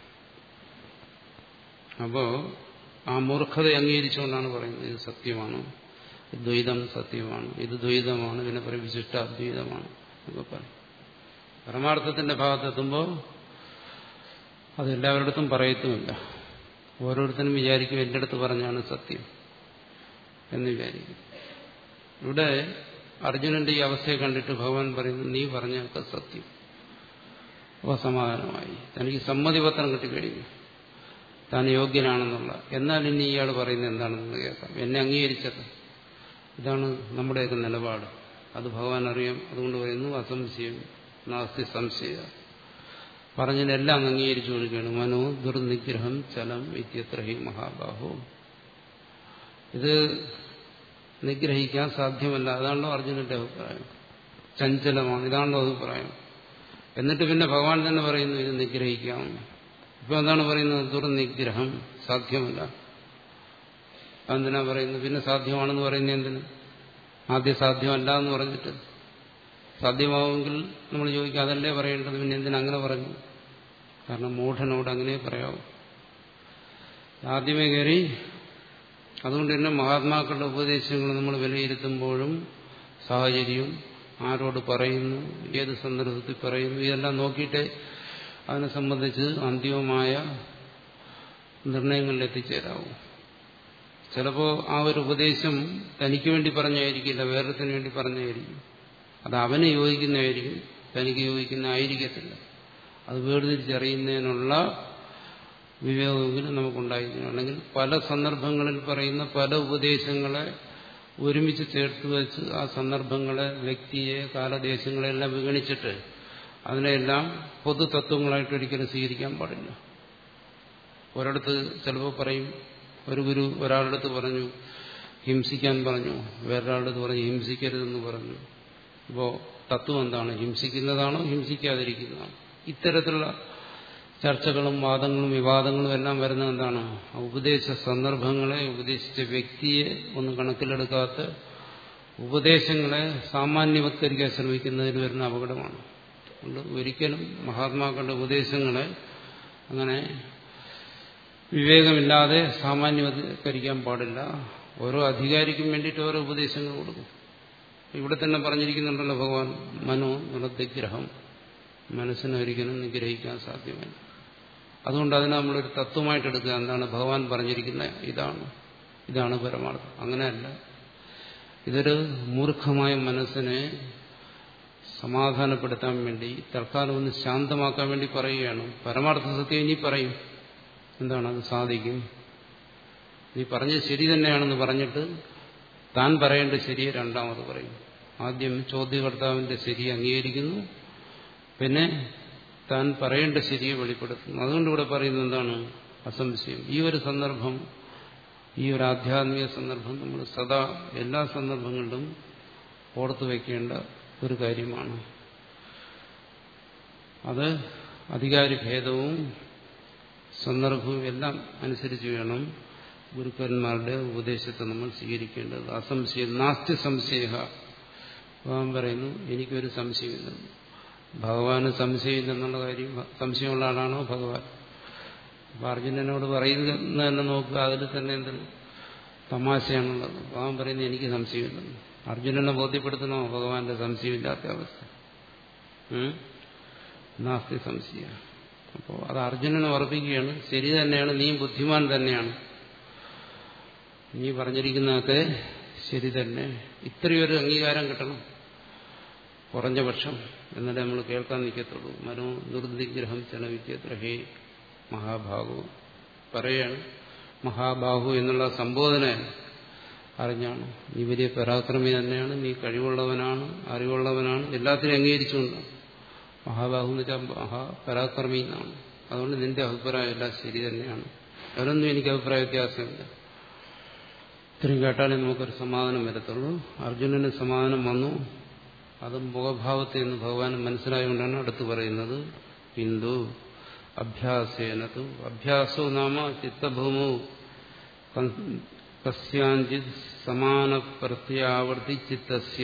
അപ്പോ ആ മൂർഖത അംഗീകരിച്ചുകൊണ്ടാണ് പറയുന്നത് ഇത് സത്യമാണ് ദ്വൈതം സത്യമാണ് ഇത് ദ്വൈതമാണ് ഇതിനെ പറയും വിശിഷ്ട അദ്വൈതമാണ് എന്നൊക്കെ പറയും പരമാർത്ഥത്തിന്റെ ഭാഗത്തെത്തുമ്പോൾ അത് എല്ലാവരിടത്തും പറയത്തുമില്ല ഓരോരുത്തരും വിചാരിക്കും എൻ്റെ അടുത്ത് പറഞ്ഞാണ് സത്യം എന്ന് വിചാരിക്കും ഇവിടെ അർജുനന്റെ ഈ അവസ്ഥയെ കണ്ടിട്ട് ഭഗവാൻ പറയുന്നു നീ പറഞ്ഞൊക്കെ സത്യം അപ്പോൾ സമാധാനമായി തനിക്ക് സമ്മതിപത്രം കിട്ടിക്കഴിഞ്ഞു താൻ യോഗ്യനാണെന്നുള്ള എന്നാൽ ഇനി ഇയാൾ പറയുന്നത് എന്താണെന്ന് കേൾക്കാം എന്നെ അംഗീകരിച്ചത് ഇതാണ് നമ്മുടെയൊക്കെ നിലപാട് അത് ഭഗവാൻ അറിയാം അതുകൊണ്ട് പറയുന്നു അസംശയം നാസ്തി സംശയ പറഞ്ഞതിനെല്ലാം അംഗീകരിച്ചു കൊടുക്കുകയാണ് മനോ ദുർനിഗ്രഹം ചലം ഇത്യത്ര ഹി മഹാബാഹോ ഇത് നിഗ്രഹിക്കാൻ സാധ്യമല്ല അതാണല്ലോ അർജുനന്റെ അഭിപ്രായം ചഞ്ചലമാണ് ഇതാണല്ലോ അഭിപ്രായം എന്നിട്ട് പിന്നെ ഭഗവാൻ തന്നെ പറയുന്നു ഇത് നിഗ്രഹിക്കാം ഇപ്പൊ എന്താണ് പറയുന്നത് ദുർനിഗ്രഹം സാധ്യമല്ല എന്തിനാ പറയുന്നത് പിന്നെ സാധ്യമാണെന്ന് പറയുന്നത് എന്തിന് ആദ്യം സാധ്യമല്ല എന്ന് പറഞ്ഞിട്ട് സാധ്യമാവുമെങ്കിൽ നമ്മൾ ചോദിക്കുക അതല്ലേ പറയേണ്ടത് പിന്നെ എന്തിനാ അങ്ങനെ പറഞ്ഞു കാരണം മൂഢനോട് അങ്ങനെ പറയാവൂ ആദ്യമേ കയറി അതുകൊണ്ട് തന്നെ മഹാത്മാക്കളുടെ ഉപദേശങ്ങൾ നമ്മൾ വിലയിരുത്തുമ്പോഴും സാഹചര്യവും ആരോട് പറയുന്നു ഏത് സന്ദർഭത്തിൽ പറയുന്നു ഇതെല്ലാം നോക്കിയിട്ടേ അതിനെ സംബന്ധിച്ച് അന്തിമമായ നിർണയങ്ങളിൽ എത്തിച്ചേരാവും ചിലപ്പോൾ ആ ഒരു ഉപദേശം തനിക്ക് വേണ്ടി പറഞ്ഞായിരിക്കില്ല വേറൊരുത്തിന് വേണ്ടി പറഞ്ഞായിരിക്കും അത് അവന് യോജിക്കുന്നതായിരിക്കും തനിക്ക് യോജിക്കുന്ന ആയിരിക്കത്തില്ല അത് വേർതിരിച്ചറിയുന്നതിനുള്ള വിവേകമെങ്കിലും നമുക്കുണ്ടായിരിക്കണം അല്ലെങ്കിൽ പല സന്ദർഭങ്ങളിൽ പറയുന്ന പല ഉപദേശങ്ങളെ ഒരുമിച്ച് ചേർത്ത് വെച്ച് ആ സന്ദർഭങ്ങളെ വ്യക്തിയെ കാലദേശങ്ങളെല്ലാം വിഗണിച്ചിട്ട് അതിനെല്ലാം പൊതു തത്വങ്ങളായിട്ട് ഒരിക്കലും സ്വീകരിക്കാൻ പാടില്ല ഒരിടത്ത് ചിലപ്പോൾ പറയും ഒരു ഗുരു ഒരാളുടെ അടുത്ത് പറഞ്ഞു ഹിംസിക്കാൻ പറഞ്ഞു വേറൊരാളുടെ പറഞ്ഞു ഹിംസിക്കരുതെന്ന് പറഞ്ഞു അപ്പോൾ തത്വം എന്താണ് ഹിംസിക്കുന്നതാണോ ഹിംസിക്കാതിരിക്കുന്നതാണോ ഇത്തരത്തിലുള്ള ചർച്ചകളും വാദങ്ങളും വിവാദങ്ങളും എല്ലാം വരുന്നത് എന്താണ് ഉപദേശ സന്ദർഭങ്ങളെ ഉപദേശിച്ച വ്യക്തിയെ ഒന്നും കണക്കിലെടുക്കാത്ത ഉപദേശങ്ങളെ സാമാന്യവത്കരിക്കാൻ ശ്രമിക്കുന്നതിൽ വരുന്ന അപകടമാണ് അതുകൊണ്ട് ഒരിക്കലും മഹാത്മാക്കളുടെ ഉപദേശങ്ങളെ അങ്ങനെ വിവേകമില്ലാതെ സാമാന്യവത്കരിക്കാൻ പാടില്ല ഓരോ അധികാരിക്കും വേണ്ടിയിട്ട് ഓരോ ഉപദേശങ്ങൾ കൊടുക്കും ഇവിടെ തന്നെ പറഞ്ഞിരിക്കുന്നുണ്ടല്ലോ ഭഗവാൻ മനോ നിറദ്ഗ്രഹം മനസ്സിനെ ഒരിക്കലും നിഗ്രഹിക്കാൻ സാധ്യമല്ല അതുകൊണ്ട് അതിനെ നമ്മളൊരു തത്വമായിട്ട് എടുക്കുക എന്താണ് ഭഗവാൻ പറഞ്ഞിരിക്കുന്ന ഇതാണ് ഇതാണ് പരമാർത്ഥം അങ്ങനെയല്ല ഇതൊരു മൂർഖമായ മനസ്സിനെ സമാധാനപ്പെടുത്താൻ വേണ്ടി തൽക്കാലം ഒന്ന് ശാന്തമാക്കാൻ വേണ്ടി പറയുകയാണ് പരമാർത്ഥ സത്യം ഇനി പറയും എന്താണ് അത് സാധിക്കും നീ പറഞ്ഞത് ശരി തന്നെയാണെന്ന് പറഞ്ഞിട്ട് താൻ പറയേണ്ട ശരിയെ രണ്ടാമത് പറയും ആദ്യം ചോദ്യകർത്താവിന്റെ ശരി അംഗീകരിക്കുന്നു പിന്നെ താൻ പറയേണ്ട ശരിയെ വെളിപ്പെടുത്തുന്നു അതുകൊണ്ട് ഇവിടെ പറയുന്നത് എന്താണ് അസംശയം ഈ ഒരു സന്ദർഭം ഈ ഒരു ആധ്യാത്മിക സന്ദർഭം നമ്മൾ സദാ എല്ലാ സന്ദർഭങ്ങളിലും ഓർത്തു വയ്ക്കേണ്ട ഒരു കാര്യമാണ് അത് അധികാരിഭേദവും സന്ദർഭവും എല്ലാം അനുസരിച്ച് വേണം ഗുരുക്കന്മാരുടെ ഉപദേശത്തെ നമ്മൾ സ്വീകരിക്കേണ്ടത് അസംശയം നാസ്തി സംശയ ഭഗവാൻ പറയുന്നു എനിക്കൊരു സംശയമില്ല ഭഗവാന് സംശയമില്ലെന്നുള്ള കാര്യം സംശയമുള്ള ആളാണോ ഭഗവാൻ അപ്പൊ അർജുനനോട് പറയുന്നത് തന്നെ നോക്കുക അതിൽ തന്നെ എന്തൊരു തമാശയാണുള്ളത് ഭഗവാൻ പറയുന്നത് എനിക്ക് സംശയമില്ലെന്ന് അർജുനനെ ബോധ്യപ്പെടുത്തണോ ഭഗവാന്റെ സംശയമില്ലാത്ത അവസ്ഥ നാസ്തി സംശയ അപ്പോൾ അത് അർജുനനെ ഉറപ്പിക്കുകയാണ് ശരി തന്നെയാണ് നീ ബുദ്ധിമാൻ തന്നെയാണ് നീ പറഞ്ഞിരിക്കുന്നതൊക്കെ ശരി തന്നെ ഇത്രയൊരു അംഗീകാരം കിട്ടണം കുറഞ്ഞ പക്ഷം എന്നാലേ നമ്മൾ കേൾക്കാൻ നിൽക്കത്തുള്ളൂ മനോ നിർദിഗ്രഹം ചലവിദ്യത്ര ഹേ മഹാഭാഗു പറയാണ് മഹാബാഹു എന്നുള്ള സംബോധന അറിഞ്ഞാണ് നീ വലിയ പരാക്രമി തന്നെയാണ് നീ കഴിവുള്ളവനാണ് അറിവുള്ളവനാണ് എല്ലാത്തിനും അംഗീകരിച്ചുകൊണ്ട് മഹാബാഹു എന്ന് വെച്ചാൽ മഹാപരാക്രമി എന്നാണ് അതുകൊണ്ട് നിന്റെ അഭിപ്രായം എല്ലാം ശരി തന്നെയാണ് അതിലൊന്നും എനിക്ക് അഭിപ്രായ വ്യത്യാസമില്ല ഇത്രയും കേട്ടാലേ നമുക്കൊരു സമാധാനം വരത്തുള്ളൂ അർജുനന് സമാധാനം വന്നു അത് മുഖഭാവത്തെ എന്ന് ഭഗവാൻ മനസ്സിലായതുകൊണ്ടാണ് അടുത്ത് പറയുന്നത് ഹിന്ദു അഭ്യാസേനതു അഭ്യാസോ നാമ ചിത്തഭൂമോ കസ്യാഞ്ചിത് സമാന പ്രത്യാവർത്തി ചിത്തസ്യ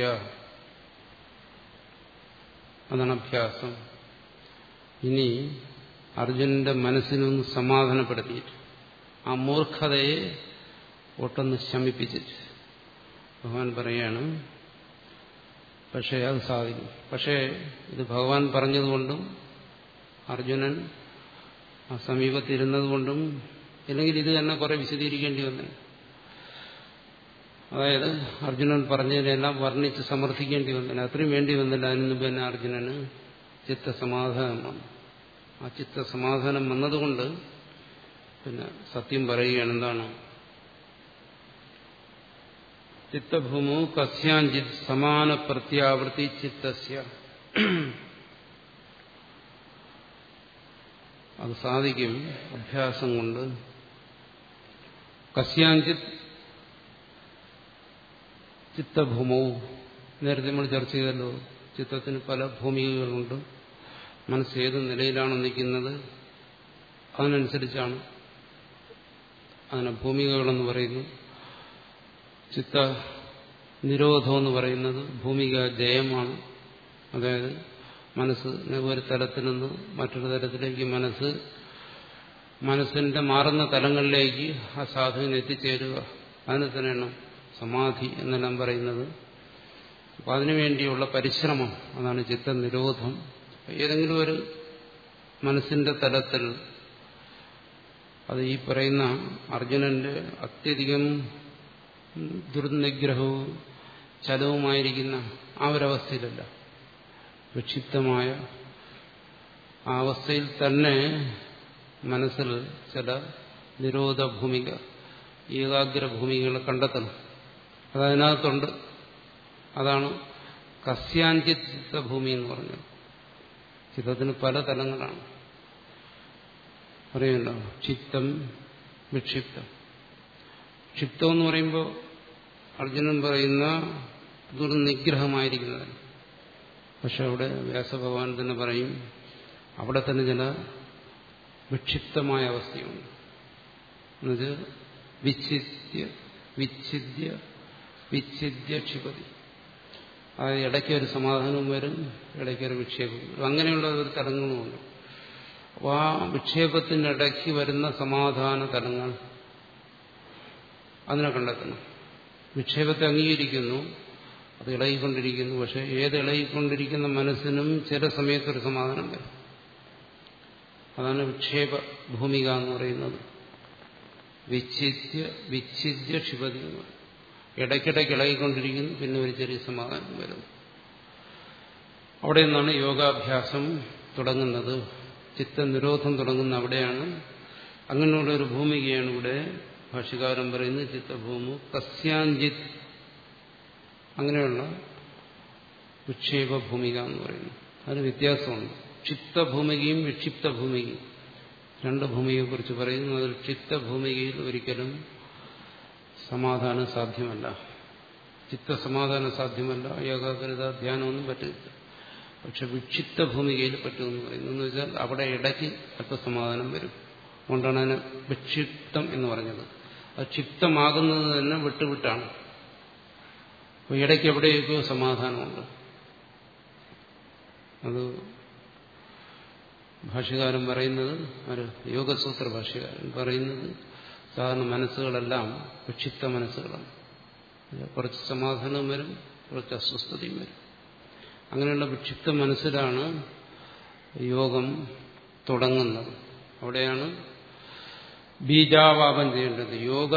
അതാണ് അഭ്യാസം ഇനി അർജുനന്റെ മനസ്സിനൊന്ന് സമാധാനപ്പെടുത്തിയിട്ട് ആ മൂർഖതയെ ഒട്ടൊന്ന് ശമിപ്പിച്ചിട്ട് ഭഗവാൻ പറയാണ് പക്ഷേ അത് സാധിക്കും പക്ഷേ ഇത് ഭഗവാൻ പറഞ്ഞതുകൊണ്ടും അർജുനൻ ആ സമീപത്തിരുന്നതുകൊണ്ടും ഇല്ലെങ്കിൽ ഇത് തന്നെ കുറെ വിശദീകരിക്കേണ്ടി വന്നു അതായത് അർജുനൻ പറഞ്ഞതിനെല്ലാം വർണ്ണിച്ച് സമർത്ഥിക്കേണ്ടി വന്നില്ല അത്രയും വേണ്ടി വന്നില്ല അതിന് മുമ്പ് തന്നെ അർജുനന് ചിത്തസമാധാനം വന്നു ആ ചിത്തസമാധാനം വന്നതുകൊണ്ട് പിന്നെ സത്യം പറയുകയാണ് എന്താണ് ചിത്തഭൂമോ കസ്യാഞ്ചിത് സമാന പ്രത്യാവൃത്തി ചിത്തസ്യ അത് സാധിക്കും അഭ്യാസം കൊണ്ട് കസ്യാഞ്ചിത് ചിത്തഭൂമോ നേരത്തെ നമ്മൾ ചർച്ച ചെയ്തല്ലോ ചിത്തത്തിന് പല ഭൂമികകളുണ്ട് മനസ്സ് ഏത് നിലയിലാണ് നിൽക്കുന്നത് അതിനനുസരിച്ചാണ് അതിനെ ഭൂമികകളെന്ന് പറയുന്നു ചിത്ത നിരോധം എന്ന് പറയുന്നത് ഭൂമിക ജയമാണ് അതായത് മനസ്സ് ഒരു തലത്തിൽ നിന്ന് മറ്റൊരു തലത്തിലേക്ക് മനസ്സ് മനസ്സിന്റെ മാറുന്ന തലങ്ങളിലേക്ക് ആ സാധുവിന് എത്തിച്ചേരുക അതിന് തന്നെയാണ് സമാധി എന്നെല്ലാം പറയുന്നത് അപ്പം അതിനുവേണ്ടിയുള്ള പരിശ്രമം അതാണ് ചിത്തനിരോധം ഏതെങ്കിലും ഒരു മനസ്സിന്റെ തലത്തിൽ അത് ഈ പറയുന്ന അർജുനന്റെ അത്യധികം ദുർനിഗ്രഹവും ചലവുമായിരിക്കുന്ന ആ ഒരവസ്ഥയിലല്ല വിക്ഷിപ്തമായ ആ അവസ്ഥയിൽ തന്നെ മനസ്സിൽ ചില നിരോധ ഭൂമിക ഏകാഗ്ര ഭൂമികളെ കണ്ടെത്തണം അതതിനകത്തുണ്ട് അതാണ് കസ്യാഞ്ചിത്ത ഭൂമി എന്ന് പറഞ്ഞത് ചിത്തത്തിന് പല തലങ്ങളാണ് പറയുമല്ലോ ചിത്തം വിക്ഷിപ്തം ക്ഷിപ്തം എന്ന് പറയുമ്പോൾ അർജുനൻ പറയുന്ന ദുർനിഗ്രഹമായിരിക്കുന്നത് പക്ഷെ അവിടെ വ്യാസഭഗവാൻ തന്നെ പറയും അവിടെ തന്നെ ചില വിക്ഷിപ്തമായ അവസ്ഥയുണ്ട് എന്നുവെച്ചാൽ വിച്ഛിദ്യ വിച്ഛിദ്യ വിച്ഛിദ്യ ക്ഷിപതി അതായത് ഇടയ്ക്ക് ഒരു സമാധാനവും വരും ഇടയ്ക്ക് ഒരു വിക്ഷേപം വരും അങ്ങനെയുള്ള ഒരു തലങ്ങളുമുണ്ട് അപ്പോൾ ആ വിക്ഷേപത്തിൻ്റെ ഇടയ്ക്ക് വരുന്ന സമാധാന തലങ്ങൾ അതിനെ കണ്ടെത്തണം വിക്ഷേപത്തെ അംഗീകരിക്കുന്നു അത് ഇളകിക്കൊണ്ടിരിക്കുന്നു പക്ഷെ ഏത് ഇളകിക്കൊണ്ടിരിക്കുന്ന മനസ്സിനും ചില സമയത്തൊരു സമാധാനം വരും അതാണ് വിക്ഷേപ ഭൂമിക എന്ന് പറയുന്നത് വിച്ഛിദ്യ വിച്ഛിദ്യ ക്ഷിപതി എന്ന് പറയും ഇടയ്ക്കിടയ്ക്ക് ഇളകിക്കൊണ്ടിരിക്കുന്നു പിന്നെ ഒരു ചെറിയ സമാധാനം വരുന്നു അവിടെ നിന്നാണ് യോഗാഭ്യാസം തുടങ്ങുന്നത് ചിത്തനിരോധം തുടങ്ങുന്ന അവിടെയാണ് അങ്ങനെയുള്ള ഒരു ഭൂമികയാണ് ഇവിടെ ഭാഷ്യകാരൻ പറയുന്നത് ചിത്തഭൂമു കസ്യാഞ്ചിത് അങ്ങനെയുള്ള വിക്ഷേപ ഭൂമിക എന്ന് പറയുന്നു അതിന് വ്യത്യാസമുണ്ട് ക്ഷിപ്തഭൂമികയും വിക്ഷിപ്ത ഭൂമികയും രണ്ട് ഭൂമിയെക്കുറിച്ച് പറയുന്നു അതിൽ ചിത്തഭൂമികയിൽ ഒരിക്കലും സമാധാനം സാധ്യമല്ല ചിത്തസമാധാനം സാധ്യമല്ല ഏകാഗ്രത ധ്യാനമൊന്നും പറ്റില്ല പക്ഷെ വിക്ഷിപ്ത ഭൂമികയിൽ പറ്റുമെന്ന് പറയുന്നു എന്ന് വെച്ചാൽ അവിടെ ഇടയ്ക്ക് അല്പസമാധാനം വരും അതുകൊണ്ടാണ് അതിന് വിക്ഷിപ്തം എന്ന് പറഞ്ഞത് അത് ക്ഷിപ്തമാകുന്നത് തന്നെ വിട്ടുവിട്ടാണ് അപ്പോൾ ഇടയ്ക്ക് എവിടെയൊക്കെയോ സമാധാനമുണ്ട് അത് ഭാഷ്യകാരൻ പറയുന്നത് ഒരു യോഗസൂത്ര ഭാഷ്യകാരൻ പറയുന്നത് സാധാരണ മനസ്സുകളെല്ലാം വിക്ഷിപ്ത മനസ്സുകളാണ് കുറച്ച് സമാധാനവും വരും കുറച്ച് അസ്വസ്ഥതയും വരും അങ്ങനെയുള്ള വിക്ഷിപ്ത മനസ്സിലാണ് യോഗം തുടങ്ങുന്നത് അവിടെയാണ് ബീജാവാപം ചെയ്യേണ്ടത് യോഗ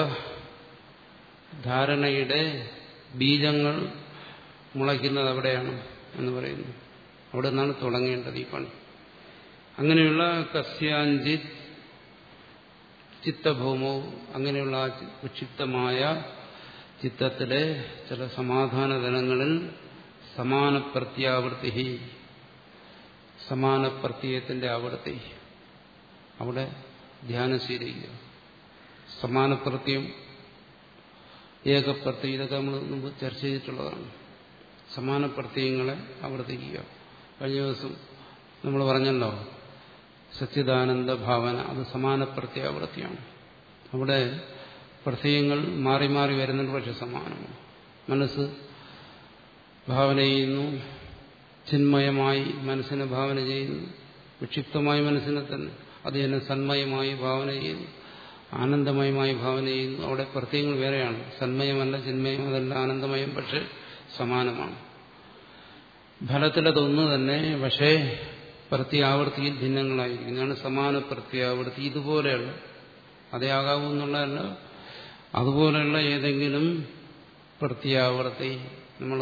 ധാരണയുടെ ബീജങ്ങൾ മുളയ്ക്കുന്നത് അവിടെയാണ് എന്ന് പറയുന്നു അവിടെ നിന്നാണ് തുടങ്ങേണ്ടത് ഈ പണി അങ്ങനെയുള്ള കസ്യാഞ്ചിത് ചിത്തഭൂമോ അങ്ങനെയുള്ള ആ വിക്ഷിപ്തമായ ചിത്തത്തിലെ ചില സമാധാന തലങ്ങളിൽ സമാന പ്രത്യാവൃത്തി സമാന പ്രത്യയത്തിന്റെ ആവൃത്തി അവിടെ ധ്യാനം സ്വീകരിക്കുക സമാന പ്രത്യം ഏകപ്രത്യം ഇതൊക്കെ നമ്മൾ മുമ്പ് ചർച്ച ചെയ്തിട്ടുള്ളതാണ് സമാന പ്രത്യയങ്ങളെ ആവർത്തിക്കുക കഴിഞ്ഞ ദിവസം നമ്മൾ പറഞ്ഞല്ലോ സച്ചിദാനന്ദ ഭാവന അത് സമാന പ്രത്യാവൃത്തിയാണ് അവിടെ പ്രത്യയങ്ങൾ മാറി മാറി വരുന്നുണ്ട് പക്ഷെ സമാനമാണ് മനസ്സ് ഭാവന ചെയ്യുന്നു ചിന്മയമായി മനസ്സിനെ ഭാവന ചെയ്യുന്നു വിക്ഷിപ്തമായ മനസ്സിനെ തന്നെ അത് തന്നെ സന്മയമായി ഭാവന ചെയ്യുന്നു ആനന്ദമയമായി ഭാവന ചെയ്യുന്നു അവിടെ പ്രത്യയങ്ങൾ വേറെയാണ് സന്മയമല്ല ചിന്മയം അതല്ല ആനന്ദമയം പക്ഷെ സമാനമാണ് ഫലത്തിലതൊന്നു തന്നെ പക്ഷേ പ്രത്യാവൃത്തിയിൽ ഭിന്നങ്ങളായിരിക്കും ഇതാണ് സമാന പ്രത്യാവൃത്തി ഇതുപോലെയുള്ള അതേ ആകാവൂ എന്നുള്ളതല്ല അതുപോലെയുള്ള ഏതെങ്കിലും പ്രത്യാവൃത്തി നമ്മൾ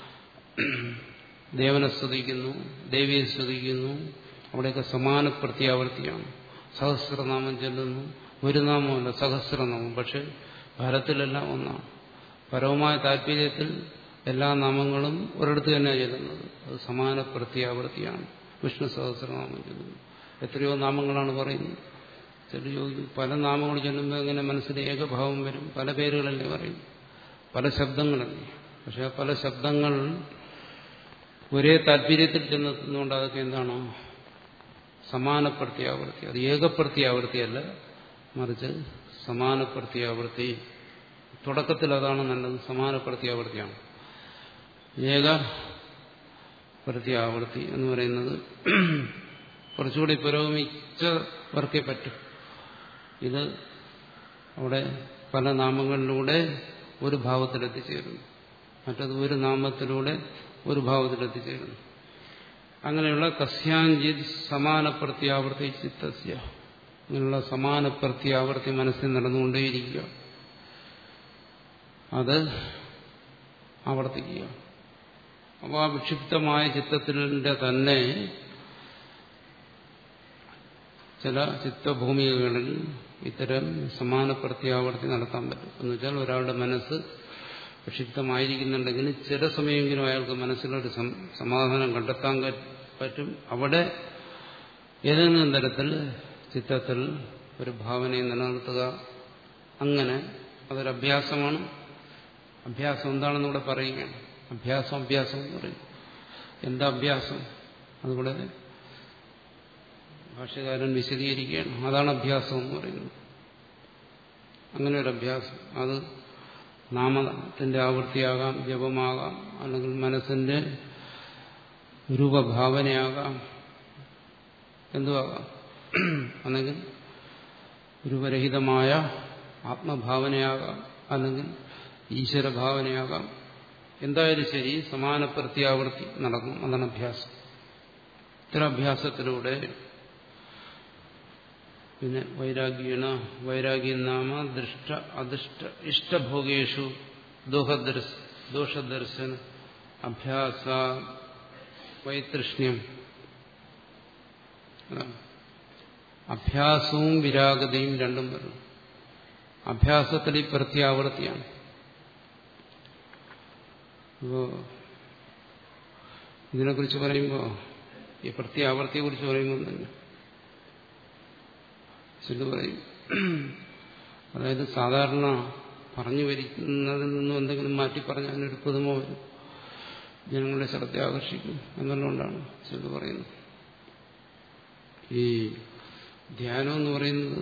ദേവനെ സ്തുതിക്കുന്നു ദേവിയെ സ്തുതിക്കുന്നു അവിടെയൊക്കെ സമാന പ്രത്യാവൃത്തിയാണ് സഹസ്രനാമം ചെല്ലുന്നു ഒരു നാമമല്ല സഹസ്രനാമം പക്ഷെ ഫലത്തിലെല്ലാം ഒന്നാണ് പരവുമായ താല്പര്യത്തിൽ എല്ലാ നാമങ്ങളും ഒരിടത്ത് തന്നെയാണ് ചെല്ലുന്നത് അത് സമാന പ്രത്യാവൃത്തിയാണ് വിഷ്ണു സഹസ്രനാമം ചെല്ലുന്നു എത്രയോ നാമങ്ങളാണ് പറയുന്നത് ചില യോഗി പല നാമങ്ങൾ ചെല്ലുമ്പോൾ എങ്ങനെ മനസ്സിൽ ഏകഭാവം വരും പല പേരുകളല്ലേ പറയും പല ശബ്ദങ്ങളല്ലേ പക്ഷെ ആ പല ശബ്ദങ്ങൾ ഒരേ താല്പര്യത്തിൽ ചെന്നെത്തുന്നതുകൊണ്ട് അതൊക്കെ എന്താണോ സമാന പ്രത്യാവൃത്തി അത് ഏകപ്രത്യാവൃത്തിയല്ല മറിച്ച് സമാന പ്രത്യാവൃത്തി തുടക്കത്തിൽ അതാണ് നല്ലത് സമാന പ്രത്യാവൃത്തിയാണ് ഏക പ്രത്യാവൃത്തി എന്ന് പറയുന്നത് കുറച്ചുകൂടി പുരോഗമിച്ചവർക്കേ പറ്റും ഇത് അവിടെ പല നാമങ്ങളിലൂടെ ഒരു ഭാവത്തിലെത്തിച്ചേരുന്നു മറ്റത് ഒരു നാമത്തിലൂടെ ഒരു ഭാവത്തിലെത്തിച്ചേരുന്നു അങ്ങനെയുള്ള കസ്യാഞ്ചിത് സമാന പ്രത്യാവൃത്തി ചിത്തസ്യ അങ്ങനെയുള്ള സമാന പ്രത്യാവൃത്തി മനസ്സിൽ നടന്നുകൊണ്ടേയിരിക്കുക അത് ആവർത്തിക്കുക അപ്പോൾ ആ വിക്ഷിപ്തമായ ചിത്തത്തിൻ്റെ തന്നെ ചില ചിത്തഭൂമികകളിൽ ഇത്തരം സമാന പ്രത്യാവർത്തി നടത്താൻ പറ്റും എന്ന് വെച്ചാൽ ഒരാളുടെ മനസ്സ് വിക്ഷിപ്തമായിരിക്കുന്നുണ്ടെങ്കിൽ ചില സമയമെങ്കിലും അയാൾക്ക് മനസ്സിലൊരു സമാധാനം കണ്ടെത്താൻ പറ്റും അവിടെ ഏതെങ്കിലും തരത്തിൽ ചിത്തത്തിൽ ഒരു ഭാവനയെ നിലനിർത്തുക അങ്ങനെ അതൊരു അഭ്യാസമാണ് അഭ്യാസം എന്താണെന്ന് ഇവിടെ പറയുകയാണ് അഭ്യാസം അഭ്യാസം എന്ന് പറയും എന്താ അഭ്യാസം അതുകൂടെ ഭാഷകാരൻ വിശദീകരിക്കുകയാണ് അതാണ് അഭ്യാസം എന്ന് പറയുന്നത് അങ്ങനെ ഒരു അഭ്യാസം അത് നാമത്തിന്റെ ആവൃത്തിയാകാം ജപമാകാം അല്ലെങ്കിൽ മനസ്സിന്റെ രൂപഭാവനയാകാം എന്തുവാകാം അല്ലെങ്കിൽ രൂപരഹിതമായ ആത്മഭാവനയാകാം അല്ലെങ്കിൽ ഈശ്വരഭാവനയാകാം എന്തായാലും ശരി സമാന പ്രത്യാവൃത്തി നടക്കും അതാണ് അഭ്യാസം ഇത്തരം അഭ്യാസത്തിലൂടെ പിന്നെ വൈരാഗ്യണ വൈരാഗ്യം നാമ ദൃഷ്ട അദൃഷ്ട ഇഷ്ടഭോഗേഷു ദോഷദർശ ദോഷദർശന അഭ്യാസ വൈതൃഷ്ണ്യം അഭ്യാസവും വിരാഗതയും രണ്ടും വരും അഭ്യാസത്തിൽ ഈ പ്രത്യാവൃത്തിയാണ് ഇപ്പോ ഇതിനെക്കുറിച്ച് പറയുമ്പോൾ ഈ പ്രത്യാവർത്തിയെ കുറിച്ച് പറയുമ്പോൾ തന്നെ ചില പറയും അതായത് സാധാരണ പറഞ്ഞു വരിക്കുന്നതിൽ നിന്നും എന്തെങ്കിലും മാറ്റി പറഞ്ഞാൽ അതിനൊരു പുതുമ വരും ജനങ്ങളുടെ ശ്രദ്ധ ആകർഷിക്കും എന്നുള്ളതുകൊണ്ടാണ് ചില പറയുന്നത് ഈ ധ്യാനം എന്ന് പറയുന്നത്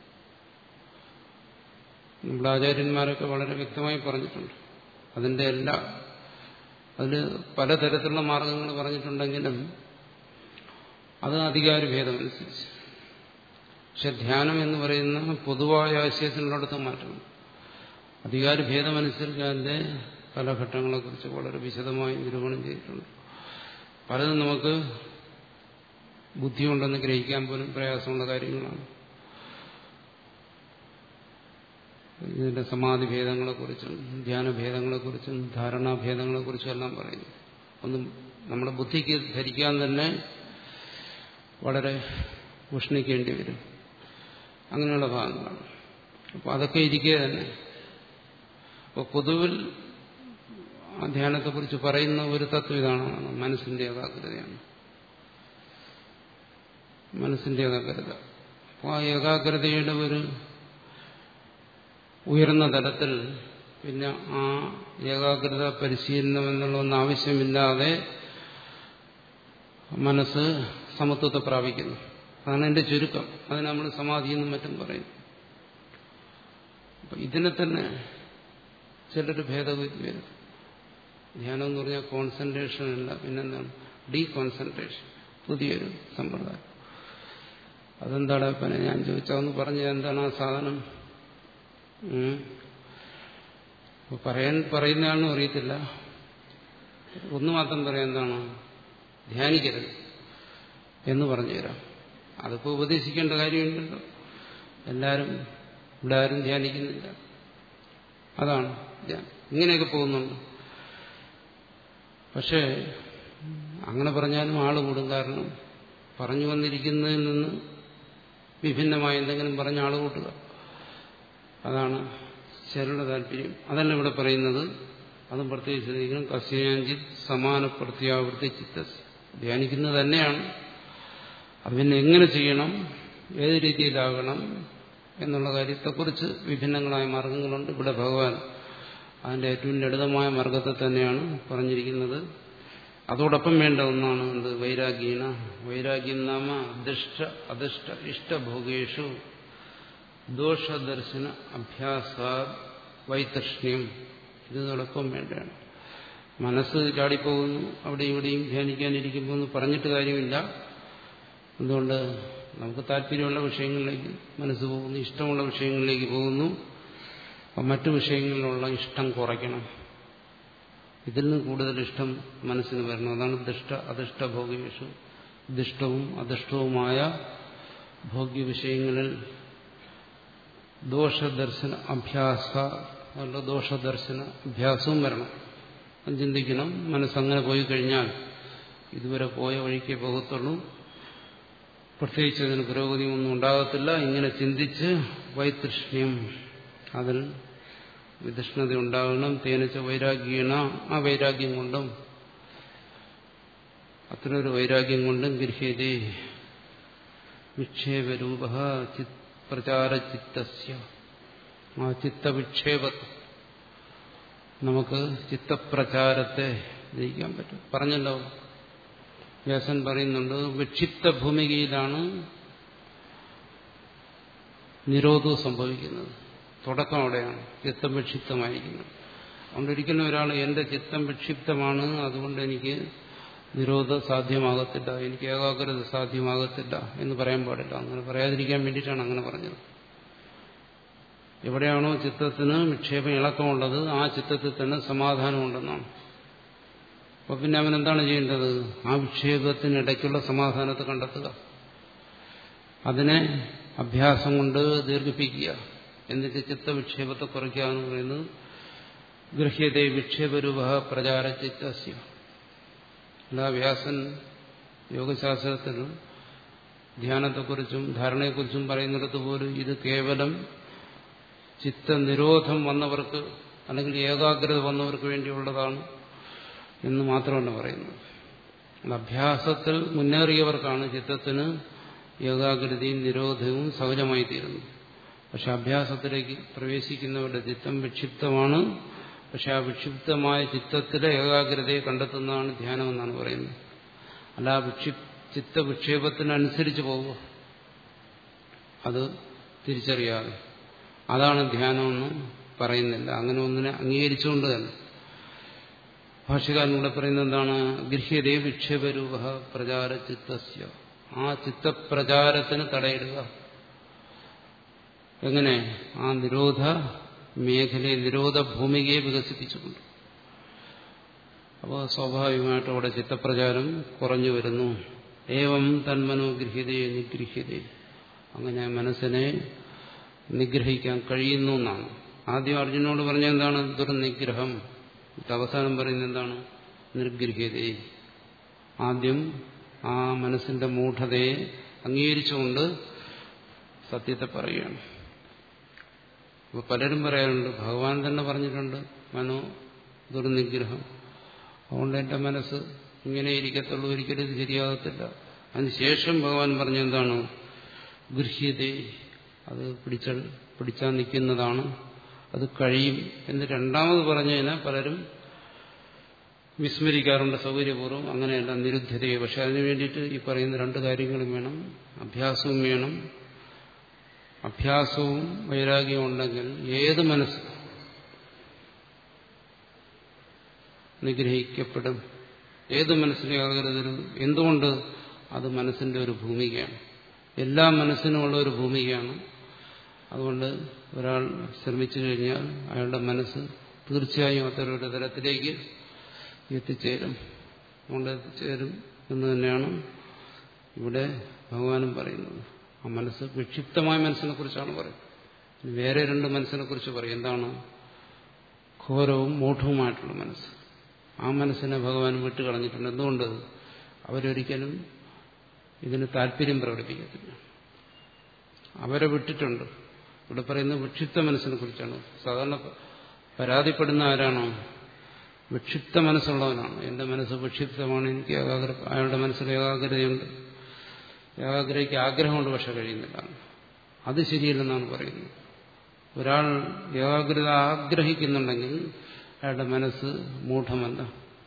നമ്മുടെ ആചാര്യന്മാരൊക്കെ വളരെ വ്യക്തമായി പറഞ്ഞിട്ടുണ്ട് അതിന്റെ എല്ലാ അതിൽ പലതരത്തിലുള്ള മാർഗങ്ങൾ പറഞ്ഞിട്ടുണ്ടെങ്കിലും അത് അധികാരഭേദമനുസരിച്ച് പക്ഷെ ധ്യാനം എന്ന് പറയുന്ന പൊതുവായ ആശയത്തിനുള്ളിടത്ത് മാറ്റണം അധികാരഭേദമനുസരിച്ച് അതിന്റെ പല ഘട്ടങ്ങളെക്കുറിച്ച് വളരെ വിശദമായി നിരൂപണം ചെയ്തിട്ടുണ്ട് പലതും നമുക്ക് ബുദ്ധിയുണ്ടെന്ന് ഗ്രഹിക്കാൻ പോലും പ്രയാസമുള്ള കാര്യങ്ങളാണ് ഇതിന്റെ സമാധി ഭേദങ്ങളെക്കുറിച്ചും ധ്യാനഭേദങ്ങളെക്കുറിച്ചും ധാരണാഭേദങ്ങളെക്കുറിച്ചും എല്ലാം പറയുന്നു ഒന്നും നമ്മുടെ ബുദ്ധിക്ക് ധരിക്കാൻ തന്നെ വളരെ ഉഷ്ണിക്കേണ്ടി വരും അങ്ങനെയുള്ള ഭാഗങ്ങളാണ് അപ്പോൾ അതൊക്കെ ഇരിക്കുക തന്നെ അപ്പോൾ പൊതുവിൽ ആ ധ്യാനത്തെക്കുറിച്ച് പറയുന്ന ഒരു തത്വം ഇതാണ് മനസ്സിന്റെ ഏകാഗ്രതയാണ് മനസ്സിന്റെ ഏകാഗ്രത അപ്പോൾ ആ ഏകാഗ്രതയുടെ ഒരു ഉയർന്ന തലത്തിൽ പിന്നെ ആ ഏകാഗ്രത പരിശീലനം എന്നുള്ള ഒന്ന് ആവശ്യമില്ലാതെ മനസ്സ് സമത്വത്തെ പ്രാപിക്കുന്നു അതാണ് എന്റെ ചുരുക്കം അതിന് നമ്മൾ സമാധി എന്നും മറ്റും പറയും അപ്പൊ ഇതിനെ തന്നെ ചിലർ ഭേദഗതി വരും ധ്യാനം എന്ന് പറഞ്ഞാൽ കോൺസെൻട്രേഷൻ അല്ല പിന്നെന്താണ് ഡീ കോൺസെൻട്രേഷൻ പുതിയൊരു സമ്പ്രദായം അതെന്താണ് പിന്നെ ഞാൻ ചോദിച്ചതെന്ന് പറഞ്ഞത് എന്താണ് ആ സാധനം പറയാൻ പറയുന്നതാണെന്നും അറിയത്തില്ല ഒന്ന് മാത്രം പറയാം എന്താണ് ധ്യാനിക്കരുത് എന്ന് പറഞ്ഞു തരാം അതിപ്പോൾ ഉപദേശിക്കേണ്ട കാര്യമുണ്ടല്ലോ എല്ലാവരും ഇവിടെ ആരും ധ്യാനിക്കുന്നില്ല അതാണ് ഇങ്ങനെയൊക്കെ പോകുന്നുണ്ട് പക്ഷേ അങ്ങനെ പറഞ്ഞാലും ആള് കൂടും കാരണം പറഞ്ഞു വന്നിരിക്കുന്നതിൽ നിന്ന് വിഭിന്നമായ എന്തെങ്കിലും പറഞ്ഞ ആള് കൂട്ടുക അതാണ് ശരുടെ താല്പര്യം അതല്ല ഇവിടെ പറയുന്നത് അതും പ്രത്യേകിച്ച് ശ്രദ്ധിക്കണം കസ്യാഞ്ചിത് സമാന പ്രത്യാവൃത്തി ചിത്ത ധ്യാനിക്കുന്നത് തന്നെയാണ് അത് പിന്നെ എങ്ങനെ ചെയ്യണം ഏത് രീതിയിലാകണം എന്നുള്ള കാര്യത്തെക്കുറിച്ച് വിഭിന്നങ്ങളായ മാർഗങ്ങളുണ്ട് ഇവിടെ ഭഗവാൻ അതിന്റെ ഏറ്റവും ലളിതമായ മാർഗത്തെ തന്നെയാണ് പറഞ്ഞിരിക്കുന്നത് അതോടൊപ്പം വേണ്ട ഒന്നാണ് എന്ത് വൈരാഗ്യീന വൈരാഗ്യം നാമ അദൃഷ്ട അദൃഷ്ട ഇഷ്ടഭോഗേഷു ദോഷദർശന അഭ്യാസ വൈതൃഷ്ണ്യം ഇതോടൊപ്പം വേണ്ടതാണ് മനസ്സ് ചാടിപ്പോകുന്നു അവിടെ ഇവിടെയും ധ്യാനിക്കാനിരിക്കുമ്പോൾ എന്ന് പറഞ്ഞിട്ട് കാര്യമില്ല എന്തുകൊണ്ട് നമുക്ക് താല്പര്യമുള്ള വിഷയങ്ങളിലേക്ക് മനസ്സ് പോകുന്നു ഇഷ്ടമുള്ള വിഷയങ്ങളിലേക്ക് പോകുന്നു അപ്പം മറ്റു വിഷയങ്ങളിലുള്ള ഇഷ്ടം കുറയ്ക്കണം ഇതിൽ നിന്ന് കൂടുതൽ ഇഷ്ടം മനസ്സിന് വരണം അതാണ് ദുഷ്ട അദൃഷ്ട ഭോഗേഷു ദുഷ്ടവും അദൃഷ്ടവുമായ ഭോഗ്യ വിഷയങ്ങളിൽ ദോഷദർശന അഭ്യാസ അല്ല ദോഷദർശന അഭ്യാസവും വരണം ചിന്തിക്കണം മനസ്സങ്ങനെ പോയി കഴിഞ്ഞാൽ ഇതുവരെ പോയ വഴിക്കേ പോകത്തുള്ളൂ പ്രത്യേകിച്ച് അതിന് പുരോഗതിയൊന്നും ഉണ്ടാകത്തില്ല ഇങ്ങനെ ചിന്തിച്ച് വൈതൃഷ്ണ്യം അതിൽ വിതൃഷ്ണത ഉണ്ടാകണം തേനച്ച വൈരാഗ്യണ ആ വൈരാഗ്യം കൊണ്ടും അത്തരൊരു വൈരാഗ്യം കൊണ്ടും ഗൃഹ്യതേ വിക്ഷേപരൂപ പ്രചാരചിത്തസ്യ ആ ചിത്തവിക്ഷേപ നമുക്ക് ചിത്തപ്രചാരത്തെ ജയിക്കാൻ പറ്റും പറഞ്ഞല്ലോ വ്യാസൻ പറയുന്നുണ്ട് വിക്ഷിപ്ത ഭൂമികയിലാണ് നിരോധവും സംഭവിക്കുന്നത് തുടക്കം അവിടെയാണ് ചിത്തം വിക്ഷിപ്തമായിരിക്കുന്നത് അതുകൊണ്ട് ഒരിക്കലും ഒരാൾ എന്റെ ചിത്തം വിക്ഷിപ്തമാണ് അതുകൊണ്ട് എനിക്ക് നിരോധം സാധ്യമാകത്തില്ല എനിക്ക് ഏകാഗ്രത സാധ്യമാകത്തില്ല എന്ന് പറയാൻ പാടില്ല അങ്ങനെ പറയാതിരിക്കാൻ വേണ്ടിയിട്ടാണ് അങ്ങനെ പറഞ്ഞത് എവിടെയാണോ ചിത്തത്തിന് നിക്ഷേപം ഇളക്കമുള്ളത് ആ ചിത്തത്തിൽ തന്നെ സമാധാനമുണ്ടെന്നാണ് അപ്പൊ പിന്നെ അവൻ എന്താണ് ചെയ്യേണ്ടത് ആ വിക്ഷേപത്തിനിടയ്ക്കുള്ള സമാധാനത്തെ കണ്ടെത്തുക അതിനെ അഭ്യാസം കൊണ്ട് ദീർഘിപ്പിക്കുക എന്നിട്ട് ചിത്തവിക്ഷേപത്തെ കുറയ്ക്കുക എന്ന് പറയുന്നത് ഗൃഹ്യതേ വിക്ഷേപരൂപ പ്രചാര ചിത്തസ്യ അല്ല വ്യാസൻ യോഗശാസ്ത്രത്തിൽ ധ്യാനത്തെക്കുറിച്ചും ധാരണയെക്കുറിച്ചും പറയുന്നിടത്ത് പോലും ഇത് കേവലം ചിത്തനിരോധം വന്നവർക്ക് അല്ലെങ്കിൽ ഏകാഗ്രത വന്നവർക്ക് വേണ്ടിയുള്ളതാണ് എന്ന് മാത്രമല്ല പറയുന്നത് അഭ്യാസത്തിൽ മുന്നേറിയവർക്കാണ് ചിത്തത്തിന് ഏകാഗ്രതയും നിരോധവും സഹജമായി തീരുന്നത് പക്ഷെ അഭ്യാസത്തിലേക്ക് പ്രവേശിക്കുന്നവരുടെ ചിത്തം വിക്ഷിപ്തമാണ് പക്ഷെ ആ വിക്ഷിപ്തമായ ചിത്തത്തിലെ ഏകാഗ്രതയെ കണ്ടെത്തുന്നതാണ് ധ്യാനമെന്നാണ് പറയുന്നത് അല്ല ആ വിക്ഷി ചിത്തവിക്ഷേപത്തിനനുസരിച്ച് പോവുക അത് തിരിച്ചറിയാതെ അതാണ് ധ്യാനമെന്ന് പറയുന്നില്ല അങ്ങനെ ഒന്നിനെ അംഗീകരിച്ചുകൊണ്ട് തന്നെ ഭാഷ്യകാരനൂടെ പറയുന്നത് എന്താണ് ഗൃഹ്യതേ വിക്ഷേപരൂപ പ്രചാര ചിത്തസ്യ ആ ചിത്തപ്രചാരത്തിന് തടയിടുക എങ്ങനെ ആ നിരോധ മേഖലയെ നിരോധ ഭൂമികയെ വികസിപ്പിച്ചുകൊണ്ട് അപ്പോൾ സ്വാഭാവികമായിട്ടും അവിടെ ചിത്തപ്രചാരം കുറഞ്ഞു വരുന്നു ഏവം തന്മനോ ഗൃഹ്യതയെ നിഗൃഹ്യതേ അങ്ങനെ മനസ്സിനെ നിഗ്രഹിക്കാൻ കഴിയുന്നു എന്നാണ് ആദ്യം അർജുനോട് പറഞ്ഞ എന്താണ് ദുർനിഗ്രഹം അവസാനം പറയുന്നത് എന്താണ് നിർഗൃഹ്യതേ ആദ്യം ആ മനസ്സിന്റെ മൂഢതയെ അംഗീകരിച്ചുകൊണ്ട് സത്യത്തെ പറയുകയാണ് അപ്പൊ പലരും പറയാറുണ്ട് ഭഗവാൻ തന്നെ പറഞ്ഞിട്ടുണ്ട് മനോ ദുർനിഗ്രഹം അതുകൊണ്ട് എന്റെ മനസ്സ് ഇങ്ങനെ ഇരിക്കത്തുള്ളൂ ഒരിക്കലും ഇത് ശരിയാകത്തില്ല അതിനുശേഷം ഭഗവാൻ പറഞ്ഞ എന്താണ് ഗൃഹ്യതേ അത് പിടിച്ച പിടിച്ചാൽ നിൽക്കുന്നതാണ് അത് കഴിയും എന്ന് രണ്ടാമത് പറഞ്ഞതിന് പലരും വിസ്മരിക്കാറുണ്ട് സൗകര്യപൂർവ്വം അങ്ങനെയല്ല നിരുദ്ധതയെ പക്ഷെ അതിനു വേണ്ടിയിട്ട് ഈ പറയുന്ന രണ്ട് കാര്യങ്ങളും വേണം അഭ്യാസവും വേണം അഭ്യാസവും വൈരാഗ്യവും ഉണ്ടെങ്കിൽ ഏത് മനസ്സ് നിഗ്രഹിക്കപ്പെടും ഏത് മനസ്സിനെ ആകരുതരും എന്തുകൊണ്ട് അത് മനസ്സിന്റെ ഒരു ഭൂമികയാണ് എല്ലാ മനസ്സിനുമുള്ള ഒരു ഭൂമികയാണ് അതുകൊണ്ട് ഒരാൾ ശ്രമിച്ചു കഴിഞ്ഞാൽ അയാളുടെ മനസ്സ് തീർച്ചയായും അത്തരം ഒരു തലത്തിലേക്ക് എത്തിച്ചേരും അതുകൊണ്ട് എത്തിച്ചേരും എന്ന് തന്നെയാണ് ഇവിടെ ഭഗവാനും പറയുന്നത് ആ മനസ്സ് വിക്ഷിപ്തമായ മനസ്സിനെ കുറിച്ചാണ് പറയുന്നത് വേറെ രണ്ട് മനസ്സിനെ കുറിച്ച് പറയും എന്താണ് ഘോരവും മൂഢവുമായിട്ടുള്ള മനസ്സ് ആ മനസ്സിനെ ഭഗവാൻ വിട്ടുകളഞ്ഞിട്ടുണ്ട് എന്തുകൊണ്ട് അവരൊരിക്കലും ഇതിന് താല്പര്യം പ്രകടിപ്പിക്കത്തില്ല അവരെ വിട്ടിട്ടുണ്ട് ഇവിടെ പറയുന്നത് വിക്ഷിപ്ത മനസ്സിനെ കുറിച്ചാണ് സാധാരണ പരാതിപ്പെടുന്ന ആരാണോ വിക്ഷിപ്ത മനസ്സുള്ളവനാണ് എന്റെ മനസ്സ് വിക്ഷിപ്തമാണ് എനിക്ക് ഏകാഗ്ര അയാളുടെ മനസ്സിൽ ഏകാഗ്രതയുണ്ട് ഏകാഗ്രതയ്ക്ക് ആഗ്രഹമുണ്ട് പക്ഷെ കഴിയുന്നില്ല അത് ശരിയല്ലെന്നാണ് പറയുന്നത് ഒരാൾ ഏകാഗ്രത ആഗ്രഹിക്കുന്നുണ്ടെങ്കിൽ അയാളുടെ മനസ്സ് മൂഢമല്ല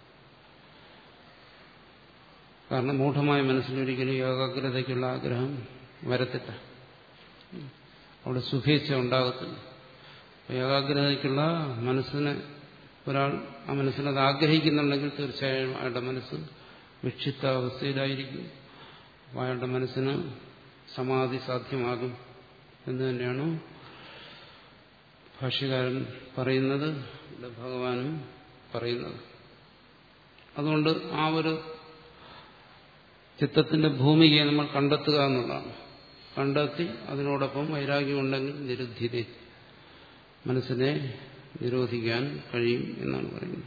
കാരണം മൂഢമായ മനസ്സിലൊരിക്കലും ഏകാഗ്രതയ്ക്കുള്ള ആഗ്രഹം വരത്തില്ല അവിടെ സുഖേച്ഛ ഉണ്ടാകത്തില്ല ഏകാഗ്രതയ്ക്കുള്ള മനസ്സിനെ ഒരാൾ ആ മനസ്സിനത് ആഗ്രഹിക്കുന്നുണ്ടെങ്കിൽ തീർച്ചയായും അയാളുടെ മനസ്സ് വിക്ഷിപ്ത അവസ്ഥയിലായിരിക്കും അയാളുടെ മനസ്സിന് സമാധി സാധ്യമാകും എന്ന് തന്നെയാണ് ഭാഷ്യകാരൻ പറയുന്നത് ഇവിടെ ഭഗവാനും പറയുന്നത് അതുകൊണ്ട് ആ ഒരു ചിത്തത്തിന്റെ ഭൂമികയെ നമ്മൾ കണ്ടെത്തുക എന്നുള്ളതാണ് കണ്ടെത്തി അതിനോടൊപ്പം വൈരാഗ്യം ഉണ്ടെങ്കിൽ നിരുദ്ധിത മനസ്സിനെ നിരോധിക്കാൻ കഴിയും എന്നാണ് പറയുന്നത്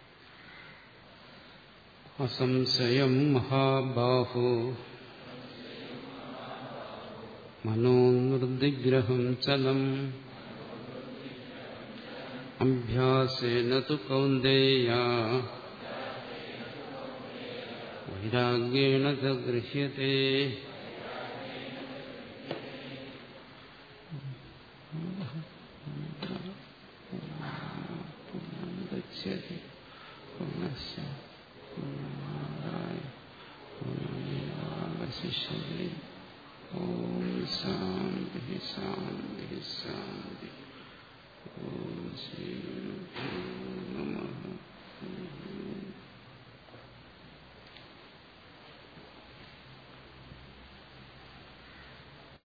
അസംശയം മഹാബാഹോ മനോനിർദിഗ്രഹം ചലം അഭ്യാസേന തു കൗന്ദേയ വൈരാഗ്യേണ ച ഗൃഹ്യത്തെ ഗച്ഛതി പൂർണ്ണസ്യ പൂർണ്ണമാദായ പൂർണ്ണമേവാവശിഷ്യത്തെ ഓം ശാന്തി ശാന്തി ശാന്തി